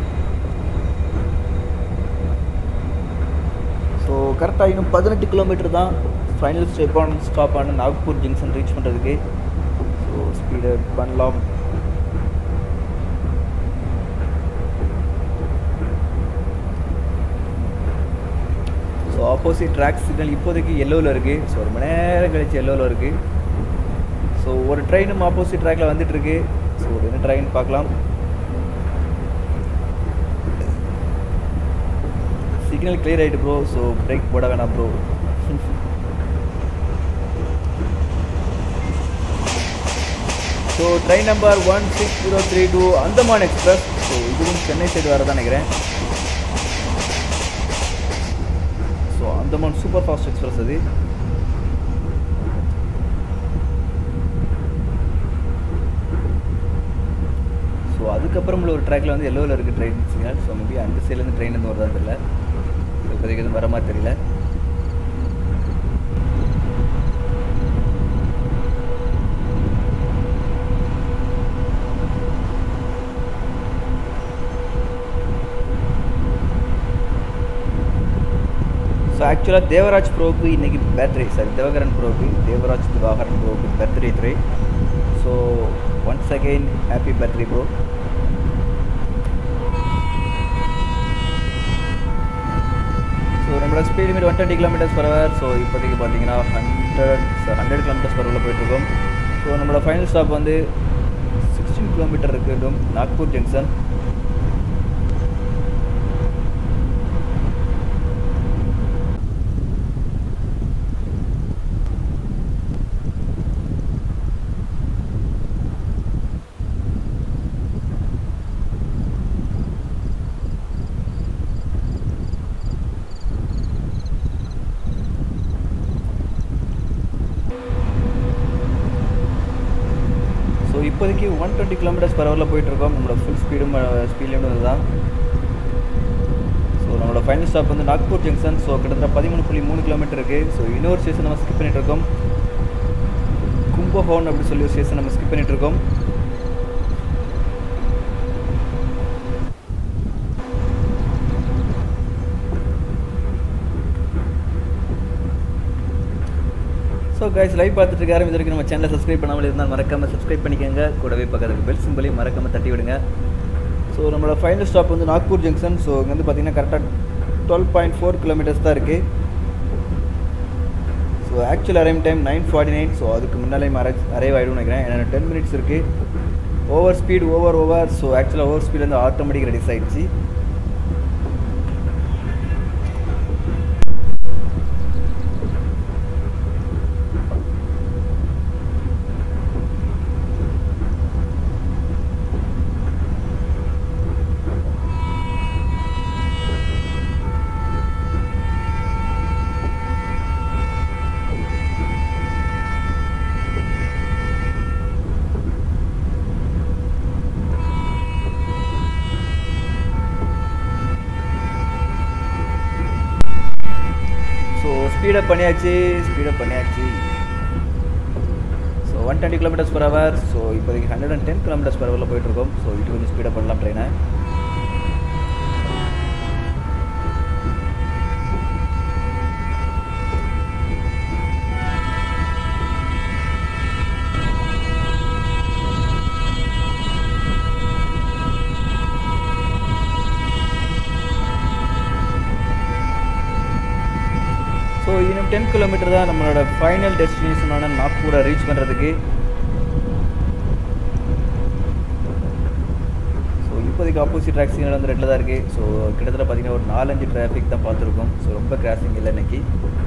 ஸோ கரெக்டாக இன்னும் பதினெட்டு கிலோமீட்டர் தான் ஃபைனல் ஸ்டெப் ஆன் ஸ்டாப் ஆன நாக்பூர் ஜங்ஷன் ரீச் பண்ணுறதுக்கு ஸோ ஸ்பீடு பண்ணலாம் ஸோ ஆப்போசிட் ட்ராக் சிக்னல் இப்போதைக்கு எல்லோவில் இருக்குது ஸோ ரொம்ப நேரம் கழிச்சு எல்லோவில் இருக்குது ஸோ ஒரு ட்ரெயினும் ஆப்போசிட் ட்ராக்கில் வந்துட்டுருக்கு ஸோ ஒரு என்ன ட்ரெயின் பார்க்கலாம் சிக்னல் கிளியர் ஆகிட்டு ப்ரோ ஸோ பிரேக் போட வேணாம் bro so train number one six zero three two Andaman express so இதுவும் சென்னை சைடு வரதான் நினைக்கிறேன் so Andaman super fast express அது ஸோ அதுக்கப்புறம் உள்ள ஒரு ட்ராக்ல வந்து எல்லோவில் இருக்குது ட்ரெயின் சிக்னல் ஸோ மேபி அந்த சைட்லேருந்து ட்ரெயின் வந்து வருதா தெரியல ஸோ இப்போதைக்கு எதுவும் வர மாதிரி தெரியல ஸோ ஆக்சுவலாக தேவராஜ் ப்ரோக்கு இன்னைக்கு பர்த்டே சாரி தேவகரன் ப்ரோக்கு தேவராஜ் திவாகரன் ப்ரோக்கு பர்த்டே த்ரே so once again happy birthday bro so நம்மளோட speed limit one twenty kilometres per hour so இப்போதைக்கு பார்த்தீங்கன்னா ஹண்ட்ரட் ஹண்ட்ரட் கிலோமீட்டர்ஸ் பர் ஹவரில் போயிட்டுருக்கோம் ஸோ நம்மளோட ஃபைனல் ஸ்டாப் வந்து சிக்ஸ்டீன் கிலோமீட்டர் இருக்கட்டும் நாக்பூர் ஜங்ஷன் ஸோ இப்போதைக்கு ஒன் டுவெண்ட்டி கிலோமீட்டர்ஸ் பர் ஹவரில் போயிட்டுருக்கோம் நம்மளோட ஃபுல் ஸ்பீடும் ஸ்பீட் லிமிட் தான் ஸோ நம்மளோட ஃபைனல் ஸ்டாப் வந்து நாக்பூர் ஜங்ஷன் ஸோ கிட்டத்தட்ட பதிமூணு புள்ளி மூணு கிலோமீட்டர் இருக்குது ஸோ இன்னொரு ஸ்டேஷன் நம்ம ஸ்கிப் பண்ணிட்டு இருக்கோம் கும்பஹோன் அப்படி சொல்லி ஒரு ஸ்டேஷன் நம்ம ஸ்கிப் பண்ணிட்டு இருக்கோம் ஸோ கைஸ் லைவ் பார்த்துட்டு இருக்க யாரும் இது வரைக்கும் நம்ம சேனலை சப்ஸ்கிரைப் பண்ணாமல் இருந்தால் மறக்காமல் சப்ஸ்கிரைப் பண்ணிக்கோங்க கூடவே பக்கத்துக்கு பெல் சிம்பிளையும் மறக்காமல் தட்டி விடுங்க ஸோ நம்மளோட ஃபைனல் ஸ்டாப் வந்து நாக்பூர் ஜங்ஷன் ஸோ இங்கே வந்து பார்த்தீங்கன்னா கரெக்டாக டுவெல் பாயிண்ட் ஃபோர் கிலோமீட்டர்ஸ் தான் இருக்குது so actual arrive time nine forty nine so அதுக்கு முன்னாலே அரைவ் அரைவ் ஆகிடும்னு நினைக்கிறேன் ஏன்னா டென் மினிட்ஸ் இருக்குது over speed over over so ஆக்சுவலாக ஓவர் ஸ்பீட் வந்து ஆட்டோமேட்டிக் ரெடியூஸ் ஆயிடுச்சு ஸோ ஸ்பீடப் பண்ணியாச்சு ஸ்பீடப் பண்ணியாச்சு so one twenty kilometres per hour so இப்போதைக்கு hundred and ten kilometres per ஹவரில் போயிட்டுருக்கோம் ஸோ இது கொஞ்சம் ஸ்பீடாக பண்ணலாம் ட்ரெயினை ஸோ இன்னும் டென் கிலோமீட்டர் தான் நம்மளோட ஃபைனல் டெஸ்டினேஷனான நாக்பூரை ரீச் பண்ணுறதுக்கு ஸோ இப்போதைக்கு ஆப்போசிட் ட்ராக் சிக்னல் வந்து ரெட்டில் தான் இருக்குது ஸோ கிட்டத்தட்ட பார்த்தீங்கன்னா ஒரு நாலஞ்சு டிராஃபிக் தான் பார்த்துருக்கோம் ஸோ ரொம்ப கிராசிங் இல்லை இன்னைக்கு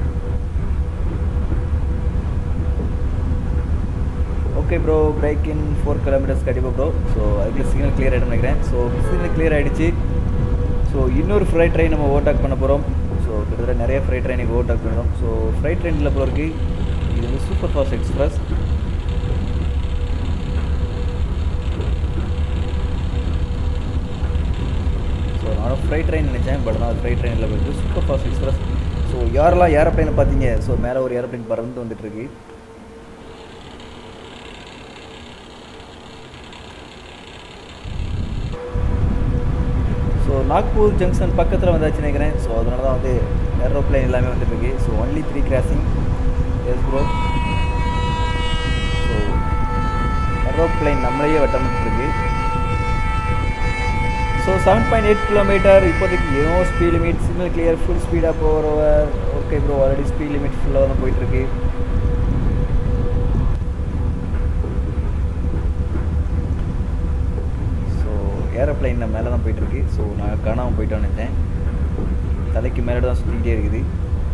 okay bro brake in four kilometres கண்டிப்பாக ப்ரோ ஸோ அதுக்கு சிக்னல் கிளியர் ஆகிடும் நினைக்கிறேன் ஸோ சிக்னல் கிளியர் ஆகிடுச்சு ஸோ இன்னொரு ஃப்ரைட் ட்ரெயின் நம்ம ஓவர்டேக் பண்ண போகிறோம் ஸோ கிட்டத்தட்ட நிறைய ஃப்ரைட் ட்ரெயினுக்கு ஓவர்டேக் பண்ணுறோம் ஸோ ஃப்ரைட் ட்ரெயினில் போகிறதுக்கு இது வந்து சூப்பர் ஃபாஸ்ட் எக்ஸ்பிரஸ் ஸோ நானும் ஃப்ரைட் ட்ரெயின் நினச்சேன் பட் நான் ஃப்ரைட் ட்ரெயினில் போயிட்டு சூப்பர் ஃபாஸ்ட் எக்ஸ்பிரஸ் ஸோ யாரெல்லாம் ஏரோப்ளைனை பார்த்தீங்க ஸோ மேலே ஒரு ஏரோப்ளைன் பறந்து வந்துட்டுருக்கு ஸோ நாக்பூர் ஜங்ஷன் பக்கத்தில் வந்தாச்சு நினைக்கிறேன் ஸோ அதனால தான் வந்து ஏரோப்ளைன் எல்லாமே வந்துட்டுருக்கு so only three crossing yes bro so aeroplane நம்மளையே வட்டமிட்டுருக்கு so seven point eight kilometre இப்போதைக்கு ஏனோ speed limit signal clear full ஸ்பீடாக போகிறவர் okay bro already speed limit ஃபுல்லாக தான் போயிட்டுருக்கு ஸோ ஏரோப்ளைன் மேலே தான் போயிட்டுருக்கு ஸோ நான் காணாமல் போயிட்டோன்னு நினச்சேன் தலைக்கு மேலே தான் சுற்றிக்கிட்டே இருக்குது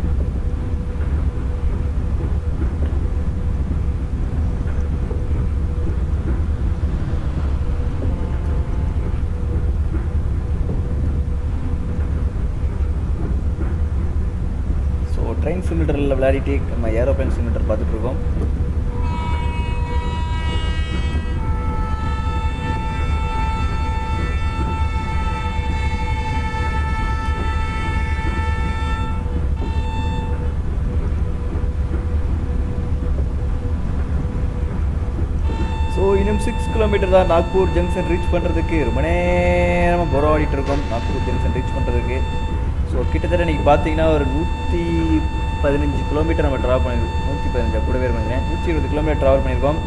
ஸோ ட்ரெயின் சிலிண்டரில் விளையாடிட்டு நம்ம ஏரோப்ளைன் சிலிண்டர் பார்த்துட்ருக்கோம் ஸோ இன்னும் சிக்ஸ் கிலோமீட்டர் தான் நாக்பூர் ஜங்ஷன் ரீச் பண்ணுறதுக்கு ரொம்ப நேரமாக போராடிட்டு இருக்கோம் நாக்பூர் ஜங்ஷன் ரீச் பண்ணுறதுக்கு ஸோ கிட்டத்தட்ட நீங்கள் பார்த்தீங்கன்னா ஒரு நூற்றி பதினஞ்சு கிலோமீட்டர் நம்ம ட்ராவல் பண்ணியிருக்கோம் நூற்றி பதினஞ்சு கூட பேர் பண்ணிக்கிறேன் நூற்றி இருபது கிலோமீட்டர் ட்ராவல் பண்ணியிருக்கோம்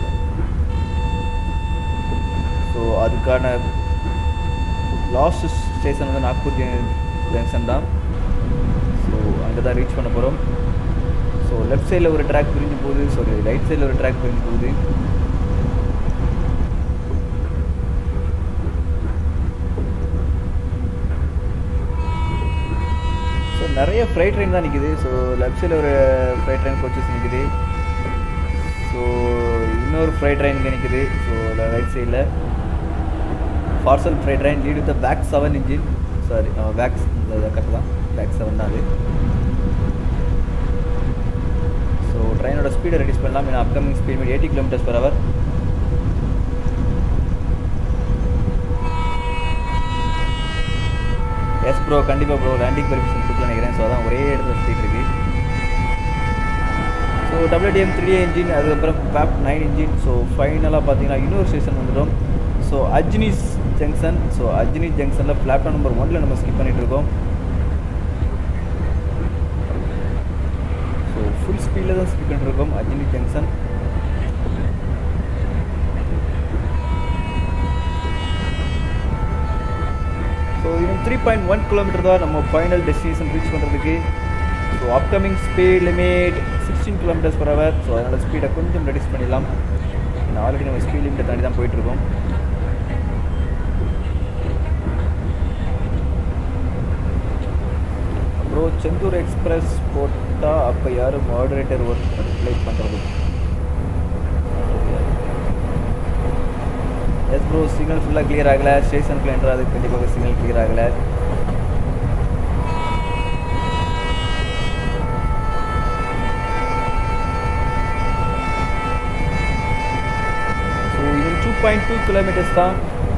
ஸோ அதுக்கான லாஸ்ட் ஸ்டேஷன் வந்து நாக்பூர் ஜங்ஷன் தான் ஸோ அங்கே தான் ரீச் பண்ண போகிறோம் ஸோ லெஃப்ட் சைடில் ஒரு ட்ராக் பிரிஞ்சு போகுது சாரி ரைட் சைடில் ஒரு ட்ராக் பிரிஞ்சு போகுது ஸோ நிறைய ஃப்ரைட் ட்ரெயின் தான் நிற்குது ஸோ லெஃப்ட் சைடில் ஒரு ஃப்ரைட் ட்ரெயின் கோச்சஸ் நிற்குது ஸோ இன்னொரு ஃப்ரைட் ட்ரெயின் இங்கே நிற்குது ஸோ ரைட் சைடில் parcel freight train lead with back seven engine sorry back correct தான் பேக் செவன் தான் அது ஸோ ட்ரெயினோட ஸ்பீடை ரெடியூஸ் பண்ணலாம் ஏன்னா upcoming speed meet eighty kilometres per hour yes bro கண்டிப்பாக ப்ரோ லேண்டிங் பெர்மிஷன் கொடுக்கல நினைக்கிறேன் ஸோ அதான் ஒரே இடத்துல சுற்றிட்டு இருக்கு ஸோ டபிள்யூடிஎம் த்ரீ இன்ஜின் அதுக்கப்புறம் ஃபேப் நைன் இன்ஜின் ஸோ ஃபைனலாக பார்த்தீங்கன்னா இன்னொரு ஸ்டேஷன் வந்துடும் ஸோ அஜ்னிஸ் ஜங்ஷன் ஸோ அஜ்னிஸ் ஜங்ஷனில் பிளாட்ஃபார்ம் நம்பர் ஒன்ல நம்ம ஸ்கிப் பண்ணிட்டு இருக்கோம் ஸோ ஃபுல் ஸ்பீடில் தான் ஸ்கிப் பண்ணிட்டு இருக்கோம் அஜ்னிஸ் ஜங்ஷன் ஸோ இன்னும் த்ரீ பாயிண்ட் ஒன் கிலோமீட்டர் தான் நம்ம ஃபைனல் டெஸ்டினேஷன் ரீச் பண்ணுறதுக்கு so upcoming speed limit sixteen kilometres per hour so அதனால் ஸ்பீடை கொஞ்சம் ரெடியூஸ் பண்ணிடலாம் ஆல்ரெடி நம்ம ஸ்பீட் லிமிட்டை தாண்டி தான் போயிட்டுருக்கோம் அப்புறம் செந்தூர் எக்ஸ்பிரஸ் போட்டால் அப்போ யாரும் மாடரேட்டர் ஒர்க் ரிப்ளை பண்ணுறது எஸ் ப்ரோ சிக்னல் ஃபுல்லாக கிளியர் ஆகலை ஸ்டேஷனுக்குள்ள என்ட்ரு அதுக்கு கண்டிப்பாக சிக்னல் கிளியர் ஆகலை ஸோ இது டூ பாயிண்ட் டூ கிலோமீட்டர்ஸ் தான்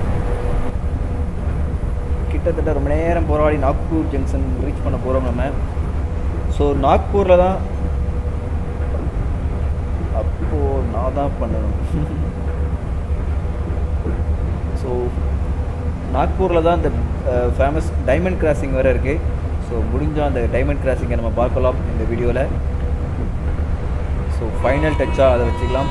கிட்டத்தட்ட ரொம்ப நேரம் போராடி நாக்பூர் ஜங்ஷன் ரீச் பண்ண போகிறோம் நம்ம ஸோ நாக்பூரில் தான் அப்போது நான் தான் பண்ணணும் ஸோ நாக்பூரில் தான் இந்த ஃபேமஸ் டைமண்ட் கிராசிங் வேறு இருக்குது ஸோ முடிஞ்சால் அந்த டைமண்ட் கிராசிங்கை நம்ம பார்க்கலாம் இந்த வீடியோவில் ஸோ ஃபைனல் டச்சாக அதை வச்சுக்கலாம்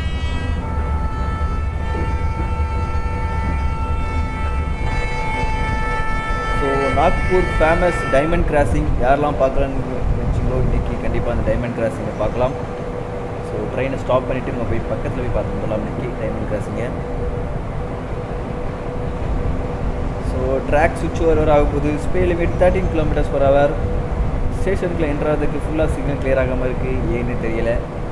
so Nagpur famous diamond crossing யாரெல்லாம் பார்க்கலான்னு நினச்சிங்களோ இன்றைக்கி கண்டிப்பாக அந்த டைமண்ட் கிராசிங்கை பார்க்கலாம் ஸோ ட்ரெயினை ஸ்டாப் பண்ணிவிட்டு நம்ம போய் பக்கத்தில் போய் பார்த்து வந்துடலாம் இன்றைக்கி டைமண்ட் கிராசிங்கை ஸோ ட்ராக் சுவிட்ச் ஓவர் ஆக போகுது speed limit thirteen kilometres per hour ஸ்டேஷனுக்குள்ள என்ட்ராகிறதுக்கு ஃபுல்லாக சிக்னல் கிளியர் ஆகாமல் இருக்குது ஏன்னு தெரியல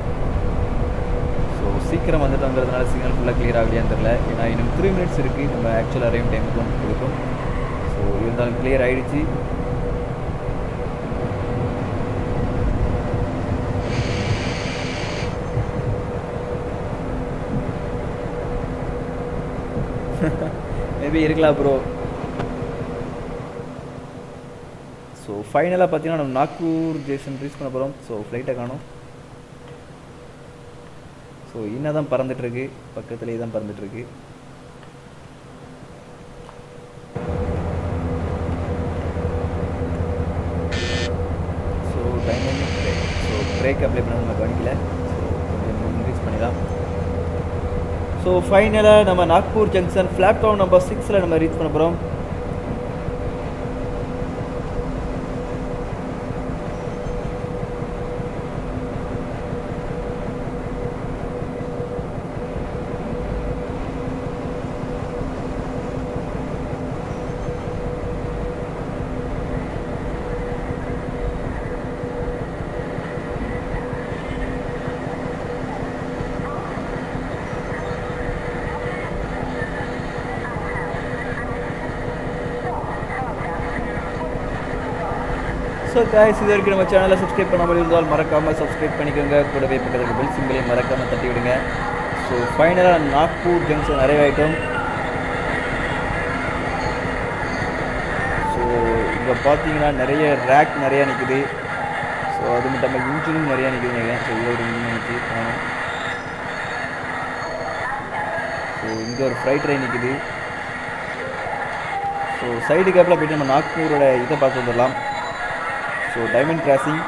ஸோ சீக்கிரம் வந்துட்டோங்கிறதுனால சிக்னல் ஃபுல்லாக கிளியர் ஆகலையான்னு தெரியல ஏன்னா இன்னும் த்ரீ மினிட்ஸ் இருக்குது நம்ம ஆக்சுவல் அரைவ் டைமுக்கும் இருக்கும் ஸோ இருந்தாலும் கிளியர் ஆகிடுச்சு மேபி இருக்கலாம் ப்ரோ ஸோ ஃபைனலாக பார்த்தீங்கன்னா நம்ம நாக்பூர் ஜேஷன் ரீச் பண்ண போகிறோம் ஸோ ஃப்ளைட்டை காணும் ஸோ இன்னும் தான் பறந்துட்டுருக்கு பக்கத்துலேயே தான் பறந்துட்டுருக்கு so dynamic brake so brake apply பண்ண நம்ம கவனிக்கல ஸோ கொஞ்சம் இன்க்ரீஸ் பண்ணிடலாம் ஸோ ஃபைனலாக நம்ம நாக்பூர் ஜங்ஷன் பிளாட்ஃபார்ம் நம்பர் சிக்ஸில் நம்ம ரீச் பண்ண போகிறோம் ஸோ காய்ஸ் இது வரைக்கும் நம்ம சேனலை சப்ஸ்கிரைப் பண்ணாமல் இருந்தால் மறக்காமல் சப்ஸ்கிரைப் பண்ணிக்கோங்க கூடவே பக்கத்தில் பெல் சிம்பிளையும் மறக்காமல் தட்டி விடுங்க ஸோ ஃபைனலாக நாக்பூர் ஜங்ஷன் நிறைவாயிட்டோம் ஸோ இங்கே பார்த்தீங்கன்னா நிறைய ரேக் நிறையா நிற்குது ஸோ அது மட்டும் இல்லாமல் இன்ஜினும் நிறையா நிற்குது நினைக்கிறேன் ஸோ இவ்வளோ ஒரு இன்ஜின் நிற்கி காணும் ஸோ இங்கே ஒரு ஃப்ரைட் ட்ரெயின் நிற்குது ஸோ சைடு கேப்பில் போயிட்டு நம்ம நாக்பூரோட இதை பார்த்து வந்துடலாம் ஸோ டைமண்ட் கிராசிங்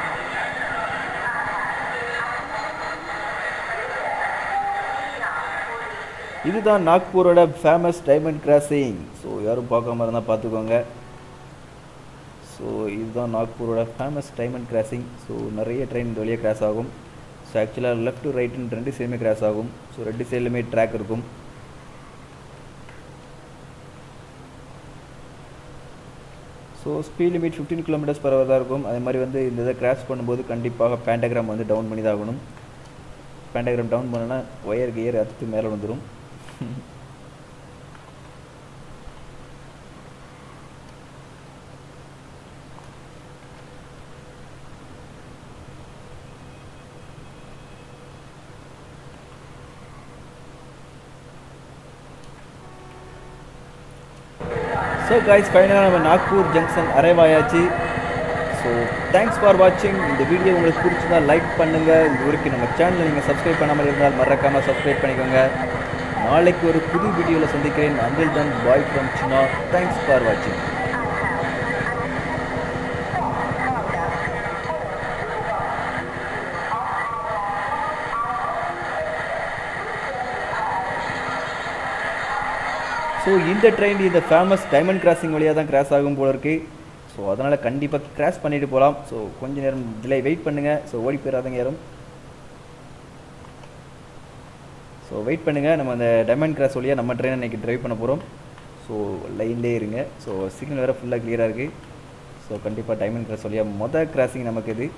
இதுதான் நாக்பூரோட ஃபேமஸ் டைமண்ட் கிராசிங் ஸோ யாரும் பார்க்காம இருந்தால் பார்த்துக்கோங்க ஸோ இதுதான் நாக்பூரோட ஃபேமஸ் டைமண்ட் கிராசிங் ஸோ நிறைய ட்ரெயின் இந்த வழியாக கிராஸ் ஆகும் ஸோ ஆக்சுவலாக லெஃப்ட் டு ரைட்டுன்னு ரெண்டு சைடுமே கிராஸ் ஆகும் ஸோ ரெண்டு சைட்லையுமே ட்ராக் இருக்கும் so speed limit fifteen kilometres per hour தான் இருக்கும் அதே மாதிரி வந்து இந்த இதை கிராஸ் பண்ணும்போது கண்டிப்பாக பேண்டகிராம் வந்து டவுன் பண்ணி தான் ஆகணும் பேண்டகிராம் டவுன் பண்ணனா ஒயர் கியர் அறுத்து மேலே வந்துடும் ஸோ கைஸ் ஃபைனலாக நம்ம நாக்பூர் ஜங்ஷன் அரைவ் ஆயாச்சு ஸோ தேங்க்ஸ் ஃபார் வாட்சிங் இந்த வீடியோ உங்களுக்கு பிடிச்சிருந்தா லைக் பண்ணுங்கள் இது வரைக்கும் நம்ம சேனலை நீங்கள் சப்ஸ்கிரைப் பண்ணாமல் இருந்தால் மறக்காமல் சப்ஸ்கிரைப் பண்ணிக்கோங்க நாளைக்கு ஒரு புது வீடியோவில் சந்திக்கிறேன் until then bye from Chinna thanks for வாட்சிங் ஸோ இந்த ட்ரெயின் இந்த ஃபேமஸ் டைமண்ட் கிராசிங் வழியாக தான் கிராஸ் ஆகும் போல இருக்கு ஸோ அதனால் கண்டிப்பாக கிராஸ் பண்ணிட்டு போகலாம் ஸோ கொஞ்ச நேரம் டிலே வெயிட் பண்ணுங்கள் ஸோ ஓடி போயிடாதங்க யாரும் ஸோ வெயிட் பண்ணுங்கள் நம்ம அந்த டைமண்ட் கிராஸ் வழியாக நம்ம ட்ரெயின் இன்றைக்கி ட்ரைவ் பண்ண போகிறோம் ஸோ லைன்லேயே இருங்க ஸோ சிக்னல் வேறு ஃபுல்லாக கிளியராக இருக்குது ஸோ கண்டிப்பாக டைமண்ட் கிராஸ் வழியாக மொதல் கிராசிங் நமக்கு இது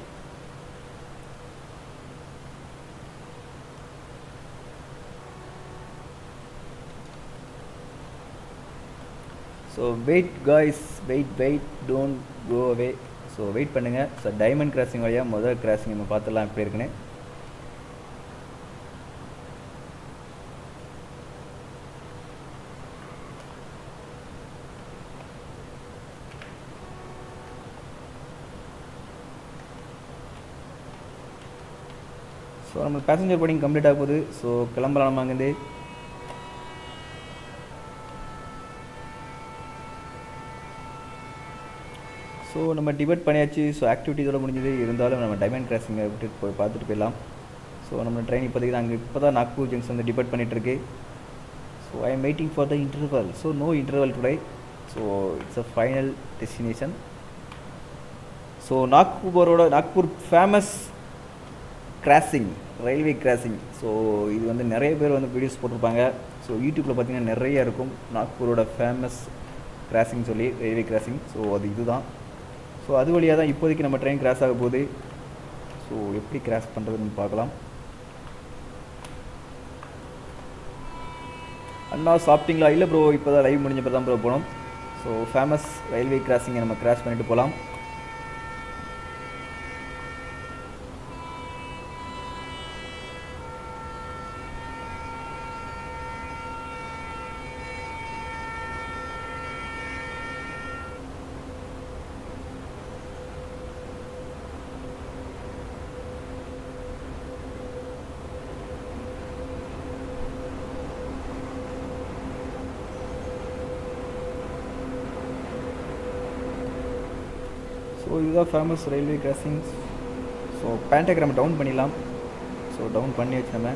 so wait guys wait wait don't go away so wait பண்ணுங்கள் ஸோ டைமண்ட் கிராசிங் வழியாக முதல் கிராசிங் நம்ம பார்த்துடலாம் எப்படி இருக்குன்னு ஸோ நம்ம பேசஞ்சர் போர்டிங் கம்ப்ளீட் ஆக போகுது ஸோ கிளம்பலாம் நம்ம அங்கேருந்து ஸோ நம்ம டிபேட் பண்ணியாச்சு ஸோ ஆக்டிவிட்டி இதோட முடிஞ்சது இருந்தாலும் நம்ம டைமண்ட் கிராசிங்கை விட்டு போய் பார்த்துட்டு போயிடலாம் ஸோ நம்ம ட்ரெயின் இப்போதைக்கு அங்கே இப்போ தான் நாக்பூர் ஜங்ஷன் வந்து டிபேட் பண்ணிகிட்ருக்கு so I am waiting for the interval so no interval today so it's a final destination so நாக்பூரோட Nagpur famous crossing railway crossing so இது வந்து நிறைய பேர் வந்து வீடியோஸ் போட்டிருப்பாங்க ஸோ யூடியூப்பில் பார்த்தீங்கன்னா நிறைய இருக்கும் நாக்பூரோட ஃபேமஸ் கிராசிங் சொல்லி ரயில்வே கிராசிங் ஸோ அது இதுதான் ஸோ அது வழியாக தான் இப்போதைக்கு நம்ம ட்ரெயின் கிராஸ் ஆக போகுது ஸோ எப்படி கிராஸ் பண்ணுறதுன்னு பார்க்கலாம் அண்ணா சாப்பிட்டீங்களா இல்லை ப்ரோ இப்போ தான் லைவ் முடிஞ்ச தான் ப்ரோ போனோம் ஸோ ஃபேமஸ் ரயில்வே கிராசிங்கை நம்ம கிராஸ் பண்ணிட்டு போகலாம் ஸோ இதுதான் famous railway crossings so pantograph down பண்ணிடலாம் ஸோ டவுன் பண்ணி வச்சு நம்ம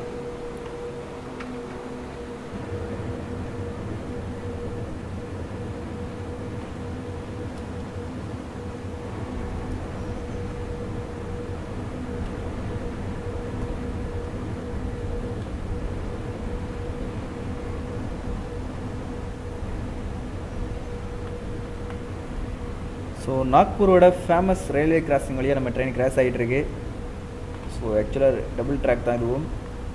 ஸோ நாக்பூரோட ஃபேமஸ் ரயில்வே கிராசிங் வழியாக நம்ம ட்ரெயின் கிராஸ் ஆகிட்டு இருக்கு ஸோ ஆக்சுவலாக டபுள் ட்ராக் தான் இதுவும்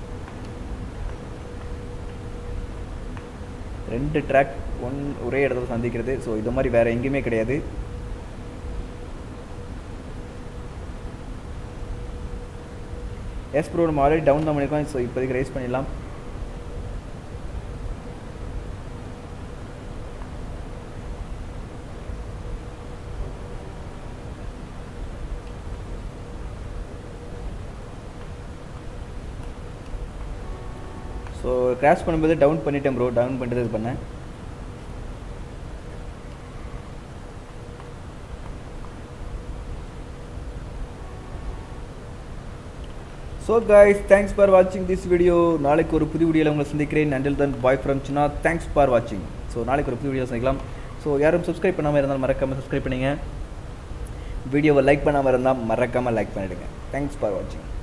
ரெண்டு ட்ராக் ஒன் ஒரே இடத்துல சந்திக்கிறது ஸோ இது மாதிரி வேறு எங்கேயுமே கிடையாது எஸ் ப்ரோ நம்ம ஆல்ரெடி டவுன் தான் பண்ணியிருக்கோம் ஸோ இப்போதைக்கு ரைஸ் பண்ணிடலாம் ஸோ கிராஷ் பண்ணும்போது டவுன் பண்ணிட்டேன் ப்ரோ டவுன் பண்ணிட்டு இது பண்ணேன் ஸோ கைஸ் தேங்க்ஸ் ஃபார் வாட்சிங் திஸ் வீடியோ நாளைக்கு ஒரு புது வீடியோவில் உங்களை சந்திக்கிறேன் until then bye from Chinna thanks for வாட்சிங் ஸோ நாளைக்கு ஒரு புது வீடியோ சந்திக்கலாம் ஸோ யாரும் சப்ஸ்கிரைப் பண்ணாமல் இருந்தாலும் மறக்காமல் சப்ஸ்கிரைப் பண்ணுங்கள் வீடியோவை லைக் பண்ணாமல் இருந்தால் மறக்காமல் லைக் பண்ணிவிடுங்க தேங்க்ஸ் ஃபார் வாட்சிங்